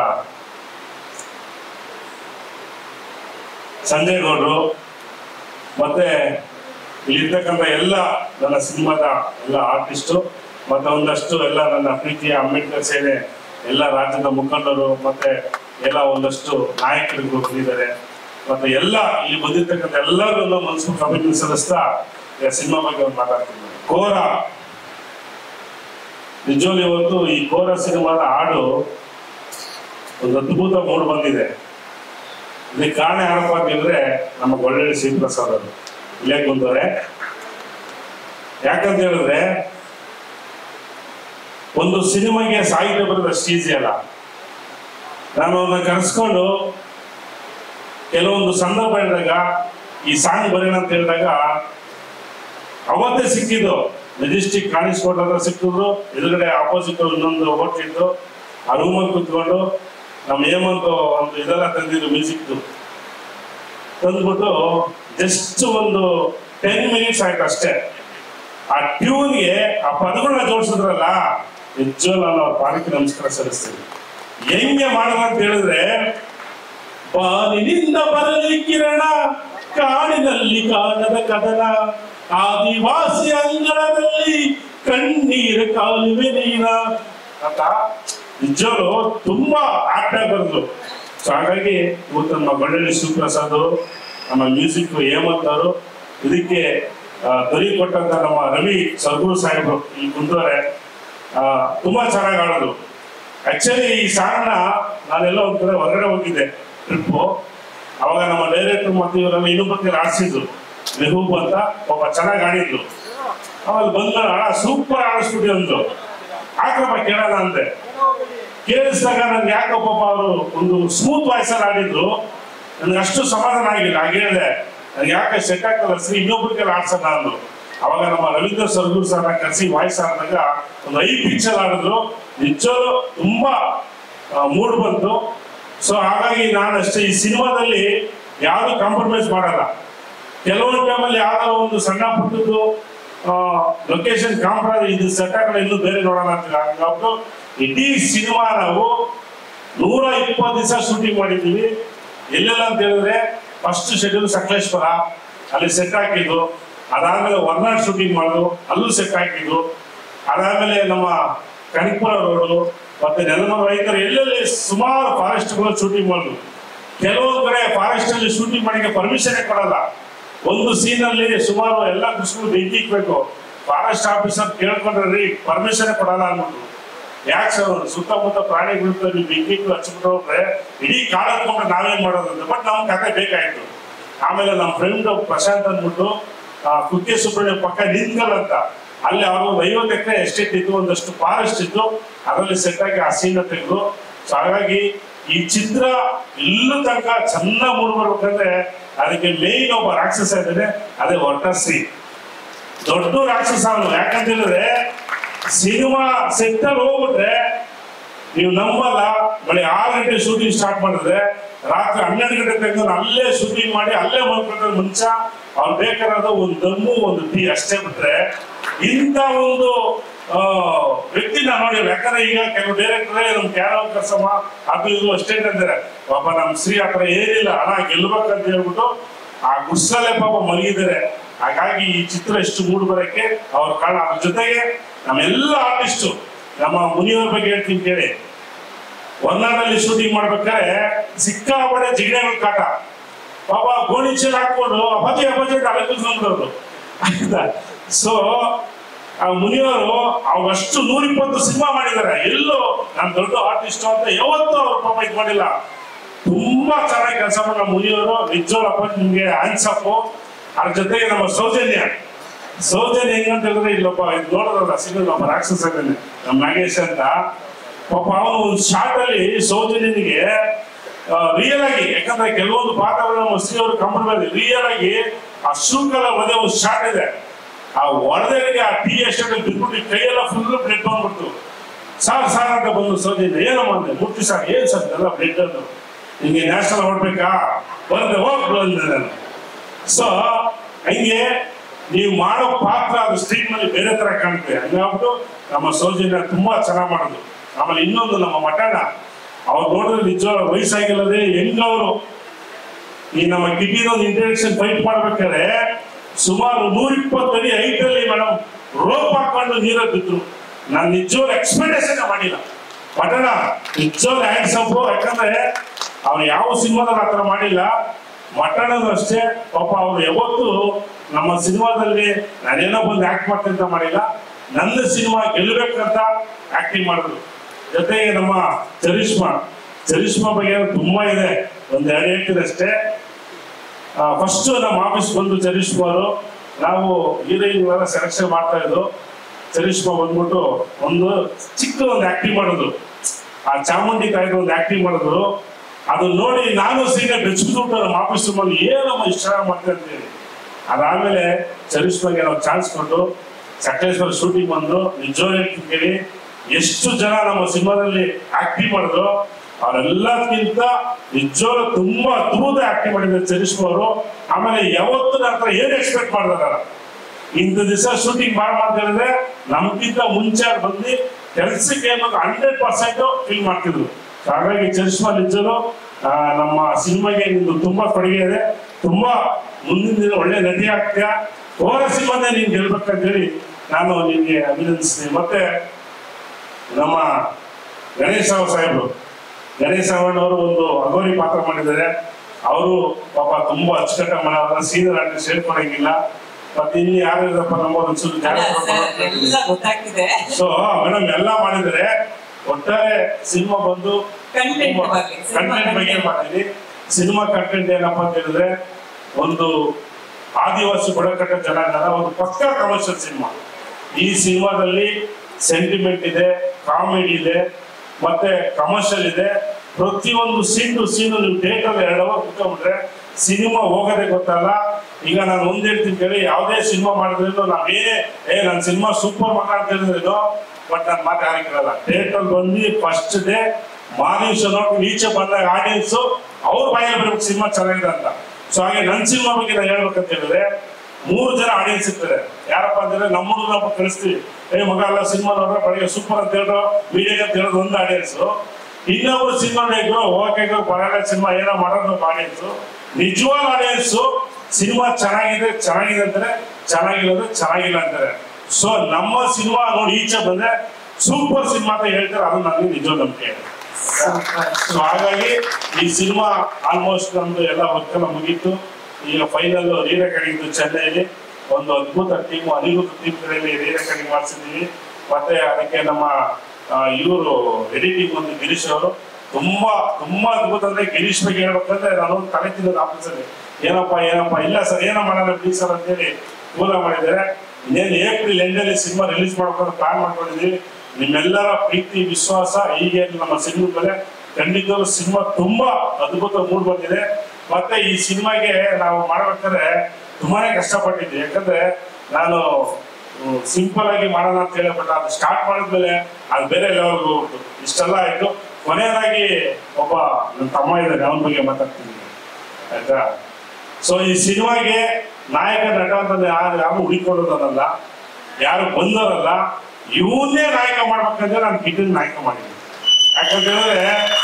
ಸಂಜಯ್ ಗೌಡ್ರು ಮತ್ತೆ ಇಲ್ಲಿರ್ತಕ್ಕಂಥ ಎಲ್ಲ ನನ್ನ ಸಿನಿಮಾದ ಎಲ್ಲ ಆರ್ಟಿಸ್ಟು ಮತ್ತೆ ಒಂದಷ್ಟು ಎಲ್ಲ ನನ್ನ ಪ್ರೀತಿಯ ಅಂಬೇಡ್ಕರ್ ಸೇನೆ ಎಲ್ಲ ರಾಜ್ಯದ ಮುಖಂಡರು ಮತ್ತೆ ಎಲ್ಲ ಒಂದಷ್ಟು ನಾಯಕರುಗಳು ಬಂದಿದ್ದಾರೆ ಮತ್ತೆ ಎಲ್ಲ ಇಲ್ಲಿ ಬಂದಿರ್ತಕ್ಕಂಥ ಎಲ್ಲರನ್ನು ಮನಸ್ಸು ಅಭಿನಂದಿಸಿಸ್ತಾ ಸಿನಿಮಾ ಬಗ್ಗೆ ಒಂದು ಮಾತಾಡ್ತೀನಿ ಕೋರ ನಿಜವಾಗ್ಲೂ ಇವತ್ತು ಈ ಕೋರ ಸಿನಿಮಾದ ಹಾಡು ಒಂದು ಅದ್ಭುತ ಮೂಡ್ ಬಂದಿದೆ ಇದಕ್ಕೆ ಕಾರಣ ಯಾರಪ್ಪ ಅಂತಂದ್ರೆ ನಮ್ಮ ಗೊಳ್ಳೆಳ್ಳಿ ಶ್ರೀಪ್ರಸಾದ್ ಅವರು ಇಲ್ಲೇ ಕುಂತವ್ರೆ ಯಾಕಂತ ಹೇಳಿದ್ರೆ ಒಂದು ಸಿನಿಮಾಗೆ ಸಾಹಿತ್ಯ ಬರೋದು ಅಷ್ಟು ಈಸಿ ಅಲ್ಲ ನಾನು ಅವ್ರನ್ನ ಕರೆಸ್ಕೊಂಡು ಕೆಲವೊಂದು ಸಂದರ್ಭ ಹೇಳಿದಾಗ ಈ ಸಾಂಗ್ ಬರೋಣ ಅಂತ ಹೇಳಿದಾಗ ಅವತ್ತೇ ಸಿಕ್ಕಿದ್ದು ಮೆಜೆಸ್ಟಿಕ್ ಕಾಣಿಸ್ಕೋಟ್ ಹತ್ರ ಸಿಕ್ಕಿದ್ರು ಎದುರುಗಡೆ ಆಪೋಸಿಟ್ ಇನ್ನೊಂದು ಹೋಟ್ಲ್ ಇತ್ತು ಆ ರೂಮಲ್ಲಿ ಕುತ್ಕೊಂಡು ನಮ್ಮ ಹೇಮಂತ್ ಒಂದು ಇದೆಲ್ಲ ತಂದಿದ್ರು ಮ್ಯೂಸಿಕ್ದು ತಂದ್ಬಿಟ್ಟು ಜಸ್ಟ್ ಒಂದು ಟೆನ್ ಮಿನಿಟ್ಸ್ ಆಯ್ತು ಅಷ್ಟೇ ಆ ಟ್ಯೂನ್ಗೆ ಆ ಪದಗಳನ್ನ ಜೋಡಿಸಿದ್ರಲ್ಲ ನಿಜವಲ್ಲ ನಾನು ಅವ್ರ ಪಾದಕ್ಕೆ ನಮಸ್ಕಾರ ಸಲ್ಲಿಸ್ತೀನಿ ಹೆಂಗೆ ಮಾಡೋದು ಅಂತ ಹೇಳಿದ್ರೆ ಬಾನಿನಿಂದ ಬರಲಿ ಕಿರಣ ಕಾಡಿನಲ್ಲಿ ಕಾಣದ ಕದನ ಆದಿವಾಸಿ ಅಂಗಳದಲ್ಲಿ ಕಣ್ಣೀರ ಕಾಲುವೆ ನೀರ ಅಂತ ನಿಜರು ತುಂಬಾ ಆಕ್ಟ್ ಬರೆದ್ರು ಸೊ ಹಾಗಾಗಿ ಇವತ್ತು ನಮ್ಮ ಬಳ್ಳಳ್ಳಿ ಶಿವಪ್ರಸಾದ್ ನಮ್ಮ ಮ್ಯೂಸಿಕ್ ಹೇಮಂತ್ ಅವರು ಇದಕ್ಕೆ ಆ, ಧ್ವನಿ ಕೊಟ್ಟಂತ ನಮ್ಮ ರವಿ ಸರ್ಗೂರು ಸಾಹೇಬ್ರು ಇಲ್ಲಿ ಕುಂತವ್ರೆ ಆ, ತುಂಬಾ ಚೆನ್ನಾಗಿ ಆಡಿದ್ರು ಆಕ್ಚುಲಿ ಈ ಸಾಂಗ್ನ ನಾನೆಲ್ಲ ಒಂದ್ ಕಡೆ ಹೊರಗಡೆ ಹೋಗಿದ್ದೆ ಟ್ರಿಪ್ ಅವಾಗ ನಮ್ಮ ಡೈರೆಕ್ಟರ್ ಮತ್ತೆ ಇವರೆಲ್ಲ ಇನ್ನೊಬ್ಬರಿಗೆ ಆಡಿಸಿದ್ರು ಮೆಹಬೂಬ್ ಅಂತ ಪಾಪ ಚೆನ್ನಾಗಿ ಆಡಿದ್ರು ಆಮೇಲೆ ಬಂದ ಅಣ್ಣ ಸೂಪರ್ ಆಡಿಸ್ಬಿಟ್ಟು ಅಂದ್ರು ಹಾಕಪ್ಪ ಕೇಳೋಣ ಅಂದೆ ಕೇಳಿಸಿದಾಗ ನನ್ಗೆ ಯಾಕಪ್ಪ ಅವರು ಒಂದು ಸ್ಮೂತ್ ವಾಯ್ಸ್ ಅಲ್ಲಿ ಆಡಿದ್ರು ನನ್ಗೆ ಅಷ್ಟು ಸಮಾಧಾನ ಆಗಿಲ್ಲ ಹಾಗೆ ಹೇಳಿದೆ ನನ್ಗೆ ಯಾಕೆ ಸೆಟ್ ಆಗ್ತಲ್ಲ ಸರಿ ಇನ್ನೊಬ್ಬರಿಗೆ ಆಡ್ಸೋಣ ಅಂದ್ರು ಅವಾಗ ನಮ್ಮ ರವೀಂದ್ರ ಸರ್ಗೂರ್ ಸರ್ನ ಕರೆಸಿ ವಾಯ್ಸ್ ಆಡಿದಾಗ ಒಂದು ಐ ಪಿಚ್ ಅಲ್ಲಿ ಆಡಿದ್ರು ನಿಜವಾಗ್ಲೂ ತುಂಬಾ ಮೂಡ್ ಬಂತು ಸೊ ಹಾಗಾಗಿ ನಾನು ಅಷ್ಟೇ ಈ ಸಿನಿಮಾದಲ್ಲಿ ಯಾವುದು ಕಾಂಪ್ರಮೈಸ್ ಮಾಡಲ್ಲ ಕೆಲವೊಂದು ಟೈಮಲ್ಲಿ ಯಾವ್ದೋ ಒಂದು ಸಣ್ಣ ಪುಟ್ಟದ್ದು ಲೊಕೇಶನ್ ಕಾಂಪ್ರಮೈಸ್ ಇದು ಸೆಟ್ ಆಗಲ್ಲ ಇನ್ನು ಬೇರೆ ನೋಡೋಣ ಅಂತಿಲ್ಲ ಹಂಗಾಗ್ಬಿಟ್ಟು ಇಡೀ ಸಿನಿಮಾ ನಾವು ನೂರ ಇಪ್ಪತ್ತು ದಿವಸ ಶೂಟಿಂಗ್ ಮಾಡಿದ್ದೀವಿ ಎಲ್ಲೆಲ್ಲ ಅಂತ ಹೇಳಿದ್ರೆ ಫಸ್ಟ್ ಶೆಡ್ಯೂಲ್ ಸಕಲೇಶ್ವರ ಅಲ್ಲಿ ಸೆಟ್ ಹಾಕಿದ್ದು ಅದಾದ್ಮೇಲೆ ಹೊರನಾಡ್ ಶೂಟಿಂಗ್ ಮಾಡೋದು ಅಲ್ಲೂ ಸೆಟ್ ಹಾಕಿದ್ದು ಅದಾದ್ಮೇಲೆ ನಮ್ಮ ಕನಕಪುರ ರೋಡು ಮತ್ತೆ ನೆಲಮರ ರೈತರು ಎಲ್ಲೆಲ್ಲಿ ಸುಮಾರು ಫಾರೆಸ್ಟ್ಗಳು ಶೂಟಿಂಗ್ ಮಾಡೋದು ಕೆಲವೊಂದು ಕಡೆ ಫಾರೆಸ್ಟ್ ಅಲ್ಲಿ ಶೂಟಿಂಗ್ ಮಾಡಿಗೆ ಪರ್ಮಿಷನ್ ಕೊಡಲ್ಲ ಒಂದು ಸೀನ್ ಅಲ್ಲಿ ಸುಮಾರು ಎಲ್ಲ ಕೃಷಿಗಳು ಬೆಂಕಿ ಇಕ್ಬೇಕು ಫಾರೆಸ್ಟ್ ಆಫೀಸರ್ ಕೇಳ್ಕೊಂಡ್ರೆ ರೀ ಪರ್ಮಿಷನ್ ಕೊಡಲ್ಲ ಅಂದ್ಬಿಟ್ಟು ಯಾಕೆ ಸರ್ ಸುತ್ತಮುತ್ತ ಪ್ರಾಣಿಗಳು ನೀವು ಬೆಂಕಿ ಇಟ್ಟು ಹಚ್ಬಿಟ್ಟು ಹೋದ್ರೆ ಇಡೀ ಕಾಡ ಹತ್ಕೊಂಡ್ರೆ ನಾವೇನ್ ಮಾಡೋದು ಅಂತ ಬಟ್ ನಮ್ ಕತೆ ಬೇಕಾಯ್ತು ಆಮೇಲೆ ನಮ್ಮ ಫ್ರೆಂಡ್ ಪ್ರಶಾಂತ್ ಅಂದ್ಬಿಟ್ಟು ಆ, ಕುಕ್ಕೆ ಸುಬ್ರಹ್ಮಣ್ಯ ಪಕ್ಕ ನಿಂತ್ಕಲ್ ಅಂತ ಅಲ್ಲಿ ಅವ್ರು ಒಂದು ಐವತ್ತು ಎಕರೆ ಎಸ್ಟೇಟ್ ಇತ್ತು ಒಂದಷ್ಟು ಫಾರೆಸ್ಟ್ ಇತ್ತು ಅದರಲ್ಲಿ ಸೆಟ್ ಆಗಿ ಆ ಸೀನ್ ತೆಗೆದು ಸೊ ಹಾಗಾಗಿ ಈ ಚಿತ್ರ ಇಲ್ಲೂ ತನಕ ಚೆನ್ನಾಗಿ ಮೂಡ್ ಬರ್ಬೇಕಂದ್ರೆ ಅದಕ್ಕೆ ಮೇನ್ ಒಬ್ಬ ರಾಕ್ಷಸ ಇದ್ದಾನೆ ಅದೇ ಹೊರಟಶ್ರೀ ದೊಡ್ಡ ರಾಕ್ಷಸ ಅವನು ಯಾಕಂತ ಹೇಳಿದ್ರೆ ಸಿನಿಮಾ ಸೆಟ್ಟಲ್ಲಿ ಹೋಗ್ಬಿಟ್ರೆ ನೀವು ನಂಬಲ್ಲ ಬೆಳಿಗ್ಗೆ ಆರು ಗಂಟೆ ಶೂಟಿಂಗ್ ಸ್ಟಾರ್ಟ್ ಮಾಡಿದ್ರೆ ರಾತ್ರಿ ಹನ್ನೆರಡು ಗಂಟೆ ತನಕ ಅಲ್ಲೇ ಶೂಟಿಂಗ್ ಮಾಡಿ ಅಲ್ಲೇ ಮಲ್ಕೊಂಡ್ರೆ ಮುಂಚ ಅವ್ರು ಬೇಕಾದ ಒಂದು ದಮ್ಮು ಒಂದು ಟೀ ಅಷ್ಟೇ ಬಿಟ್ರೆ ಇಂಥ ಒಂದು ಆ, ವ್ಯಕ್ತಿನ ನೋಡಿ ಯಾಕಂದ್ರೆ ಈಗ ಕೆಲವು ಡೈರೆಕ್ಟರ್ ನಮ್ ಕ್ಯಾರೋ ಕಸಮ ಅದು ಇದು ಅಷ್ಟೇಟ್ ಅಂತಾರೆ ಪಾಪ ನಮ್ ಶ್ರೀ ಆತರ ಏನಿಲ್ಲ ಹಣ ಗೆಲ್ಬೇಕಂತ ಹೇಳ್ಬಿಟ್ಟು ಆ ಗುಡ್ಸಲ್ಲೇ ಪಾಪ ಮಲಗಿದ್ದಾರೆ ಹಾಗಾಗಿ ಈ ಚಿತ್ರ ಎಷ್ಟು ಮೂಡ್ ಬರಕ್ಕೆ ಅವ್ರ ಕಾರಣ ಅದ್ರ ಜೊತೆಗೆ ನಮ್ಮೆಲ್ಲ ಆರ್ಟಿಸ್ಟು ನಮ್ಮ ಮುನಿಯವರ ಬಗ್ಗೆ ಹೇಳ್ತೀನಿ ಕೇಳಿ ಹೊರನಾಡಲ್ಲಿ ಶೂಟಿಂಗ್ ಮಾಡ್ಬೇಕಾದ್ರೆ ಸಿಕ್ಕಾಪಡೆ ಜಿಗಣೆಗಳ ಕಾಟ ಪಾಪ ಗೋಣಿ ಚೀಲ ಹಾಕೊಂಡು ಅಪಜಿ ಅಪಜಿ ಅಂತ ಅಲೆ ಕೂತ್ಕೊಂಡ್ಬಿಡೋರು ಆಯ್ತಾ ಸೊ ಆ ಮುನಿಯವರು ಅವಷ್ಟು ನೂರಿಪ್ಪತ್ತು ಸಿನಿಮಾ ಮಾಡಿದ್ದಾರೆ ಎಲ್ಲೋ ನಾನು ದೊಡ್ಡ ಆರ್ಟಿಸ್ಟ್ ಅಂತ ಯಾವತ್ತೂ ಅವ್ರು ಪಾಪ ಇದು ಮಾಡಿಲ್ಲ ತುಂಬಾ ಚೆನ್ನಾಗಿ ಕೆಲಸ ಮಾಡಿ ನಮ್ಮ ಮುನಿಯವರು ನಿಜವಲ್ಲಪ್ಪ ನಿಮ್ಗೆ ಆನ್ಸಪ್ಪು ಅದ್ರ ಜೊತೆಗೆ ನಮ್ಮ ಸೌಜನ್ಯ ಸೌಜನ್ಯ ಹೆಂಗಂತ ಹೇಳಿದ್ರೆ ಇಲ್ಲಪ್ಪ ಇದು ನೋಡೋದಲ್ಲ ಸಿಗೋದು ಒಬ್ಬ ರಾಕ್ಷಸ ಇದ್ದಾನೆ, ನಮ್ಮ ನಾಗೇಶ್ ಅಂತ ಪಾಪ ಅವನು ಒಂದು ಶಾರ್ಟ್ ಅಲ್ಲಿ ಸೌಜನ್ಯನಿಗೆ ರಿಯಲ್ ಆಗಿ ಯಾಕಂದ್ರೆ ಕೆಲವೊಂದು ಪಾತ್ರಗಳು ನಮ್ಮ ಶ್ರೀ ಅವರು ಕಂಪನಿ ಮೇಲೆ ರಿಯಲ್ ಆಗಿ ಆ ಶೂಕಲ ಒದೆ ಒಂದು ಶಾರ್ಟ್ ಇದೆ ಆ ಒಡೆದರಿಗೆ ಆ ಟೀ ಎಸ್ಟೇಟ್ ಬಿಟ್ಬಿಟ್ಟು ಕೈಯೆಲ್ಲ ಫುಲ್ ಬ್ಲಡ್ ಬಂದ್ಬಿಡ್ತು ಸಾರ್ ಸಾರ್ ಅಂತ ಬಂದು ಸೌಜನ್ಯ ಏನಮ್ಮ ಅಂದೆ ಮೂರ್ತಿ ಸಾರ್ ಏನ್ ಸರ್ ಎಲ್ಲ ಬ್ಲಡ್ ಅಂದ್ರು ನಿಂಗೆ ನ್ಯಾಷನಲ್ ಹೊಡ್ಬೇಕಾ ಬಂದೆ ಹೋಗ್ ಬಂದೆ ನಾನು ಸೊ ಹಂಗೆ ನೀವು ಮಾಡೋ ಪಾತ್ರ ಅದು ಸ್ಟ್ರೀಟ್ ನಲ್ಲಿ ಬೇರೆ ತರ ಕಾಣುತ್ತೆ ಹಂಗಾಗ್ಬಿಟ್ಟು ನಮ್ಮ ಸೌಜನ್ಯ ತುಂಬಾ ಚೆನ್ನಾಗ್ ಮಾಡೋದು ಆಮೇಲೆ ಇನ್ನೊಂದು ನಮ್ಮ ಮಠಣ ಅವ್ರು ನೋಡಿದ್ರೆ ನಿಜವಾಗ್ಲೂ ವಯಸ್ಸಾಗಿಲ್ಲದೆ ಹೆಂಗವರು ಈ ನಮ್ಮ ಕಿಡ್ನಿನ ಒಂದು ಇಂಟ್ರಡಕ್ಷನ್ ಫೈಟ್ ಮಾಡ್ಬೇಕಾದ್ರೆ ಸುಮಾರು ನೂರ ಇಪ್ಪತ್ತು ಅಡಿ height ಅಲ್ಲಿ ಮೇಡಮ್ ರೋಪ್ ಹಾಕೊಂಡು ನೀರ ಬಿದ್ರು ನಾನು ನಿಜವಾಗ್ಲೂ ಎಕ್ಸ್ಪೆಕ್ಟೇಷನ್ ಮಾಡಿಲ್ಲ ಪಟಣ ನಿಜವಾಗ್ಲೂ ಹ್ಯಾಂಡ್ಸ್ ಅಪ್ ಯಾಕಂದ್ರೆ ಅವ್ನು ಯಾವ ಸಿನಿಮಾದಲ್ಲಿ ಆತರ ಮಾಡಿಲ್ಲ ಮಟಣನು ಅಷ್ಟೇ ಪಾಪ ಅವ್ರು ಯಾವತ್ತು ನಮ್ಮ ಸಿನಿಮಾದಲ್ಲಿ ನಾನೇನೋ ಬಂದು ಆಕ್ಟ್ ಮಾಡ್ತೀನಿ ಅಂತ ಮಾಡಿಲ್ಲ ನನ್ನ ಸಿನಿಮಾ ಗೆಲ್ಲಬೇಕಂತ ಆಕ್ಟಿಂಗ್ ಮಾಡಿದ್ರು ಜೊತೆಗೆ ನಮ್ಮ ಚರಿಷ್ಮಾ ಚರಿಷ್ಮಾ ಬಗ್ಗೆ ತುಂಬಾ ಇದೆ ಒಂದ್ ಎರಡು ಹೇಳ್ತೀನಿ ಅಷ್ಟೇ ಫಸ್ಟ್ ನಮ್ಮ ಆಫೀಸ್ ಬಂದು ಚರಿಷ್ಮಾ ಅವರು ನಾವು ಹೀರೋಯಿನ್ ಸೆಲೆಕ್ಷನ್ ಮಾಡ್ತಾ ಇದ್ದು ಚರಿಷ್ಮಾ ಬಂದ್ಬಿಟ್ಟು ಒಂದು ಚಿಕ್ಕ ಒಂದು ಆಕ್ಟಿಂಗ್ ಮಾಡೋದು ಆ ಚಾಮುಂಡಿ ತಾಯಿಗೆ ಒಂದು ಆಕ್ಟಿಂಗ್ ಮಾಡಿದ್ರು ಅದು ನೋಡಿ ನಾನು ಸೀನಿಯರ್ ಬೆಚ್ಚಿಬಿಟ್ಟು ನಮ್ಮ ಆಫೀಸ್ ಬಂದು ಏನಮ್ಮ ಇಷ್ಟ ಮಾಡ್ತಾ ಇರ್ತೀವಿ ಅದಾದ್ಮೇಲೆ ಚರಿಷ್ಮಾಗೆ ನಾವು ಚಾನ್ಸ್ ಕೊಟ್ಟು ಸಕಲೇಶ್ವರ ಶೂಟಿಂಗ್ ಬಂದು ನಿಜವಾಗ್ಲೂ ಹೇಳ್ತೀನಿ ಎಷ್ಟು ಜನ ನಮ್ಮ ಸಿನಿಮಾದಲ್ಲಿ ಆಕ್ಟಿಂಗ್ ಮಾಡಿದ್ರು ಅವರೆಲ್ಲಕ್ಕಿಂತ ನಿಜವಾಗ್ಲೂ ತುಂಬಾ ಅದ್ಭುತ ಆಕ್ಟಿಂಗ್ ಮಾಡಿದ್ದಾರೆ ಚರಿಷ್ಮಾ ಅವರು ಆಮೇಲೆ ಯಾವತ್ತು ನನ್ನ ಹತ್ರ ಏನ್ ಎಕ್ಸ್ಪೆಕ್ಟ್ ಮಾಡಿದಾರ ಇಂಥ ದಿವಸ ಶೂಟಿಂಗ್ ಮಾಡಿ ಅಂತ ಹೇಳಿದ್ರೆ ನಮ್ಗಿಂತ ಮುಂಚೆ ಅವ್ರು ಬಂದು ಕೆಲ್ಸಕ್ಕೆ ಏನೋ ಹಂಡ್ರೆಡ್ ಪರ್ಸೆಂಟ್ ಫೀಲ್ ಮಾಡ್ತಿದ್ರು ಹಾಗಾಗಿ ಚರಿಷ್ಮಾ ನಿಜರು ಆ, ನಮ್ಮ ಸಿನಿಮಾಗೆ ನಿಮ್ದು ತುಂಬಾ ಕೊಡುಗೆ ಇದೆ ತುಂಬಾ ಮುಂದಿನ ದಿನ ಒಳ್ಳೆ ನಟಿ ಆಗ್ತೀಯ ಹೋರ ಸಿನಿಮಾನೇ ನೀನ್ ಗೆಲ್ಬೇಕಂತ ಹೇಳಿ ನಾನು ನಿನ್ಗೆ ಅಭಿನಂದಿಸ್ತೀನಿ ಮತ್ತೆ ನಮ್ಮ ಗಣೇಶ್ ರಾವ್ ಸಾಹೇಬ್ರು ಗಣೇಶ್ ಅವರು ಒಂದು ಅಗೋರಿ ಪಾತ್ರ ಮಾಡಿದ್ದಾರೆ ಅವರು ಪಾಪ ತುಂಬಾ ಅಚ್ಚುಕಟ್ಟಾಗಿ ಮಾಡೋದ್ರ ಸೀನಿಯರ್ ಆರ್ಟಿಸ್ಟ್ ಹೇಳ್ಕೊಳಂಗಿಲ್ಲ ಮತ್ತೆ ಇಲ್ಲಿ ಯಾರು ಇರಪ್ಪ ನಮ್ಮ ಒಂಚೂರು ಅಲ್ಲ ಜಾಗ ಸರ್ ಎಲ್ಲ ಗೊತ್ತಾಗ್ತಿದೆ ಸೊ ಮೇಡಮ್ ಎಲ್ಲ ಮಾಡಿದ್ರೆ ಒಟ್ಟಾರೆ ಸಿನಿಮಾ ಬಂದು Content ಬಗ್ಗೆ, cinema ಕಂಟೆಂಟ್ ಬಗ್ಗೆ content. ಮಾಡಿದ್ವಿ ಸಿನಿಮಾ ಕಂಟೆಂಟ್ ಏನಪ್ಪಾ ಅಂತ ಹೇಳಿದ್ರೆ ಒಂದು ಆದಿವಾಸಿ ಬುಡಕಟ್ಟ ಜನಾಂಗದ ಒಂದು ಪಕ್ಕಾ ಕಮರ್ಷಿಯಲ್ ಸಿನಿಮಾ ಈ ಸಿನಿಮಾದಲ್ಲಿ ಸೆಂಟಿಮೆಂಟ್ ಇದೆ ಕಾಮಿಡಿ ಇದೆ ಮತ್ತೆ ಕಮರ್ಷಿಯಲ್ ಇದೆ ಪ್ರತಿಯೊಂದು ಸೀನ್ ಟು ಸೀನ್ ನೀವು ಥಿಯೇಟರ್ ಎರಡು ಅವರ್ ಕುತ್ಕೊಂಡ್ಬಿಟ್ರೆ ಸಿನಿಮಾ ಹೋಗೋದೇ ಗೊತ್ತಲ್ಲ ಈಗ ನಾನು ಒಂದ್ ಹೇಳ್ತೀನಿ ಕೇಳಿ ಯಾವುದೇ ಸಿನಿಮಾ ಮಾಡಿದ್ರು ನಾವೇನೇ ಏ ನನ್ನ ಸಿನಿಮಾ ಸೂಪರ್ ಮಗ ಅಂತ ಹೇಳಿದ್ರು ಬಟ್ ನಾನು ಮಾತು ಯಾರಿಗಿರಲ್ಲ ಥಿಯೇಟರ್ ಬಂದು ಫಸ್ಟ್ ಡೇ ಮಾರ್ನಿಂಗ್ ಶೋ ನೋಡಿ ಈಚೆ ಬಂದಾಗ ಆಡಿಯನ್ಸ್ ಅವ್ರ ಬಾಯಲ್ಲಿ ಬರ್ಬೇಕು ಸಿನಿಮಾ ಚೆನ್ನಾಗಿದೆ ಅಂತ ಸೊ ಹಾಗೆ ನನ್ನ ಸಿನಿಮಾ ಬಗ್ಗೆ ನಾನು ಹೇಳ್ಬೇಕಂತ ಹೇಳಿದ್ರೆ ಮೂರು ಜನ ಆಡಿಯನ್ಸ್ ಇರ್ತಾರೆ ಯಾರಪ್ಪ ಅಂದ್ರೆ ನಮ್ಮ ಹುಡುಗರಪ್ಪ ಕಳಿಸ್ತೀವಿ ಏ ಮಗ ಅಲ್ಲ ಸಿನಿಮಾ ನೋಡ್ರೆ ಬೆಳಗ್ಗೆ ಸೂಪರ್ ಅಂತ ಹೇಳಿದ್ರು ವಿಡಿಯೋ ಅಂತ ಹೇಳೋದು ಒಂದು ಆಡಿಯನ್ಸ್ ಇನ್ನೊಬ್ರು ಸಿನಿಮಾ ನೋಡಿದ್ರು ಓಕೆ ಪರವಾಗಿಲ್ಲ ಸಿನಿಮಾ ಏನೋ ಮಾಡೋದು ಆಡಿಯನ್ಸ್ ನಿಜವಾದ ಆಡಿಯನ್ಸ್ ಸಿನಿಮಾ ಚೆನ್ನಾಗಿದೆ ಚೆನ್ನಾಗಿದೆ ಅಂತಾರೆ ಚೆನ್ನಾಗಿಲ್ಲ ಅಂದ್ರೆ ಚೆನ್ನಾಗಿಲ್ಲ ಅಂತಾರೆ ಸೊ ನಮ್ಮ ಸಿನಿಮಾ ನೋಡಿ ಈಚೆ ಬಂದ್ರೆ ಸೂಪರ್ ಸಿನಿಮಾ ಅಂತ ಹೇಳ್ತಾರೆ ಅದು ನನಗೆ ನಿಜವಾದ ನಂಬಿಕೆ ಇದೆ ಸೊ ಹಾಗಾಗಿ ಈ ಸಿನಿಮಾ ಆಲ್ಮೋಸ್ಟ್ ನಮ್ದು ಎಲ್ಲ ವರ್ಕ್ ಎಲ್ಲ ಮುಗೀತು ಈಗ ಫೈನಲ್ ರೀ ರೆಕಾರ್ಡಿಂಗ್ ಚೆನ್ನೈಲಿ ಒಂದು ಅದ್ಭುತ ಟೀಮ್ ಅನಿರುದ್ಧ ಟೀಮ್ ಕಡೆಯಲ್ಲಿ ರೀ ರೆಕಾರ್ಡಿಂಗ್ ಮಾಡಿಸಿದ್ದೀವಿ ಮತ್ತೆ ಅದಕ್ಕೆ ನಮ್ಮ ಇವರು ಎಡಿಟಿಂಗ್ ಒಂದು ಗಿರೀಶ್ ಅವರು ತುಂಬಾ ತುಂಬಾ ಅದ್ಭುತ ಅಂದ್ರೆ ಗಿರೀಶ್ ಬಗ್ಗೆ ಹೇಳ್ಬೇಕಂದ್ರೆ ನಾನು ತಲೆ ತಿನ್ನೋದು ಆಫೀಸಲ್ಲಿ ಏನಪ್ಪ ಏನಪ್ಪ ಇಲ್ಲ ಸರ್ ಏನೋ ಮಾಡೋಣ ಪ್ಲೀಸ್ ಸರ್ ಅಂತೇಳಿ ಮೂಲ ಮಾಡಿದ್ದಾರೆ ಇನ್ನೇನು ಏಪ್ರಿಲ್ ಎಂಡಲ್ಲಿ ಸಿನಿಮಾ ರಿಲೀಸ್ ಮಾಡ್ಕೊಂಡು ಪ್ಲಾನ್ ಮಾಡ್ಕೊಂಡಿದ್ದೀವಿ ನಿಮ್ಮೆಲ್ಲರ ಪ್ರೀತಿ ವಿಶ್ವಾಸ ಹೀಗೆ ನಮ್ಮ ಸಿನಿಮಾ ಮೇಲೆ ಖಂಡಿತವಾಗ್ಲೂ ಸಿನಿಮಾ ತುಂಬಾ ಅದ್ಭುತ ಮೂಡ್ ಬಂದಿದೆ ಮತ್ತೆ ಈ ಸಿನಿಮಾಗೆ ನಾವು ಮಾಡ್ಬೇಕಾದ್ರೆ ತುಂಬಾನೇ ಕಷ್ಟಪಟ್ಟಿದ್ವಿ ಯಾಕಂದ್ರೆ ನಾನು ಸಿಂಪಲ್ ಆಗಿ ಮಾಡೋಣ ಅಂತ ಹೇಳಿ ಬಟ್ ಅದು ಸ್ಟಾರ್ಟ್ ಮಾಡಿದ್ಮೇಲೆ ಅದು ಬೇರೆ ಲೆವೆಲ್ಗೆ ಹೋಗ್ಬಿಟ್ಟು ಇಷ್ಟೆಲ್ಲ ಆಯ್ತು ಕೊನೆಯದಾಗಿ ಒಬ್ಬ ನನ್ನ ತಮ್ಮ ಇದ್ದಾನೆ ಅವನ ಬಗ್ಗೆ ಮಾತಾಡ್ತೀನಿ ಆಯ್ತಾ ಸೊ ಈ ಸಿನಿಮಾಗೆ ನಾಯಕ ನಟ ಅಂತ ಯಾರು ಯಾರು ಹುಡುಕೊಳ್ಳೋದಲ್ಲ ಯಾರು ಬಂದವರಲ್ಲ ಇವನ್ನೇ ನಾಯಕ ಮಾಡ್ಬೇಕಂದ್ರೆ ನಾನು ಕಿಟ್ಟಿನ ನಾಯಕ ಮಾಡಿದ್ದೀನಿ ಯಾಕಂತಂದ್ರೆ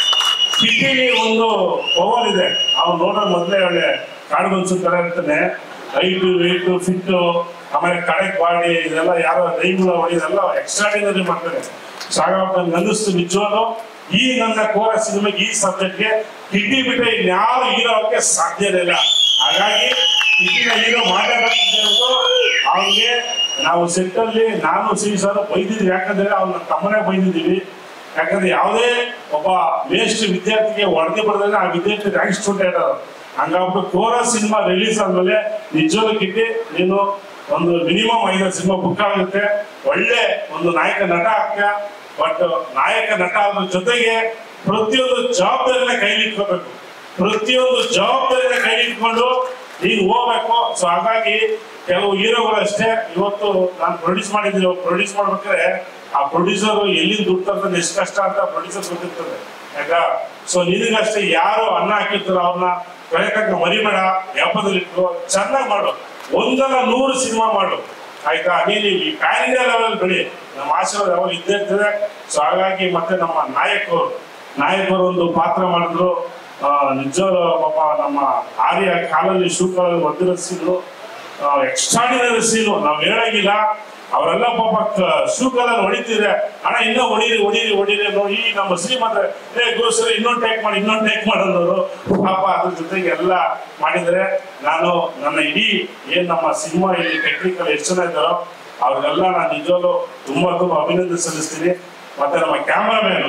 ಕಿಟ್ಟಿಲಿ ಒಂದು ಪವರ್ ಇದೆ ಅವ್ನು ನೋಡೋ ಮೊದಲೇ ಒಳ್ಳೆ ಕಾಡುಗನ್ಸು ತರ ಇರ್ತಾನೆ ಹೈಟು ವೆಯ್ಟು ಫಿಟ್ಟು ಆಮೇಲೆ ಕಡೆ ಬಾಡಿ ಇದೆಲ್ಲ ಯಾರೋ ರೈಗಳು ಇದೆಲ್ಲ ಎಕ್ಸ್ಟ್ರಾಡಿನರಿ ಮಾಡ್ತಾರೆ ಸೊ ಹಾಗಾಗಿ ನನ್ಗೆ ಅನ್ನಿಸ್ತು ನಿಜವಾಗ್ಲು ಈ ನನ್ನ ಕೋರ ಸಿನಿಮಾಗೆ ಈ ಸಬ್ಜೆಕ್ಟ್ಗೆ ಕಿಟ್ಟಿ ಬಿಟ್ಟರೆ ಇನ್ಯಾವ ಹೀರೋಕ್ಕೆ ಸಾಧ್ಯನೇ ಇಲ್ಲ ಹಾಗಾಗಿ ಕಿಟ್ಟಿನ ಹೀರೋ ಮಾಡಬೇಕು ಅವನಿಗೆ ನಾವು ಸೆಟ್ ಅಲ್ಲಿ ನಾನು ಸಿ ಸರ್ ಬೈದಿದ್ವಿ ಯಾಕಂದ್ರೆ ಅವ್ನ ತಮ್ಮನೇ ಬೈದಿದ್ದೀವಿ ಯಾಕಂದ್ರೆ ಯಾವುದೇ ಒಬ್ಬ ವೇಸ್ಟ್ ವಿದ್ಯಾರ್ಥಿಗೆ ಹೊಡೆದು ಬಡದ್ರೆ ಆ ವಿದ್ಯಾರ್ಥಿ ರ್ಯಾಂಕ್ ಸ್ಟೂಡೆಂಟ್ ಅದು ಹಂಗಾಗ್ಬಿಟ್ಟು ಕೋರ ಸಿನಿಮಾ ರಿಲೀಸ್ ಆದ್ಮೇಲೆ ನಿಜವಾಗ್ಲೂ ಕಿಟ್ಟಿ ನೀನು ಒಂದು ಮಿನಿಮಮ್ ಐದು ಸಿನಿಮಾ ಬುಕ್ ಆಗುತ್ತೆ ಒಳ್ಳೆ ಒಂದು ನಾಯಕ ನಟ ಆಗ್ತೀಯ ಬಟ್ ನಾಯಕ ನಟ ಆದ್ರ ಜೊತೆಗೆ ಪ್ರತಿಯೊಂದು ಜವಾಬ್ದಾರಿನ ಕೈಲಿ ಇಟ್ಕೋಬೇಕು ಪ್ರತಿಯೊಂದು ಜವಾಬ್ದಾರಿನ ಕೈಲಿ ಇಟ್ಕೊಂಡು ನೀನು ಹೋಗ್ಬೇಕು ಸೊ ಹಾಗಾಗಿ ಕೆಲವು ಹೀರೋಗಳು ಅಷ್ಟೇ ಇವತ್ತು ನಾನು ಪ್ರೊಡ್ಯೂಸ್ ಮಾಡಿದ್ದೀನಿ ಪ್ರೊಡ್ಯೂಸ್ ಮಾಡ್ಬೇಕಾದ್ರೆ ಆ ಪ್ರೊಡ್ಯೂಸರ್ ಎಲ್ಲಿಂದ ದುಡ್ಡು ತರ್ತಾನೆ ಎಷ್ಟು ಕಷ್ಟ ಅಂತ ಪ್ರೊಡ್ಯೂಸರ್ ಗೊತ್ತಿರ್ತದೆ ಯಾಕ ಸೊ ನಿನಗಷ್ಟೇ ಯಾರು ಅನ್ನ ಹಾಕಿರ್ತಾರೋ ಅವ್ರನ್ನ ಪ್ರಯತ್ನ ಮರಿಬೇಡ ವ್ಯಾಪಾರದಲ್ಲಿ ಇಟ್ಟು ಚೆನ್ನಾಗಿ ಮಾಡು ಒಂದಲ್ಲ ನೂರು ಸಿನಿಮಾ ಮಾಡು ಆಯ್ತಾ ನೀನು ಈ ಪ್ಯಾನ್ ಇಂಡಿಯಾ ಲೆವೆಲ್ ಬೆಳಿ ನಮ್ಮ ಆಶೀರ್ವಾದ ಯಾವಾಗ ಇದ್ದೇ ಇರ್ತದೆ ಸೊ ಹಾಗಾಗಿ ಮತ್ತೆ ನಮ್ಮ ನಾಯಕರು ನಾಯಕರು ಒಂದು ಪಾತ್ರ ಮಾಡಿದ್ರು ಆ, ನಿಜವಾಗ್ಲೂ ಪಾಪ ನಮ್ಮ ಆರ್ಯ ಕಾಲಲ್ಲಿ ಶೂ ಕಾಲಲ್ಲಿ ಒದ್ದಿರೋ ಸೀನು ಎಕ್ಸ್ಟ್ರಾಡಿನರಿ ಸೀನು ನಾವ್ ಹೇಳಂಗಿಲ್ಲ ಅವರೆಲ್ಲ ಪಾಪ ಶೂ ಕಾಲಲ್ಲಿ ಹೊಡಿತಿದ್ರೆ ಅಣ್ಣ ಇನ್ನೂ ಹೊಡೀರಿ ಹೊಡೀರಿ ಹೊಡೀರಿ ನೋಡಿ ಈ ನಮ್ಮ ಶ್ರೀಮಂತ ಏ ಗುರುಸರಿ ಇನ್ನೊಂದು ಟೇಕ್ ಮಾಡಿ ಇನ್ನೊಂದು ಟೇಕ್ ಮಾಡೋದು ಪಾಪ ಅದ್ರ ಜೊತೆಗೆ ಎಲ್ಲ ಮಾಡಿದ್ರೆ ನಾನು ನನ್ನ ಇಡೀ ಏನ್ ನಮ್ಮ ಸಿನಿಮಾ ಇಲ್ಲಿ ಟೆಕ್ನಿಕಲ್ ಎಷ್ಟು ಜನ ಇದ್ದಾರೋ ಅವ್ರಿಗೆಲ್ಲ ನಾನು ನಿಜವಾಗ್ಲೂ ತುಂಬಾ ತುಂಬಾ ಅಭಿನಂದನೆ ಸಲ್ಲಿಸ್ತೀನಿ ಮತ್ತೆ ನಮ್ಮ ಕ್ಯಾಮ್ರಾಮ್ಯಾನ್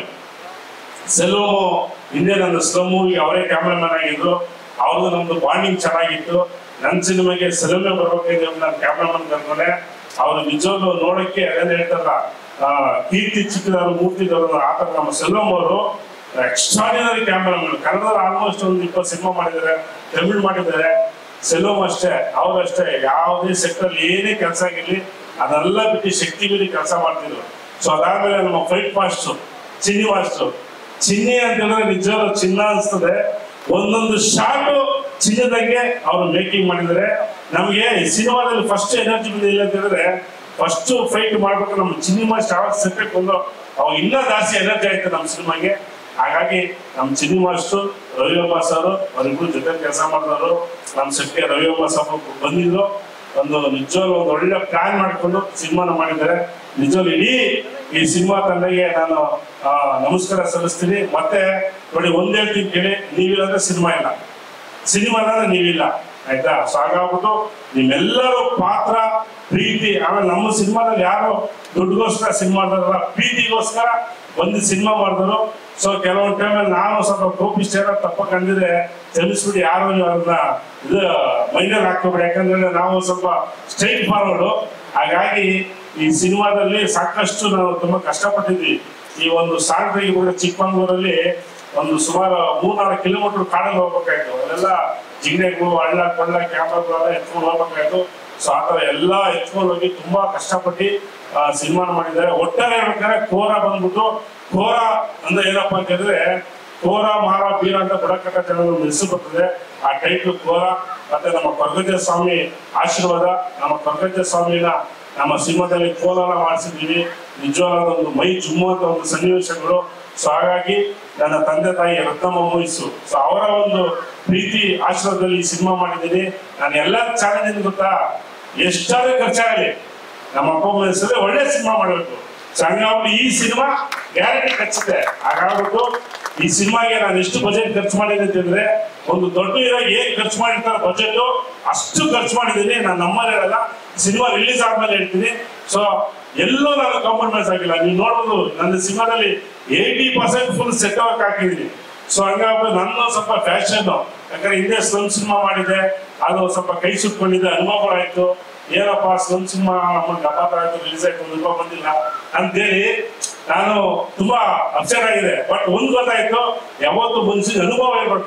ಸೆಲ್ವಮು ಹಿಂದೆ ನನ್ನ ಸ್ಲಮ್ ಮೂವಿಗೆ ಅವರೇ ಕ್ಯಾಮ್ರಾಮನ್ ಆಗಿದ್ರು ಅವ್ರದ್ದು ನಮ್ದು ಬಾಂಡಿಂಗ್ ಚೆನ್ನಾಗಿತ್ತು ನನ್ನ ಸಿನಿಮಾಗೆ ಸೆಲ್ವಮೆ ಬರ್ಬೇಕಂದ್ರೆ ನಾನು ಕ್ಯಾಮ್ರಾಮನ್ ಕರ್ಕೊಂಡೆ ಅವ್ರು ನಿಜವಾಗ್ಲೂ ನೋಡಕ್ಕೆ ಅದೇನು ಹೇಳ್ತಾರಲ್ಲ ಆ, ಕೀರ್ತಿ ಚಿಕ್ಕದವರು ಮೂರ್ತಿದವರು ಆ ಥರ ನಮ್ಮ ಸೆಲ್ವಮ್ ಅವರು ಎಕ್ಸ್ಟ್ರಾಡಿನರಿ ಕ್ಯಾಮ್ರಾಮನ್ ಕನ್ನಡದಲ್ಲಿ ಆಲ್ಮೋಸ್ಟ್ ಒಂದು ಇಪ್ಪತ್ತು ಸಿನಿಮಾ ಮಾಡಿದ್ದಾರೆ ತಮಿಳ್ ಮಾಡಿದ್ದಾರೆ ಸೆಲ್ವಮ್ ಅಷ್ಟೇ ಅವ್ರಷ್ಟೇ ಯಾವುದೇ ಸೆಕ್ಟರ್ ಏನೇ ಕೆಲಸ ಆಗಿರ್ಲಿ ಅದೆಲ್ಲ ಬಿಟ್ಟು ಶಕ್ತಿ ಮೀರಿ ಕೆಲಸ ಮಾಡ್ತಿದ್ರು ಸೊ ಅದಾದ್ಮೇಲೆ ನಮ್ಮ ಫೈಟ್ ಮಾಸ್ಟರ್ ಚಿನ್ನಿ ಮಾಸ್ಟರ್ ಚಿನ್ನಿ ಅಂತ ಹೇಳಿದ್ರೆ ನಿಜವಾಗ್ಲೂ ಚಿನ್ನ ಅನ್ಸ್ತದೆ ಒಂದೊಂದು ಶಾಟ್ ಚಿನ್ನದಂಗೆ ಅವ್ರು ಮೇಕಿಂಗ್ ಮಾಡಿದ್ದಾರೆ ನಮಗೆ ಈ ಸಿನಿಮಾದಲ್ಲಿ ಫಸ್ಟ್ ಎನರ್ಜಿ ಬಂದಿಲ್ಲ ಅಂತ ಹೇಳಿದ್ರೆ ಫಸ್ಟ್ ಫೈಟ್ ಮಾಡ್ಬೇಕು ನಮ್ಮ ಚಿನ್ನಿ ಮಾಸ್ಟರ್ ಯಾವಾಗ ಸೆಟ್ಟಕ್ಕೆ ಬಂದು ಅವಾಗ ಇನ್ನೂ ಜಾಸ್ತಿ ಎನರ್ಜಿ ಆಯ್ತು ನಮ್ಮ ಸಿನಿಮಾಗೆ ಹಾಗಾಗಿ ನಮ್ಮ ಚಿನ್ನಿ ಮಾಸ್ಟರ್ ರವಿಯಮ್ಮ ಸರ್ ಅವರಿಬ್ರು ಜೊತೆ ಕೆಲಸ ಮಾಡಿದವರು ನಮ್ಮ ಸೆಟ್ಗೆ ರವಿಯಮ್ಮ ಸರ್ ಬಂದಿದ್ರು ಒಂದು ನಿಜವಾಗ್ಲೂ ಒಂದು ಒಳ್ಳೆ ಪ್ಲಾನ್ ಮಾಡಿಕೊಂಡು ಸಿನಿಮಾನ ಮಾಡಿದ್ದಾರೆ ನಿಜವಾಗ್ಲೂ ಇಡೀ ಈ ಸಿನಿಮಾ ತಂಡಗೆ ನಾನು ಆ, ನಮಸ್ಕಾರ ಸಲ್ಲಿಸ್ತೀನಿ ಮತ್ತೆ ನೋಡಿ ಒಂದ್ ಹೇಳ್ತೀನಿ ಕೇಳಿ ನೀವಿಲ್ಲಂದ್ರೆ ಸಿನಿಮಾ ಇಲ್ಲ ಸಿನಿಮಾ ಅಂದ್ರೆ ನೀವಿಲ್ಲ ಆಯ್ತಾ ಸೊ ಹಾಗಾಗ್ಬಿಟ್ಟು ನಿಮ್ಮೆಲ್ಲರೂ ಪಾತ್ರ ಪ್ರೀತಿ ಆಮೇಲೆ ನಮ್ಮ ಸಿನಿಮಾದಲ್ಲಿ ಯಾರು ದುಡ್ಡುಗೋಸ್ಕರ ಸಿನಿಮಾ ಮಾಡಿದಾರಲ್ಲ ಪ್ರೀತಿಗೋಸ್ಕರ ಒಂದು ಸಿನಿಮಾ ಮಾಡಿದ್ರು ಸೊ ಕೆಲವೊಂದು ಟೈಮಲ್ಲಿ ನಾನು ಸ್ವಲ್ಪ ಕೋಪಿಷ್ಟ ಏನೋ ತಪ್ಪ ಕಂಡಿದ್ರೆ ಕ್ಷಮಿಸ್ಬಿಡಿ ಯಾರು ನೀವು ಅದನ್ನ ಇದು ಮೈಂಡಲ್ಲಿ ಹಾಕೋಬೇಡಿ ಯಾಕಂದ್ರೆ ನಾವು ಸ್ವಲ್ಪ ಸ್ಟ್ರೈಟ್ ಫಾರ್ವರ್ಡು ಹಾಗಾಗಿ ಈ ಸಿನಿಮಾದಲ್ಲಿ ಸಾಕಷ್ಟು ನಾವು ತುಂಬಾ ಕಷ್ಟಪಟ್ಟಿದ್ವಿ ಈ ಒಂದು ಸಾಂಗ್ ತೆಗಿಬೇಕು ಚಿಕ್ಕಮಂಗ್ಳೂರಲ್ಲಿ ಒಂದು ಸುಮಾರು ಮೂರ್ನಾಲ್ಕು ಕಿಲೋಮೀಟರ್ ಕಾಡಲ್ಲಿ ಹೋಗ್ಬೇಕಾಯ್ತು ಅಲ್ಲೆಲ್ಲ ಜಿಗಣೆಗಳು ಹಳ್ಳ ಕೊಳ್ಳ ಕ್ಯಾಮ್ರಾಗಳೆಲ್ಲ ಎತ್ಕೊಂಡು ಹೋಗ್ಬೇಕಾಯ್ತು ಸೊ ಆ ಥರ ಎಲ್ಲ ಎತ್ಕೊಂಡು ಹೋಗಿ ತುಂಬಾ ಕಷ್ಟಪಟ್ಟು ಸಿನಿಮಾನ ಮಾಡಿದ್ದಾರೆ ಒಟ್ಟಾರೆ ಹೇಳ್ಬೇಕಾದ್ರೆ ಕೋರ ಬಂದ್ಬಿಟ್ಟು ಕೋರ ಅಂದ್ರೆ ಏನಪ್ಪಾ ಅಂತ ಹೇಳಿದ್ರೆ ಕೋರ ಮಾರ ಬೀರ ಅಂತ ಬುಡಕಟ್ಟ ಜನರು ಹೆಸರು ಬರ್ತದೆ ಆ ಟೈಟ್ಲು ಕೋರ ಮತ್ತೆ ನಮ್ಮ ಕೊರಗಜ್ಜ ಸ್ವಾಮಿ ಆಶೀರ್ವಾದ ನಮ್ಮ ಕೊರಗಜ್ಜ ಸ್ವಾಮಿನ ನಮ್ಮ ಸಿನಿಮಾದಲ್ಲಿ ಕೋಲಾರ ಮಾಡಿಸಿದ್ದೀವಿ ನಿಜವಾದ ಒಂದು ಮೈ ಜುಮ್ಮುವಂತ ಒಂದು ಸನ್ನಿವೇಶಗಳು ಸೊ ಹಾಗಾಗಿ ನನ್ನ ತಂದೆ ತಾಯಿ ರತ್ನಮ್ಮ ಮೂಯಿಸು ಸೊ ಅವರ ಒಂದು ಪ್ರೀತಿ ಆಶೀರ್ವಾದದಲ್ಲಿ ಈ ಸಿನಿಮಾ ಮಾಡಿದ್ದೀನಿ ನಾನು ಎಲ್ಲ ಚಾಲೆಂಜ್ ಗೊತ್ತಾ ಎಷ್ಟಾದ್ರೂ ಖರ್ಚಾಗಲಿ ನಮ್ಮ ಅಪ್ಪ ಅಮ್ಮ ಹೆಸರಲ್ಲಿ ಒಳ್ಳೆ ಸಿನಿಮಾ ಮಾಡಬೇಕು ಸೊ ಹಂಗಾಗಿ ಈ ಸಿನಿಮಾ ಗ್ಯಾರಂಟಿ ಖರ್ಚಿದೆ ಹಾಗಾಗ್ಬಿಟ್ಟು ಈ ಸಿನಿಮಾಗೆ ನಾನು ಎಷ್ಟು ಬಜೆಟ್ ಖರ್ಚು ಮಾಡಿದ್ದೀನಿ ಅಂತಂದ್ರೆ ಒಂದು ದೊಡ್ಡ ಹೀರೋ ಏನ್ ಖರ್ಚು ಮಾಡಿರ್ತಾರೆ ಬಜೆಟ್ ಅಷ್ಟು ಖರ್ಚು ಮಾಡಿದ್ದೀನಿ ನಾನು ನಮ್ಮಲ್ಲಿ ಹೇಳಲ್ಲ ಸಿನಿಮಾ ರಿಲೀಸ್ ಆದ್ಮೇಲೆ ಹೇಳ್ತೀನಿ ಸೊ ಎಲ್ಲೂ ನಾನು ಕಾಂಪ್ರಮೈಸ್ ಆಗಿಲ್ಲ ನೀವು ನೋಡ್ಬೋದು ನನ್ನ ಸಿನಿಮಾದಲ್ಲಿ eighty percent full set work ಹಾಕಿದ್ದೀನಿ ಸೊ ಹಂಗಾಗಿ ನನ್ನ ಸ್ವಲ್ಪ ಫ್ಯಾಷನ್ ಯಾಕಂದ್ರೆ ಹಿಂದೆ ಸ್ಲಮ್ ಸಿನಿಮಾ ಮಾಡಿದೆ ಅದು ಸ್ವಲ್ಪ ಕೈ ಸುಟ್ಕೊಂಡಿದ್ದೆ ಅನುಭವಗಳಾಯ್ತು ಏನಪ್ಪ ಸ್ಲಮ್ ಸಿನಿಮಾ ನಮಗೆ ಗಪಾತ ಆಯ್ತು ರಿಲೀಸ್ ಆಯ್ತು ಒಂದು ರೂಪಾಯಿ ಬಂದಿಲ್ಲ ಅಂತೇಳಿ ನಾನು ತುಂಬಾ ಅಪ್ಸೆಟ್ ಆಗಿದೆ ಬಟ್ ಒಂದ್ ಗೊತ್ತಾಯ್ತು ಯಾವತ್ತು ಮನ್ಸಿಗೆ ಅನುಭವ ಇರ್ಬೇಕು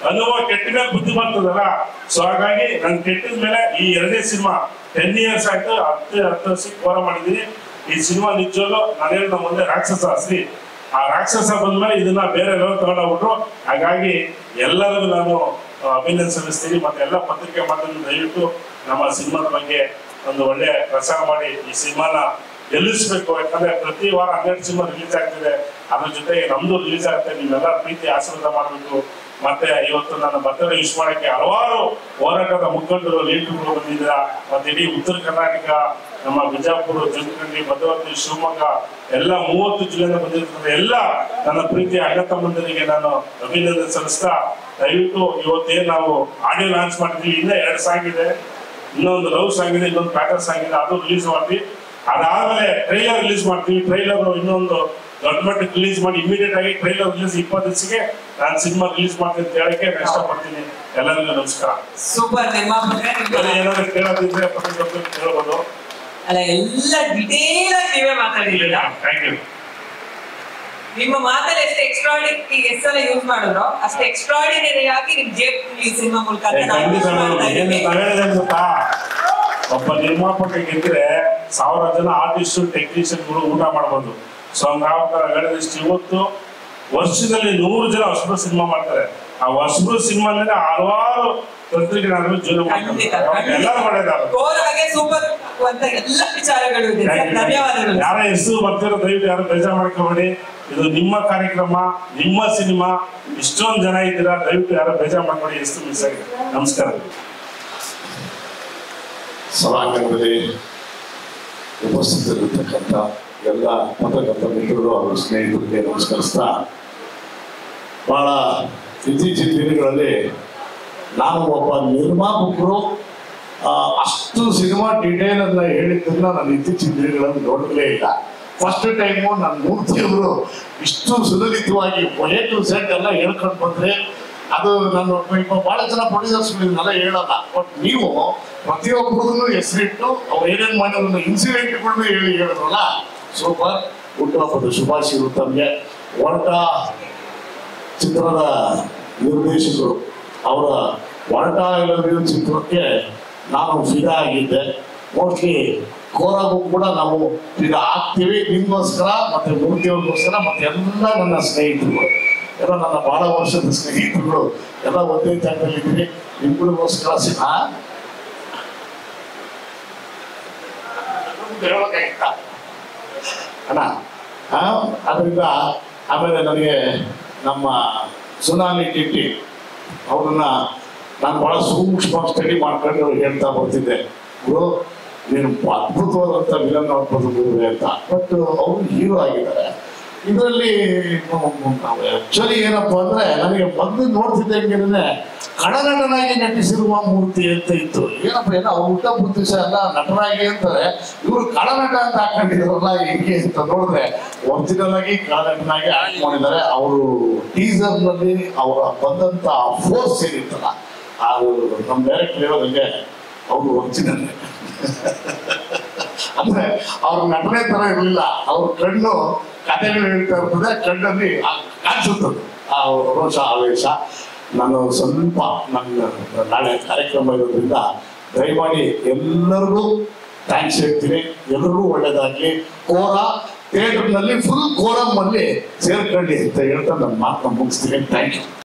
ಅನುಭವ ಕೆಟ್ಟ ಮೇಲೆ ಬುದ್ಧಿ ಬರ್ತದಲ್ಲ ಸೊ ಹಾಗಾಗಿ ನನ್ ಕೆಟ್ಟಿದ ಮೇಲೆ ಈ ಎರಡನೇ ಸಿನಿಮಾ ಟೆನ್ ಇಯರ್ಸ್ ಆಯ್ತು ಹತ್ತು ಹತ್ತು ವರ್ಷಕ್ಕೆ ಹೋರ ಮಾಡಿದೀನಿ ಈ ಸಿನಿಮಾ ನಿಜವಾಗ್ಲು ನಾನೇನು ನಮ್ಮ ಮುಂದೆ ರಾಕ್ಷಸ ಅಸ್ಲಿ ಆ ರಾಕ್ಷಸ ಬಂದ್ಮೇಲೆ ಇದನ್ನ ಬೇರೆ ಲೆವೆಲ್ ತಗೊಂಡೋಗ್ಬಿಟ್ರು ಹಾಗಾಗಿ ಎಲ್ಲರಿಗೂ ನಾನು ಆ, ಅಭಿನಂದನೆ ಸಲ್ಲಿಸ್ತೀನಿ ಮತ್ತೆ ಎಲ್ಲ ಪತ್ರಿಕೆ ಮಾಧ್ಯಮ ದಯವಿಟ್ಟು ನಮ್ಮ ಸಿನಿಮಾದ ಬಗ್ಗೆ ಒಂದು ಒಳ್ಳೆ ಪ್ರಚಾರ ಮಾಡಿ ಈ ಸಿನಿಮಾನ ಗೆಲ್ಲಿಸ್ಬೇಕು ಯಾಕಂದ್ರೆ ಪ್ರತಿ ವಾರ ಹನ್ನೆರಡು ಸಿನಿಮಾ ರಿಲೀಸ್ ಆಗ್ತಿದೆ ಅದ್ರ ಜೊತೆಗೆ ನಮ್ದು ರಿಲೀಸ್ ಆಗುತ್ತೆ ನೀವೆಲ್ಲ ಪ್ರೀತಿ ಆಶೀರ್ವಾದ ಮಾಡಬೇಕು ಮತ್ತೆ ಇವತ್ತು ನನ್ನ ಬರ್ತಡೇ ವಿಶ್ ಮಾಡಕ್ಕೆ ಹಲವಾರು ಹೋರಾಟದ ಮುಖಂಡರು ಲೀಡರ್ಗಳು ಬಂದಿದ್ದೀರಾ ಮತ್ತೆ ಇಡೀ ಉತ್ತರ ಕರ್ನಾಟಕ ನಮ್ಮ ಬಿಜಾಪುರ ಜಮಖಂಡಿ ಭದ್ರಾವತಿ ಶಿವಮೊಗ್ಗ ಎಲ್ಲ ಮೂವತ್ತು ಜಿಲ್ಲೆಯಿಂದ ಬಂದಿರ್ತದೆ ಎಲ್ಲ ನನ್ನ ಪ್ರೀತಿಯ ಅಣ್ಣ ತಮ್ಮಂದರಿಗೆ ನಾನು ಅಭಿನಂದನೆ ಸಲ್ಲಿಸ್ತಾ ದಯವಿಟ್ಟು ಇವತ್ತೇನ್ ನಾವು ಆಡಿಯೋ ಲಾಂಚ್ ಮಾಡಿದ್ವಿ ಇನ್ನ ಎರಡು ಸಾಂಗ್ ಇದೆ ಇನ್ನೊಂದು ಲವ್ ಸಾಂಗ್ ಇದೆ ಇನ್ನೊಂದು ಪ್ಯಾಟರ್ ಸಾಂಗ್ ಇದೆ ಅದು ರಿಲೀಸ್ ಮಾಡ್ತೀವಿ ಅದಾದ್ಮೇಲೆ ಟ್ರೈಲರ್ ರಿಲೀಸ್ ಮಾಡ್ತೀವಿ ಟ್ರೈಲರ್ ಇನ್ನೊಂದು ದೊಡ್ಡ ಮಟ್ಟಕ್ಕೆ ರಿಲೀಸ್ ಮಾಡಿ ಇಮಿಡಿಯೇಟ್ ಆಗಿ ಟ್ರೈಲರ್ ರಿಲೀಸ್ ಇಪ್ಪತ್ತು ದಿವಸಕ್ಕೆ ನಾನು ಸಿನಿಮಾ ರಿಲೀಸ್ ಮಾಡ್ತೀನಿ ಅಂತ ಹೇಳಕ್ಕೆ ನಾನು ಇಷ್ಟಪಡ್ತೀನಿ ಎಲ್ಲರಿಗೂ ನಮಸ್ಕಾರ ಸೂಪರ್ ನಿರ್ಮಾಪಕರೇ ಬೇರೆ ನಿಮ್ಮ ಏನಾದ್ರು ಕೇಳೋದಿದ್ರೆ ಪ್ರತಿಯೊಬ್ಬರು ಕೇಳ್ಬೋದು ಅಲ್ಲ ಎಲ್ಲ ಡಿಟೇಲ್ ಆಗಿ ನೀವೇ ಮಾತಾಡಿದ್ದೀರಾ ಥ್ಯಾಂಕ್ ಯು ನಿಮ್ಮ ಮಾತಲ್ಲಿ ಎಷ್ಟು ಎಕ್ಸ್ಟ್ರಾಡಿನರಿ ಎಷ್ಟೆಲ್ಲ ಯೂಸ್ ಮಾಡಿದ್ರು ಅಷ್ಟು ಎಕ್ಸ್ಟ್ರಾಡಿನರಿ ಆಗಿ ನಿಮ್ ಜೇಬ್ ಈ ಸಿನಿಮಾ ಮೂಲಕ ಅಂತ ನಾವು ಖಂಡಿತ use ಮಾಡ್ತಾ ಏನು ಇದ್ದೀವಿ. ತಗೊಳ್ಳೋದೇ ಗೊತ್ತಾ ಒಬ್ಬ ನಿರ್ಮಾಪಕ ಗೆದ್ರೆ ಸಾವಿರ ಜನ ಆರ್ಟಿಸ್ಟ್ ಟೆಕ್ನಿಷಿಯನ್ಗಳು ಊಟ ಮಾಡ್ಬೋದು ಸೊ ನಾವು ಹೇಳಿದಷ್ಟು ಇವತ್ತು ವರ್ಷದಲ್ಲಿ ನೂರು ಜನ ಹೊಸಬ್ರು ಸಿನಿಮಾ ಮಾಡ್ತಾರೆ ಆ ಹೊಸಬ್ರು ಸಿನಿಮಾ ಅಂದ್ರೆ ಹಲವಾರು ತಂತ್ರಜ್ಞಾನಗಳು ಜೀವನ ಖಂಡಿತ ಮಾಡ್ತಾರೆ ಎಲ್ಲರೂ ಮಾಡಿದ್ದಾರೆ ಕೋರ್ ಹಾಗೆ ಸೂಪರ್ ಅಂತ ಎಲ್ಲ ವಿಚಾರಗಳು ಇದೆ ಸರ್, ಧನ್ಯವಾದಗಳು ಯಾರ ಹೆಸರು ಬರ್ತಿರೋ ದಯವಿಟ್ಟು ಯಾರು ಬೇಜಾರು ಮಾಡ್ಕೋಬೇಡಿ ಇದು ನಿಮ್ಮ ಕಾರ್ಯಕ್ರಮ ನಿಮ್ಮ ಸಿನಿಮಾ ಇಷ್ಟೊಂದು ಜನ ಇದ್ದೀರಾ ದಯವಿಟ್ಟು ಯಾರು ಬೇಜಾರು ಮಾಡ್ಕೊಳ್ಳಿ ಎಷ್ಟು ಮಿಸ್ ಆಗಿದೆ ನಮಸ್ಕಾರ ಸಭಾಂಗಣದಲ್ಲಿ ಉಪಸ್ಥಿತರಿರ್ತಕ್ಕಂಥ ಎಲ್ಲ ಪತ್ರಕರ್ತ ಮಿತ್ರರು ಹಾಗೂ ಸ್ನೇಹಿತರಿಗೆ ನಮಸ್ಕರಿಸ್ತಾ ಬಹಳ ಇತ್ತೀಚಿನ ದಿನಗಳಲ್ಲಿ ನಾನು ಒಬ್ಬ ನಿರ್ಮಾಪಕರು ಆ, ಅಷ್ಟು ಸಿನಿಮಾ ಡೀಟೇಲ್ ಅನ್ನ ಹೇಳಿದ್ದನ್ನ ನಾನು ಇತ್ತೀಚಿನ ದಿನಗಳಲ್ಲಿ ನೋಡಲೇ ಇಲ್ಲ ಫಸ್ಟ್ ಟೈಮು ನನ್ನ ಮೂರ್ತಿಯವರು ಇಷ್ಟು ಸುಲಲಿತವಾಗಿ ಎ ಟು ಸೆಟ್ ಎಲ್ಲ ಹೇಳ್ಕೊಂಡು ಬಂದ್ರೆ ಅದು ನಾನು ಈಗ ಬಹಳ ಜನ ಪ್ರೊಡ್ಯೂಸರ್ಸ್ ಇದನ್ನೆಲ್ಲ ಹೇಳಲ್ಲ ಬಟ್ ನೀವು ಪ್ರತಿಯೊಬ್ಬರನ್ನು ಹೆಸರಿಟ್ಟು ಅವ್ರು ಏನೇನು ಮಾಡಿದ್ರು ಇನ್ಸಿಡೆಂಟ್ಗಳನ್ನ ಹೇಳಿ ಹೇಳಿದ್ರಲ್ಲ ಸೂಪರ್ ಹುಟ್ಟುಹಬ್ಬದ ಶುಭಾಶಯಗಳು ತಮಗೆ ಹೊರಟ ಚಿತ್ರದ ನಿರ್ದೇಶಕರು ಅವರ ಒರಟ ಇಲ್ಲದಿರೋ ಚಿತ್ರಕ್ಕೆ ನಾನು ಫಿದಾ ಆಗಿದ್ದೆ ಮೋಸ್ಟ್ಲಿ ಕೋರಾಗೂ ಕೂಡ ನಾವು ಫಿದಾ ಆಗ್ತೀವಿ ನಿಮಗೋಸ್ಕರ ಮತ್ತೆ ಮೂರ್ತಿಯವ್ರಿಗೋಸ್ಕರ ಮತ್ತೆ ಎಲ್ಲ ನನ್ನ ಸ್ನೇಹಿತರುಗಳು ಎಲ್ಲ ನನ್ನ ಬಹಳ ವರ್ಷದ ಸ್ನೇಹಿತರುಗಳು ಎಲ್ಲ ಒಂದೇ ಜಾಗದಲ್ಲಿ ಇದ್ದೀವಿ ನಿಮ್ಗಳಿಗೋಸ್ಕರ ಸಿನಾ ಹೇಳೋಕ್ಕಾಗಿತ್ತಾ ಅಣ್ಣ ಆ, ಅದರಿಂದ ಆಮೇಲೆ ನನಗೆ ನಮ್ಮ ಸುನಾಮಿ ಟಿಟ್ಟಿ ಅವ್ರನ್ನ ನಾನು ಬಹಳ ಸೂಕ್ಷ್ಮ ಸ್ಟಡಿ ಮಾಡ್ಕೊಂಡು ಹೇಳ್ತಾ ಬರ್ತಿದ್ದೆ ಗುರು ನೀನು ಅದ್ಭುತವಾದಂಥ ವಿಲನ್ ನೋಡ್ಬೋದು ಗುರುವೆ ಅಂತ ಬಟ್ ಅವರು ಹೀರೋ ಆಗಿದ್ದಾರೆ ಇದರಲ್ಲಿ ಆಕ್ಚುಲಿ ಏನಪ್ಪ ಅಂದ್ರೆ ನನಗೆ ಮೊದಲು ನೋಡ್ತಿದ್ದಂಗೆ ಕಡನಟನಾಗಿ ನಟಿಸಿರುವ ಮೂರ್ತಿ ಅಂತ ಇತ್ತು ಏನಪ್ಪ ಏನೋ ಅವ್ರು ಊಟ ಬುದ್ಧಿ ಸಹ ಎಲ್ಲ ನಟನಾಗಿ ಅಂತಾರೆ ಇವರು ಕಳನಟ ಅಂತ ಹಾಕೊಂಡಿದಾರಲ್ಲ ಹಿಂಗೆ ಅಂತ ನೋಡಿದ್ರೆ ಒರಿಜಿನಲ್ ಆಗಿ ಕಳನಟನಾಗಿ ಆಕ್ಟ್ ಮಾಡಿದ್ದಾರೆ ಅವರು ಟೀಸರ್ ನಲ್ಲಿ ಅವರ ಬಂದಂತ ಫೋರ್ಸ್ ಏನಿತ್ತಲ್ಲ ಅದು ನಮ್ಮ ಡೈರೆಕ್ಟರ್ ಹೇಳೋದಂಗೆ ಅವರು ಒರಿಜಿನಲ್ ಅಂದ್ರೆ ಅವ್ರ ನಟನೆ ತರ ಇರಲಿಲ್ಲ ಅವ್ರ ಕಣ್ಣು ಕಥೆಗಳು ಹೇಳ್ತಾ ಇರ್ತದೆ ಕಣ್ಣಲ್ಲಿ ಆ- ಕಾಣಿಸುತ್ತದೆ ಆ ರೋಷ ಆವೇಶ ನಾನು ಸ್ವಲ್ಪ ನನ್ನ ನಾಳೆ ಕಾರ್ಯಕ್ರಮ ಇರೋದ್ರಿಂದ ದಯಮಾಡಿ ಎಲ್ಲರಿಗೂ ಥ್ಯಾಂಕ್ಸ್ ಹೇಳ್ತೀನಿ ಎಲ್ಲರಿಗೂ ಒಳ್ಳೇದಾಗ್ಲಿ ಕೋರ ಥಿಯೇಟರ್ನಲ್ಲಿ ಫುಲ್ ಕೋರಮ್ ಅಲ್ಲಿ ಸೇರ್ಕೊಳ್ಳಿ ಅಂತ ಹೇಳ್ತಾ ನನ್ನ ಮಾತನ್ನ ಮುಗಿಸ್ತೀನಿ ಥ್ಯಾಂಕ್ ಯು